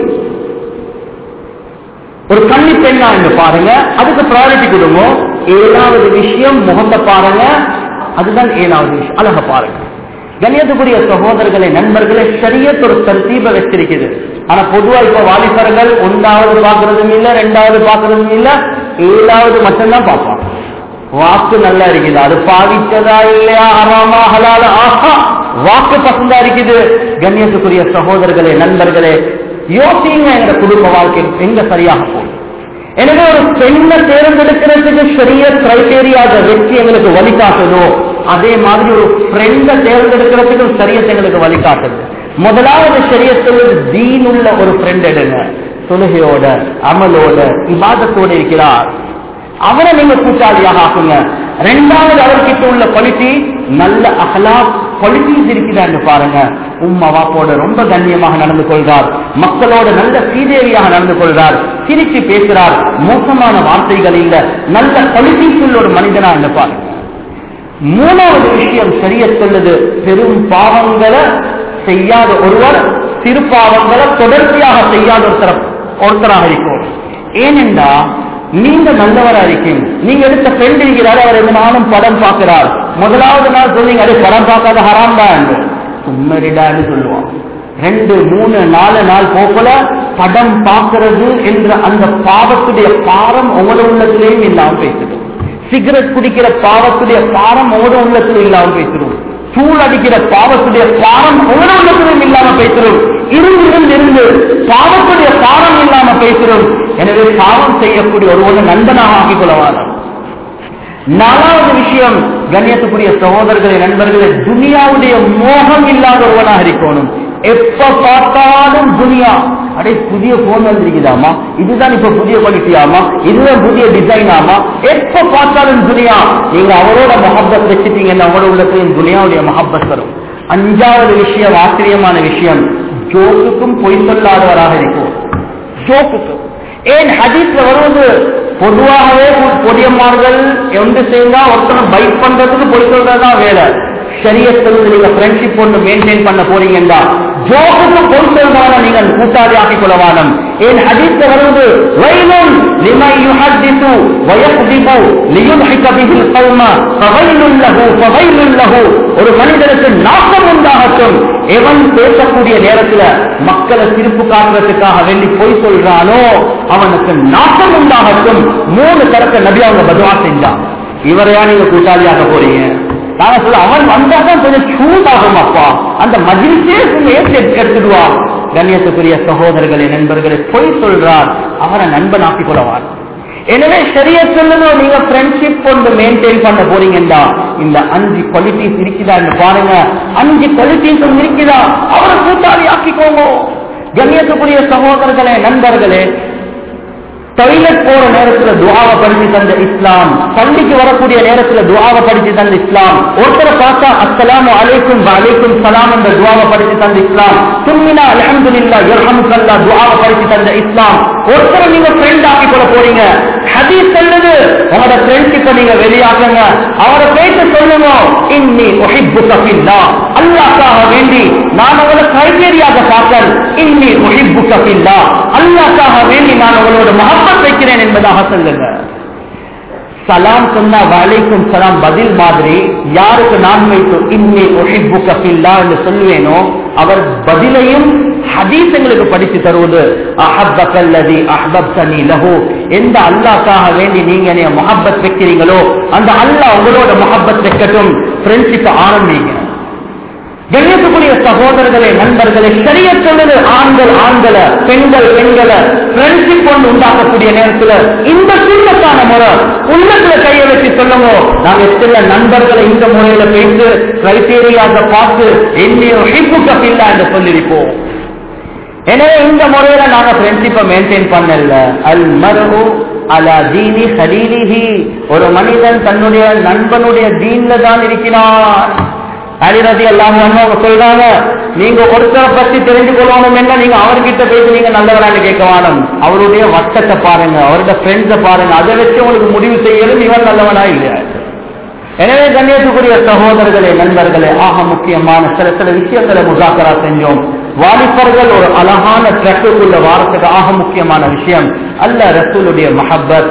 Speaker 1: ஒரு கன்னி பெண்ணா என்று பாருங்க அதுக்கு ப்ராயோரிட்டி கொடுங்க ஏழாவது விஷயம் முகத்தை பாருங்க அதுதான் ஏழாவது விஷயம் அழக பாருங்க கண்ணியத்துக்குரிய சகோதரர்களை நண்பர்களை சரியத் ஒரு தர்த்தீப வச்சிருக்குது ஆனா பொதுவா இப்ப வாலிபர்கள் ஒன்றாவது பாக்குறதும் இல்ல ரெண்டாவது பாக்குறதும் இல்ல ஏழாவது மட்டும்தான் பார்ப்பான் வாக்கு நல்லா இருக்குது அது பாவிச்சதா இல்லையா ஆறாமா ஹலால ஆஹா வாக்கு பசந்தா இருக்குது கண்ணியத்துக்குரிய சகோதரர்களே நண்பர்களே யோசிங்க எங்க குடும்ப வாழ்க்கை எங்க சரியாக போகும் எனவே ஒரு பெண்ணை தேர்ந்தெடுக்கிறதுக்கு சரிய கிரைட்டேரியாவை வச்சு எங்களுக்கு வழிகாட்டுதோ அதே மாதிரி ஒரு ஃப்ரெண்டை தேர்ந்தெடுக்கிறதுக்கு சரியத்தை எங்களுக்கு வழிகாட்டுது முதலாவது சரியத்தில் தீன் உள்ள ஒரு ஃப்ரெண்ட் எடுங்க தொழுகையோட அமலோட இபாதத்தோட இருக்கிறார் அவரை நீங்க கூட்டாளியாக ஆக்குங்க ரெண்டாவது அவர்கிட்ட உள்ள குவாலிட்டி நல்ல அகலா குவாலிட்டிஸ் இருக்கிறான்னு பாருங்க உம்மா வாப்போட ரொம்ப கண்ணியமாக நடந்து கொள்றார் மக்களோட நல்ல சீதேவியாக நடந்து கொள்றார் சிரிச்சு பேசுறார் மோசமான வார்த்தைகள் இல்ல நல்ல குவாலிட்டிஸ் உள்ள ஒரு மனிதனா என்று பாருங்க மூணாவது விஷயம் சரிய சொல்லுது பெரும் பாவங்களை செய்யாத ஒருவர் சிறு பாவங்களை தொடர்ச்சியாக செய்யாத ஒருத்தர ஒருத்தராக இருக்கும் ஏனென்றா நீங்க நல்லவரா இருக்கீங்க நீங்க எடுத்த ஃப்ரெண்ட் இருக்கிறாரு அவர் எந்த நாளும் படம் பார்க்கிறார் முதலாவது நாள் சொன்னீங்க அது படம் பார்க்காத ஹராம் தான் என்று சும்மரிடான்னு சொல்லுவான் ரெண்டு மூணு நாலு நாள் போக்கல படம் பார்க்கிறது என்ற அந்த பாவத்துடைய பாரம் உங்களோட உள்ளத்திலேயும் இல்லாமல் பேசிடும் சிகரெட் குடிக்கிற பாவத்துடைய பாரம் உங்களோட உள்ளத்திலும் இல்லாமல் பேசிடும் சூழ் அடிக்கிற பாவத்துடைய பாரம் உங்களோட உள்ளத்திலும் இல்லாம பேசிடும் இருந்து இருந்து இருந்து பாவத்துடைய பாரம் இல்லாம பேசிடும் எனவே பாவம் செய்யக்கூடிய ஒருவனை நண்பனாக ஆக்கிக் கொள்ளவான நாலாவது விஷயம் கண்ணியத்துக்குரிய சகோதரர்களை நண்பர்களே துனியாவுடைய மோகம் இல்லாத ஒருவனாக இருக்கணும் எப்ப பார்த்தாலும் துனியா அடே புதிய போன் வந்திருக்குதாமா இதுதான் இப்ப புதிய குவாலிட்டியாமா இதுதான் புதிய டிசைன் ஆமா எப்ப பார்த்தாலும் துனியா நீங்க அவரோட மஹப்பத் வச்சுட்டீங்கன்னா அவரோட உள்ளத்தையும் துனியாவுடைய மஹப்பத் வரும் அஞ்சாவது விஷயம் ஆச்சரியமான விஷயம் ஜோக்குக்கும் பொய் சொல்லாதவராக இருக்கும் ஜோக்குக்கும் ஏன் ஹதீஸ்ல வருவது பொதுவாகவே பொடியம்மார்கள் ஒன்று சேர்ந்தா ஒருத்தனை பைக் பண்றதுக்கு பொய் சொல்றதுதான் வேலை சரியத்தில் நீங்க ஃப்ரெண்ட்ஷிப் ஒன்று மெயின்டைன் பண்ண போறீங்கன்னா ஜோக்குக்கு பொய் சொல்றவன நீங்கள் கூட்டாளி ஆக்கிக் கொள்ளவானம் ஏன் ஹதீஸ்ல வருவது வயலும் லிமை யுஹத்திசு வயக்திபு லியுல்ஹிக பிஹில் கௌம ஃபவைலுல் லஹு ஃபவைலுல் லஹு ஒரு மனிதனுக்கு நாசம் உண்டாகட்டும் எவன் பேசக்கூடிய நேரத்துல மக்களை திருப்பு காட்டுறதுக்காக வேண்டி பொய் சொல்றானோ அவனுக்கு நாசம் உண்டாகட்டும் மூணு தரத்தை நபி அவங்க பதுவா செஞ்சான் இவரையா நீங்க கூட்டாளியாக போறீங்க நாங்க சொல்ல அவன் வந்தாதான் கொஞ்சம் சூடாகும் அப்பா அந்த மஜிலிசே ஏற்று எடுத்துடுவான் கண்ணியத்துக்குரிய சகோதரர்களே நண்பர்களே பொய் சொல்றார் அவரை நண்பனாக்கிக் கொள்ளவார் எனவே சரிய சொல்லுங்க நீங்க ஃப்ரெண்ட்ஷிப் கொண்டு மெயின்டைன் பண்ண போறீங்கன்னா இந்த அஞ்சு குவாலிட்டிஸ் இருக்குதான்னு பாருங்க அஞ்சு குவாலிட்டிஸ் இருக்குதா அவரை கூட்டாளி ஆக்கிக்கோங்க கண்ணியத்துக்குரிய சகோதரர்களே நண்பர்களே டாய்லெட் போற நேரத்துல துவாவை படிச்சு தந்த இஸ்லாம் பள்ளிக்கு வரக்கூடிய நேரத்துல துவாவை படிச்சு தந்த இஸ்லாம் ஒருத்தரை பார்த்தா அஸ்ஸலாமு அலைக்கும் அலைக்கும் சலாம் என்ற துவாவை படிச்சு தந்த இஸ்லாம் தும்மினா அல்ஹம்துலில்லாஹ் யர்ஹமுக்கல்லா துவாவை படிச்சு தந்த இஸ்லாம் ஒருத்தரை நீங்க ஃப்ரெண்ட் ஆக்கி கொள்ள போறீங்க ஹதீஸ் சொல்லுது உங்களோட ஃப்ரெண்ட்ஷிப் ஃப்ரெண்ட்ஷிப்பை நீங்க வெளியாக்குங்க அவரை பேச சொல்லுங்க இன்னி ஒஹிப்புக ஃபில்லா அல்லாஹ்க்காக வேண்டி நான் உங்களை கிரைட்டீரியாக பார்க்கல் இன்னி ஒஹிப்புக ஃபில்லா அல்லாஹ்க்காக வேண்டி நான் உங்களோட மகப்பத் வைக்கிறேன் என்பதாக சொல்லுங்க சலாம் சொன்னா வலைக்கும் சலாம் பதில் மாதிரி யாருக்கு நான் வைத்து இன்னி ஒஹிப்புக ஃபில்லா என்று சொல்லுவேனோ அவர் பதிலையும் ஹதீஸ் எங்களுக்கு படித்து தருவது அஹப்பல்லதி அஹ்பப்தனி லஹு எந்த அல்லாஹ்க்காக வேண்டி நீங்க என்னைய முஹப்பத் வைக்கிறீங்களோ அந்த அல்லாஹ் உங்களோட முஹப்பத் வைக்கட்டும் ஃப்ரெண்ட்ஷிப் ஆரம்பிங்க கண்ணியத்துக்குரிய சகோதரர்களே நண்பர்களே சரிய சொல்லுது ஆண்கள் ஆண்களை பெண்கள் பெண்களை ஃப்ரெண்ட்ஷிப் கொண்டு உண்டாக்கக்கூடிய நேரத்துல இந்த சுண்ணத்தான முறை உள்ளத்துல கையை வச்சு சொல்லுங்க நாங்க சில நண்பர்களை இந்த முறையில பேசி கிரைட்டீரியாக பார்த்து என்னையும் ஹிப்புக்க இல்ல என்று சொல்லியிருப்போம் எனவே இந்த முறையில நாங்க ஃப்ரெண்ட்ஷிப்பை மெயின்டைன் பண்ணல அல் மரபு அலா தீனி ஹலீலிஹி ஒரு மனிதன் தன்னுடைய நண்பனுடைய தீன்ல தான் இருக்கிறான் அலிரதி எல்லாம் அவங்க சொல்றாங்க நீங்க ஒருத்தரை பத்தி தெரிஞ்சு கொள்ளணும் என்ன நீங்க அவர்கிட்ட போயிட்டு நீங்க நல்லவரான்னு கேட்க வேணும் அவருடைய வட்டத்தை பாருங்க அவருடைய ஃப்ரெண்ட்ஸை பாருங்க அதை வச்சு உங்களுக்கு முடிவு செய்யலும் இவன் நல்லவனா இல்லையா எனவே கண்ணியத்துக்குரிய சகோதரர்களே நண்பர்களே ஆக முக்கியமான சில சில விஷயங்களை முசாக்கரா செஞ்சோம் வாலிபர்கள் ஒரு அழகான ட்ரக்குக்குள்ள வாரத்துக்கு ஆக முக்கியமான விஷயம் அல்ல ரசூலுடைய மஹப்பத்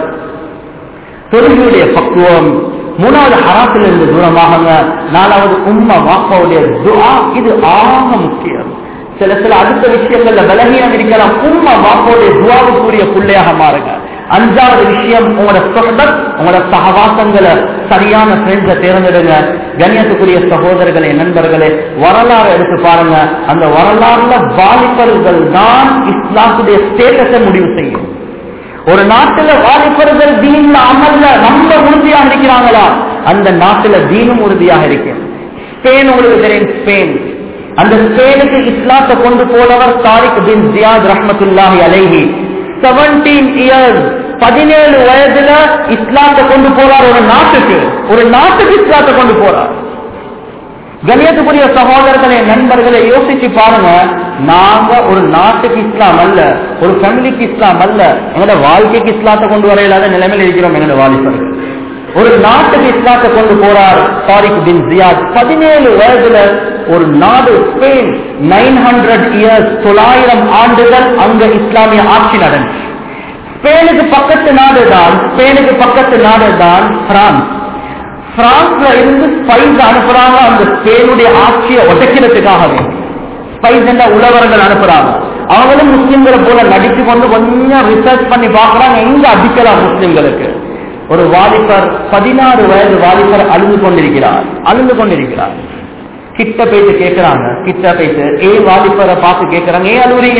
Speaker 1: தொழுகையுடைய பக்குவம் மூணாவது ஹராத்திலிருந்து தூரமாகுங்க நாலாவது உம்மா வாப்பாவுடைய துஆ இது ஆக முக்கியம் சில சில அடுத்த விஷயங்கள்ல பலகீனம் இருக்கலாம் உம்மா வாப்பாவுடைய துவாவுக்குரிய பிள்ளையாக மாறுங்க அஞ்சாவது விஷயம் உங்களோட சொஹபத் உங்களோட சகவாசங்களை சரியான ஃப்ரெண்ட்ஸை தேர்ந்தெடுங்க கண்ணியத்துக்குரிய சகோதரர்களே நண்பர்களே வரலாறு எடுத்து பாருங்க அந்த வரலாறுல வாலிபர்கள் தான் இஸ்லாத்துடைய ஸ்டேட்டஸை முடிவு செய்யும் ஒரு நாட்டுல வாலிபர்கள் தீன்ல அமல்ல ரொம்ப உறுதியாக இருக்கிறாங்களா அந்த நாட்டுல தீனும் உறுதியாக இருக்கு ஸ்பெயின் உங்களுக்கு தெரியும் ஸ்பெயின் அந்த ஸ்பெயினுக்கு இஸ்லாத்தை கொண்டு போனவர் தாரிக் பின் ஜியாத் ரஹமத்துல்லாஹி அலைஹி செவன்டீன் இயர்ஸ் பதினேழு வயதுல இஸ்லாத்தை கொண்டு போறார் ஒரு நாட்டுக்கு ஒரு நாட்டுக்கு இஸ்லாத்தை கொண்டு போறார் கணியத்துக்குரிய சகோதரர்களே நண்பர்களை யோசிச்சு பாருங்க நாங்க ஒரு நாட்டுக்கு இஸ்லாம் அல்ல ஒரு ஃபேமிலிக்கு இஸ்லாம் அல்ல எங்களோட வாழ்க்கைக்கு இஸ்லாத்தை கொண்டு வர இல்லாத நிலைமையில் இருக்கிறோம் எங்களோட வாலிபர்கள் ஒரு நாட்டுக்கு இஸ்லாத்தை கொண்டு போறார் தாரிக் பின் ஜியாத் பதினேழு வயதுல ஒரு நாடு ஸ்பெயின் நைன் ஹண்ட்ரட் இயர்ஸ் தொள்ளாயிரம் ஆண்டுகள் அங்க இஸ்லாமிய ஆட்சி நடந்துச்சு ஸ்பெயினுக்கு பக்கத்து நாடு தான் ஸ்பெயினுக்கு பக்கத்து நாடு தான் பிரான்ஸ் பிரான்ஸ்ல இருந்து ஸ்பைஸ் அனுப்புறாங்க அந்த ஸ்பெயினுடைய ஆட்சியை உடைக்கிறதுக்காக வேண்டி ஸ்பைஸ் என்ற உழவர்கள் அனுப்புறாங்க அவங்களும் முஸ்லிம்களை போல நடிச்சு கொண்டு கொஞ்சம் ரிசர்ச் பண்ணி பார்க்கறாங்க எங்க அடிக்கலாம் முஸ்லிம்களுக்கு ஒரு வாலிபர் பதினாறு வயது வாலிபர் அழுது கொண்டிருக்கிறார் அழுது கொண்டிருக்கிறார் கிட்ட போயிட்டு கேட்கிறாங்க கிட்ட போயிட்டு ஏ வாலிபரை பார்த்து கேட்கிறாங்க ஏன் அழுவுறீங்க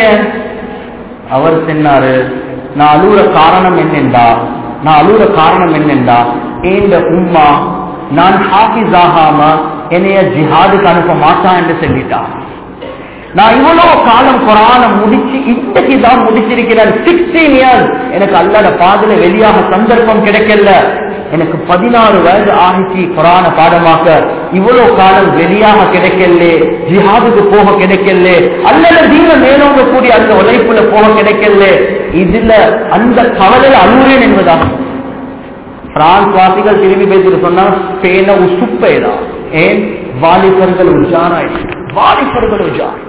Speaker 1: அவர் சொன்னாரு நான் அழுகுற காரணம் என்னென்றா நான் அழுகுற காரணம் என்னென்றா ஏந்த உம்மா நான் ஹாஃபிஸ் ஆகாம என்னைய ஜிஹாதுக்கு அனுப்ப மாட்டான் என்று சொல்லிட்டான் நான் இவ்வளவு காலம் குரான முடிச்சு இன்றைக்கு தான் முடிச்சிருக்கிறேன் சிக்ஸ்டீன் இயர்ஸ் எனக்கு அல்லாட பாதையில வெளியாக சந்தர்ப்பம் கிடைக்கல எனக்கு பதினாறு வயது ஆகிச்சு குரான பாடமாக்க இவ்வளவு காலம் வெளியாக கிடைக்கல ஜிஹாதுக்கு போக கிடைக்கல அல்லது தீன மேலோங்க கூடிய அந்த உழைப்புல போக கிடைக்கல இதுல அந்த கவலையில அழுறேன் என்பதாக பிரான்ஸ் வாசிகள் திரும்பி பேசிட்டு சொன்னா ஸ்பெயின உசுப்பேதா ஏன் வாலிபர்கள் உஜாராய் வாலிபர்கள் உஜார்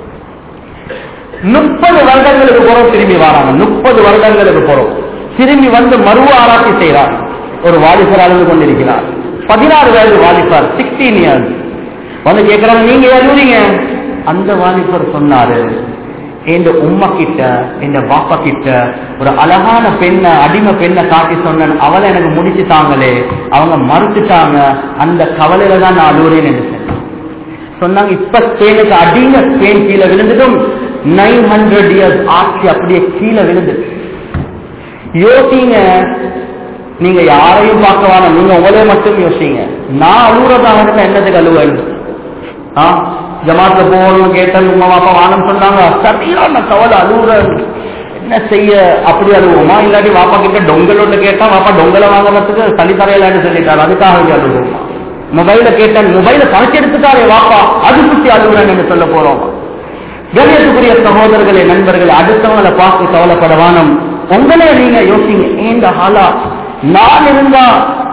Speaker 1: முப்பது வருடங்களுக்கு போறோம் திரும்பி வராங்க முப்பது வருடங்களுக்கு போறோம் திரும்பி வந்து மறுவ ஆராய்ச்சி செய்யறாங்க ஒரு வாலிபர் அழுது கொண்டிருக்கிறார் பதினாறு வயது வாலிபர் சிக்ஸ்டீன் இயர்ஸ் வந்து கேட்கிறாங்க நீங்க எழுதுறீங்க அந்த வாலிபர் சொன்னாரு என் உம்மா கிட்ட என் பாப்பா கிட்ட ஒரு அழகான பெண்ணை அடிமை பெண்ணை காட்டி சொன்னேன் அவளை எனக்கு முடிச்சு தாங்களே அவங்க மறுத்துட்டாங்க அந்த கவலையில தான் நான் அழுவுறேன் என்று சொன்னாங்க சொன்னாங்க இப்ப ஸ்பெயினுக்கு அடிமை ஸ்பெயின் கீழே விழுந்ததும் நைன் ஹண்ட்ரட் இயர்ஸ் ஆட்சி அப்படியே கீழே விழுந்தது யோசிங்க நீங்க யாரையும் பார்க்க வேணாம் நீங்க உங்களே மட்டும் யோசிங்க நான் அழுகுறதாக இருந்தா என்னதுக்கு அழுவன் ஆ ஜமாத்துல போகணும் கேட்டேன் உங்க பாப்பா வானம் சொன்னாங்க சரியான கவலை அழுகுறேன் என்ன செய்ய அப்படி அழுவோமா இல்லாட்டி வாப்பா கிட்ட டொங்கலோட கேட்டா வாப்பா டொங்கலை வாங்குறதுக்கு சளி தரையிலான்னு சொல்லிட்டாரு அதுக்காக இங்க அழுவோமா மொபைல கேட்டேன் மொபைல பழச்சி எடுத்துட்டாரே வாப்பா அது சுத்தி அழுகுறேன் என்று சொல்ல போறோம் கண்ணியத்துக்குரிய சகோதரர்களே நண்பர்களே அடுத்தவங்களை பார்த்து கவலைப்பட வானம் உங்களே நீங்க யோசிங்க ஏந்த ஹாலா நான் இருந்தா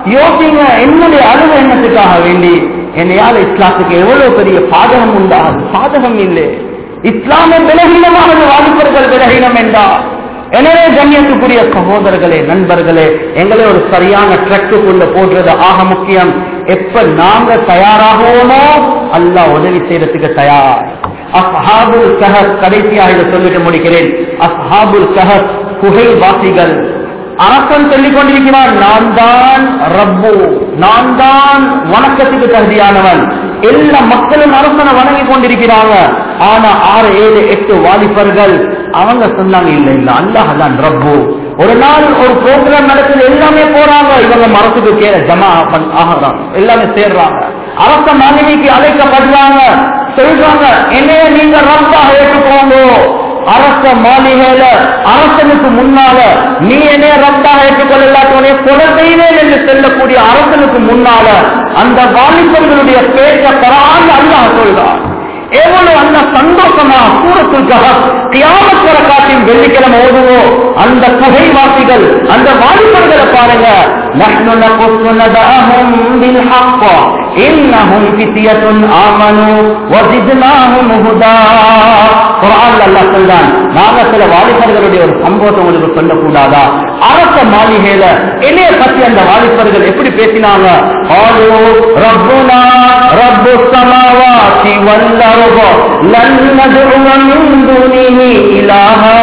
Speaker 1: யோசிங்க என்னுடைய அழுவ எண்ணத்துக்காக வேண்டி என்னையால இஸ்லாத்துக்கு எவ்வளவு பெரிய பாதகம் உண்டாகும் பாதகம் இல்லை இஸ்லாமை விலகீனமானது வாலிபர்கள் விலகீனம் என்றார் எனவே கண்ணியத்துக்குரிய சகோதரர்களே நண்பர்களே எங்களை ஒரு சரியான ட்ரக்குக்குள்ள போடுறது ஆக முக்கியம் எப்ப நாங்க தயாராகுவோமோ அல்லாஹ் உதவி செய்யறதுக்கு தயார் அஸ்ஹாபுல் கஹப் கடைசியாக இதை சொல்லிட்டு முடிக்கிறேன் அஸ்ஹாபுல் கஹப் குகை வாசிகள் அரசன் சொல்லிக் கொண்டிருக்கிறான் நான் தான் ரப்பு நான் தான் வணக்கத்துக்கு தகுதியானவன் எல்லா மக்களும் அரசனை வணங்கி கொண்டிருக்கிறாங்க ஆனா ஆறு ஏழு எட்டு வாலிபர்கள் அவங்க சொன்னாங்க இல்ல இல்ல அல்லாஹ் தான் ரப்பு ஒரு நாள் ஒரு ப்ரோக்ராம் நடக்குது எல்லாமே போறாங்க இவங்க மரத்துக்கு கே ஜமா பண்- ஆகுறாங்க எல்லாமே சேர்றாங்க அரச மாளிகைக்கு அழைக்கப்படுறாங்க சொல்றாங்க என்னைய நீங்க ரப்பாக ஏற்றுக்கோங்க அரச மாளிகையில அரசனுக்கு முன்னால நீ என்னைய ரப்பாக ஏற்றுக்கொள்ள இல்லாதவனே கொலை செய்வேன் என்று செல்லக்கூடிய அரசனுக்கு முன்னால அந்த வாலிபர்களுடைய பேச்ச பராண்டு அல்லாஹ் சொல்றான் எவ்வளவு அந்த சந்தோஷமா சூரத்துக்காக கியாமத்தர காட்டின் வெள்ளிக்கிழமை ஓதுவோம் அந்த புகைவாசிகள் அந்த வாலிபர்களை பாருங்க நஹ்னு நகுஸ்ஸு நபஅஹும் பில் ஹக்க இன்னஹும் ஃபித்யத்துன் ஆமனு வஸித்னாஹும் ஹுதா குர்ஆன்ல அல்லாஹ் சொல்றான் நாங்க சில வாலிபர்களுடைய ஒரு சம்பவத்தை உங்களுக்கு சொல்லக்கூடாதா அரச மாளிகையில என்னைய பத்தி அந்த வாலிபர்கள் எப்படி பேசினாங்க ஆலோ ரப்புனா ரப்பு சமாவாதி வல்லருப லன் நதுஉ மின் துனிஹி இலாஹா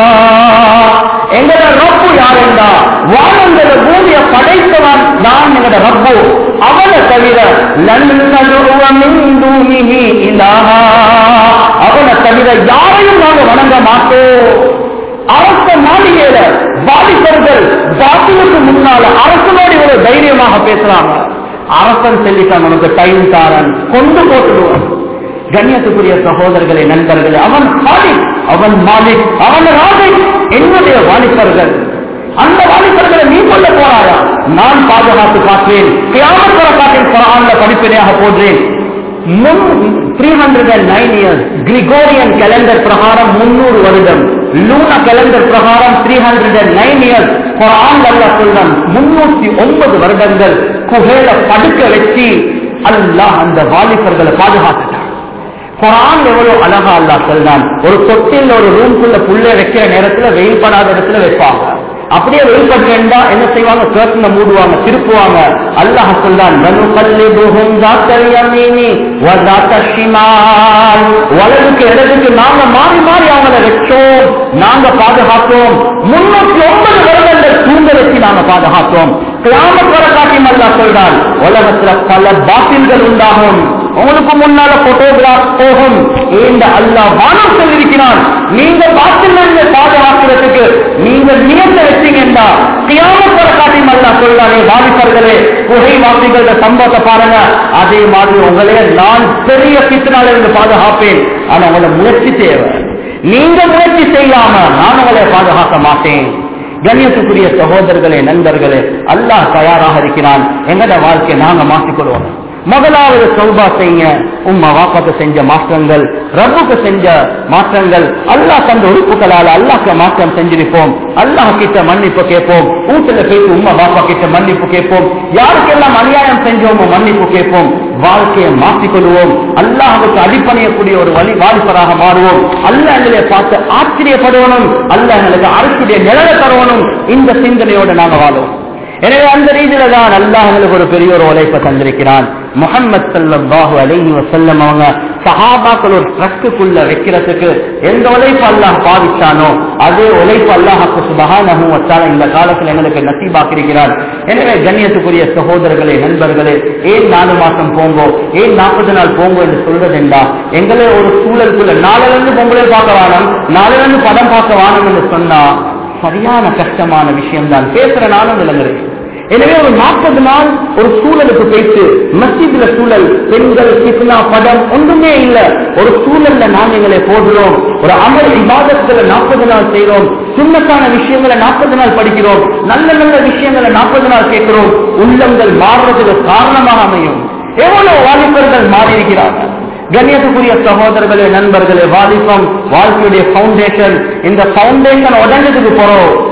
Speaker 1: எங்கட ரப்பு யாருண்டா வானங்கள பூமியை படைத்தவன் நான் எங்கட ரப்பு அவனை தவிர லன் நதுஉ மின் துனிஹி இலாஹா அவனை தவிர யாரையும் நாங்க வணங்க மாட்டோம் அரச மாளிகையில வாலிபர்கள் பாத்திலுக்கு முன்னால அரசனோடு இவ்வளவு தைரியமாக பேசுறாங்க அரசன் சொல்லிட்டான் உனக்கு டைம் தாரன் கொண்டு போட்டுடுவான் கண்ணியத்துக்குரிய சகோதரர்களே நண்பர்களே அவன் மாலிக் அவன் மாலிக் அவன் ராஜை என்னுடைய வாலிபர்கள் அந்த வாலிபர்களை நீ கொள்ள போறாயா நான் பாதுகாத்து காட்டுவேன் கியாமத் வர காட்டின் குரான்ல படிப்பினையாக போடுறேன் three hundred and nine years Gregorian calendar பிரகாரம் முன்னூறு வருடம் லூனா கேலண்டர் பிரகாரம் three hundred and nine years Quran Allah சொல்றான் முன்னூத்தி ஒன்பது வருடங்கள் குகையில படுக்க வச்சு அல்லாஹ் அந்த வாலிபர்களை பாதுகாத்துட்டான் குரான் எவ்வளவு அழகா அல்லாஹ் சொல்றான் ஒரு தொட்டில் ஒரு ரூம்குள்ள புள்ள வைக்கிற நேரத்துல வெயில் படாத இடத்துல வைப்பாங்க அப்படியே வெயில் பட்டா என்ன செய்வாங்க கேர்டனை மூடுவாங்க திருப்புவாங்க அல்லாஹ் சொல்றான் "நனுகல்லிபுஹும் ذَاتَ الْيَمِينِ وَذَاتَ الشِّمَالِ." வலதுக்கு இடதுக்கு நாங்க மாறி மாறி அவங்களை வச்சோம் நாங்க பாதுகாத்தோம் முன்னூத்தி ஒன்பது வருடங்கள் தூங்க வச்சு நாங்க பாதுகாத்தோம் கிராமத் வர காட்டியும் அல்லாஹ் சொல்றான் உலகத்துல பல பாட்டில்கள் உண்டாகும் உங்களுக்கு முன்னால போட்டோகிராஃப் போகும் இந்த அல்லாஹ் வானம் சொல்லியிருக்கிறான் நீங்க பாத்திரங்களை பாதுகாக்கிறதுக்கு நீங்க நியத்தை வச்சீங்கன்னா கியாமத்தர காட்டி அல்லா சொல்றானே வாலிபர்களே புகை வாசிகள சம்பவத்தை பாருங்க அதே மாதிரி உங்களே நான் பெரிய பித்தனால இருந்து பாதுகாப்பேன் ஆனா உங்களோட முயற்சி தேவை நீங்க முயற்சி செய்யாம நான் உங்களை பாதுகாக்க மாட்டேன் கண்ணியத்துக்குரிய சகோதரர்களே நண்பர்களே அல்லாஹ் தயாராக இருக்கிறான் எங்கட வாழ்க்கையை நாங்க மாற்றிக்கொள்வோம் முதலாவது சௌபா செய்ய உம்மா வாப்பாக்கு செஞ்ச மாற்றங்கள் ரப்புக்கு செஞ்ச மாற்றங்கள் அல்லாஹ் தந்த உறுப்புகளால் அல்லாஹ்க்கு மாற்றம் செஞ்சிருப்போம் அல்லாஹ் கிட்ட மன்னிப்பு கேட்போம் வீட்டுல போயிட்டு உம்மா பாப்பா கிட்ட மன்னிப்பு கேட்போம் யாருக்கெல்லாம் அநியாயம் செஞ்சோமோ மன்னிப்பு கேட்போம் வாழ்க்கையை மாற்றிக்கொள்வோம் அல்லாஹுக்கு அடிப்பணியக்கூடிய ஒரு வழி வாலிபராக மாறுவோம் அல்லாஹ் எங்களை பார்த்து ஆச்சரியப்படுவனும் அல்லாஹ் எங்களுக்கு அரசுடைய நிழலை தருவனும் இந்த சிந்தனையோடு நாங்க வாழுவோம் எனவே அந்த ரீதியில தான் அல்லாஹ் எங்களுக்கு ஒரு பெரிய ஒரு உழைப்பை தந்திருக்கிறான் முகமது சல்லாஹு அலைஹி வசல்லம் அவங்க சஹாபாக்கள் ஒரு ட்ரக்குக்குள்ள வைக்கிறதுக்கு எந்த உழைப்பு அல்லாஹ் பாவிச்சானோ அதே உழைப்பு அல்லாஹுக்கு சுபகானகும் வச்சாலும் இந்த காலத்துல எங்களுக்கு நசீபாக்கிருக்கிறார் எனவே கண்ணியத்துக்குரிய சகோதரர்களே நண்பர்களே ஏன் நாலு மாசம் போங்கோ ஏன் நாற்பது நாள் போங்கோ என்று சொல்றதெண்டா எங்களே ஒரு சூழலுக்குள்ள நாளிலிருந்து பொங்கலை பார்க்க வானம் நாளிலிருந்து படம் பார்க்க வானம் என்று சொன்னா சரியான கஷ்டமான விஷயம் தான் பேசுற நானும் விளங்குறேன் எனவே ஒரு நாற்பது நாள் ஒரு சூழலுக்கு போயிட்டு மஸ்ஜித்ல சூழல் பெண்கள் கிட்னா படம் ஒன்றுமே இல்ல ஒரு சூழல்ல நாம் எங்களை போடுறோம் ஒரு அமல் விவாதத்துல நாற்பது நாள் செய்யறோம் சுண்ணத்தான விஷயங்களை நாற்பது நாள் படிக்கிறோம் நல்ல நல்ல விஷயங்களை நாற்பது நாள் கேட்கிறோம் உள்ளங்கள் மாறுறதுக்கு காரணமாக அமையும் எவ்வளவு வாலிபர்கள் மாறி இருக்கிறார்கள் கண்ணியத்துக்குரிய சகோதரர்களே நண்பர்களே வாலிபம் வாழ்க்கையுடைய பவுண்டேஷன் இந்த பவுண்டேஷன் உடஞ்சதுக்கு போறோம்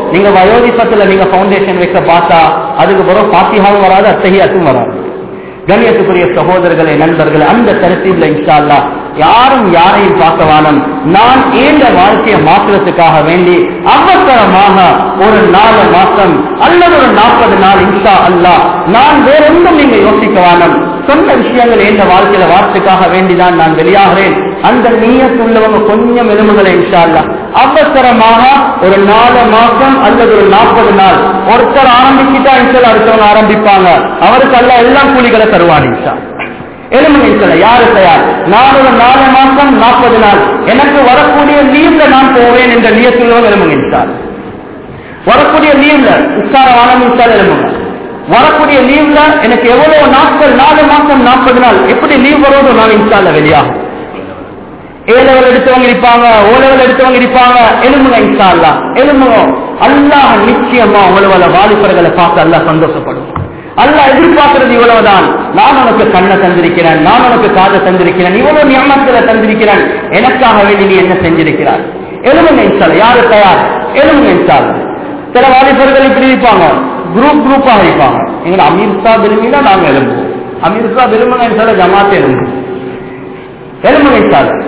Speaker 1: நீங்க வயோதிபத்துல நீங்க ஃபவுண்டேஷன் வைக்க பார்த்தா அதுக்கு பிறகு பாத்தியாவும் வராது அத்தகையாத்தும் வராது கண்ணியத்துக்குரிய சகோதரர்களே நண்பர்களே அந்த தரத்தில் இன்ஷா அல்லாஹ் யாரும் யாரையும் பார்க்க வானம் நான் ஏந்த வாழ்க்கையை மாற்றுறதுக்காக வேண்டி அவசரமாக ஒரு நாலு மாசம் அல்லது ஒரு நாற்பது நாள் இன்ஷா அல்லாஹ் நான் வேற ஒன்றும் நீங்க யோசிக்க வானம் சொன்ன விஷயங்கள் எந்த வாழ்க்கையில வார்த்தைக்காக வேண்டிதான் நான் வெளியாகிறேன் அந்த நீயத்துள்ளவங்க கொஞ்சம் எலும்புகளை இன்ஷா அல்லாஹ் அவசரமாக ஒரு நாலு மாசம் அல்லது ஒரு நாற்பது நாள் ஒருத்தர் ஆரம்பிச்சுட்டா இன்ஷா அடுத்தவங்க ஆரம்பிப்பாங்க அவருக்கு அல்ல எல்லாம் கூலிகளை தருவார் இன்ஷா எலும்புங்க இன்ஷா யாரு தயார் நான் ஒரு நாலு மாசம் நாற்பது நாள் எனக்கு வரக்கூடிய லீவ்ல நான் போவேன் என்ற நீயத்துள்ளவங்க எலும்புங்க இன்ஷா வரக்கூடிய லீவ்ல உட்கார வானம் இன்ஷா எலும்புங்க வரக்கூடிய லீவ்ல எனக்கு எவ்வளவு நாட்கள் நாலு மாசம் நாற்பது நாள் எப்படி லீவ் வருவதோ நான் இன்ஷால்ல வெளியாகும் ஏ லெவல் எடுத்தவங்க இருப்பாங்க ஓ லெவல் எடுத்தவங்க இருப்பாங்க எலும்புங்க இன்ஷா அல்லா எலும்புங்க அல்லாஹ் நிச்சயமா உங்களோட வாலிபர்களை பார்த்து அல்லாஹ் சந்தோஷப்படும் அல்லாஹ் எதிர்பார்க்கிறது இவ்வளவுதான் நான் உனக்கு கண்ணை தந்திருக்கிறேன் நான் உனக்கு காதை தந்திருக்கிறேன் இவ்வளவு நியமனத்துல தந்திருக்கிறேன் எனக்காக வேண்டி நீ என்ன செஞ்சிருக்கிறார் எலும்புங்க இன்ஷால்ல யாரு தயார் எலும்புங்க இன்ஷால்ல சில வாலிபர்கள் இப்படி இருப்பாங்க குரூப் குரூப்பாக இருப்பாங்க எங்க அமீர் சா விரும்பினா நாங்க எழும்புவோம் அமீர் சா விரும்புங்க இன்ஷால்ல ஜமாத் எலும்பு எலும்புங்க இன்ஷால்ல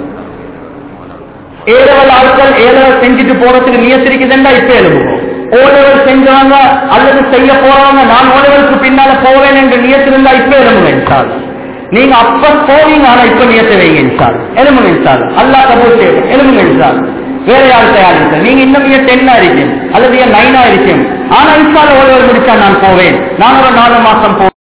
Speaker 1: ஏழவல் ஆட்கள் ஏழவல் செஞ்சுட்டு போறதுக்கு நியத்திருக்குதுண்டா இப்ப எழுதுவோம் ஓலவல் செஞ்சவங்க அல்லது செய்ய போறவங்க நான் ஓலவலுக்கு பின்னால போவேன் என்று நியத்திருந்தா இப்ப எழுதுங்க இன்சால் நீங்க அப்ப போவீங்க ஆனா இப்ப நியத்தை வைங்க இன்சால் எழுதுங்க இன்சால் அல்லா கபூர் செய்யும் எழுதுங்க இன்சால் வேற யார் தயார் இருக்கு நீங்க இன்னும் ஏன் டென்னா இருக்கேன் அல்லது ஏன் நைனா இருக்கேன் ஆனா இன்சால் ஓலவல் முடிச்சா நான் போவேன் நான் ஒரு நாலு மாசம் போ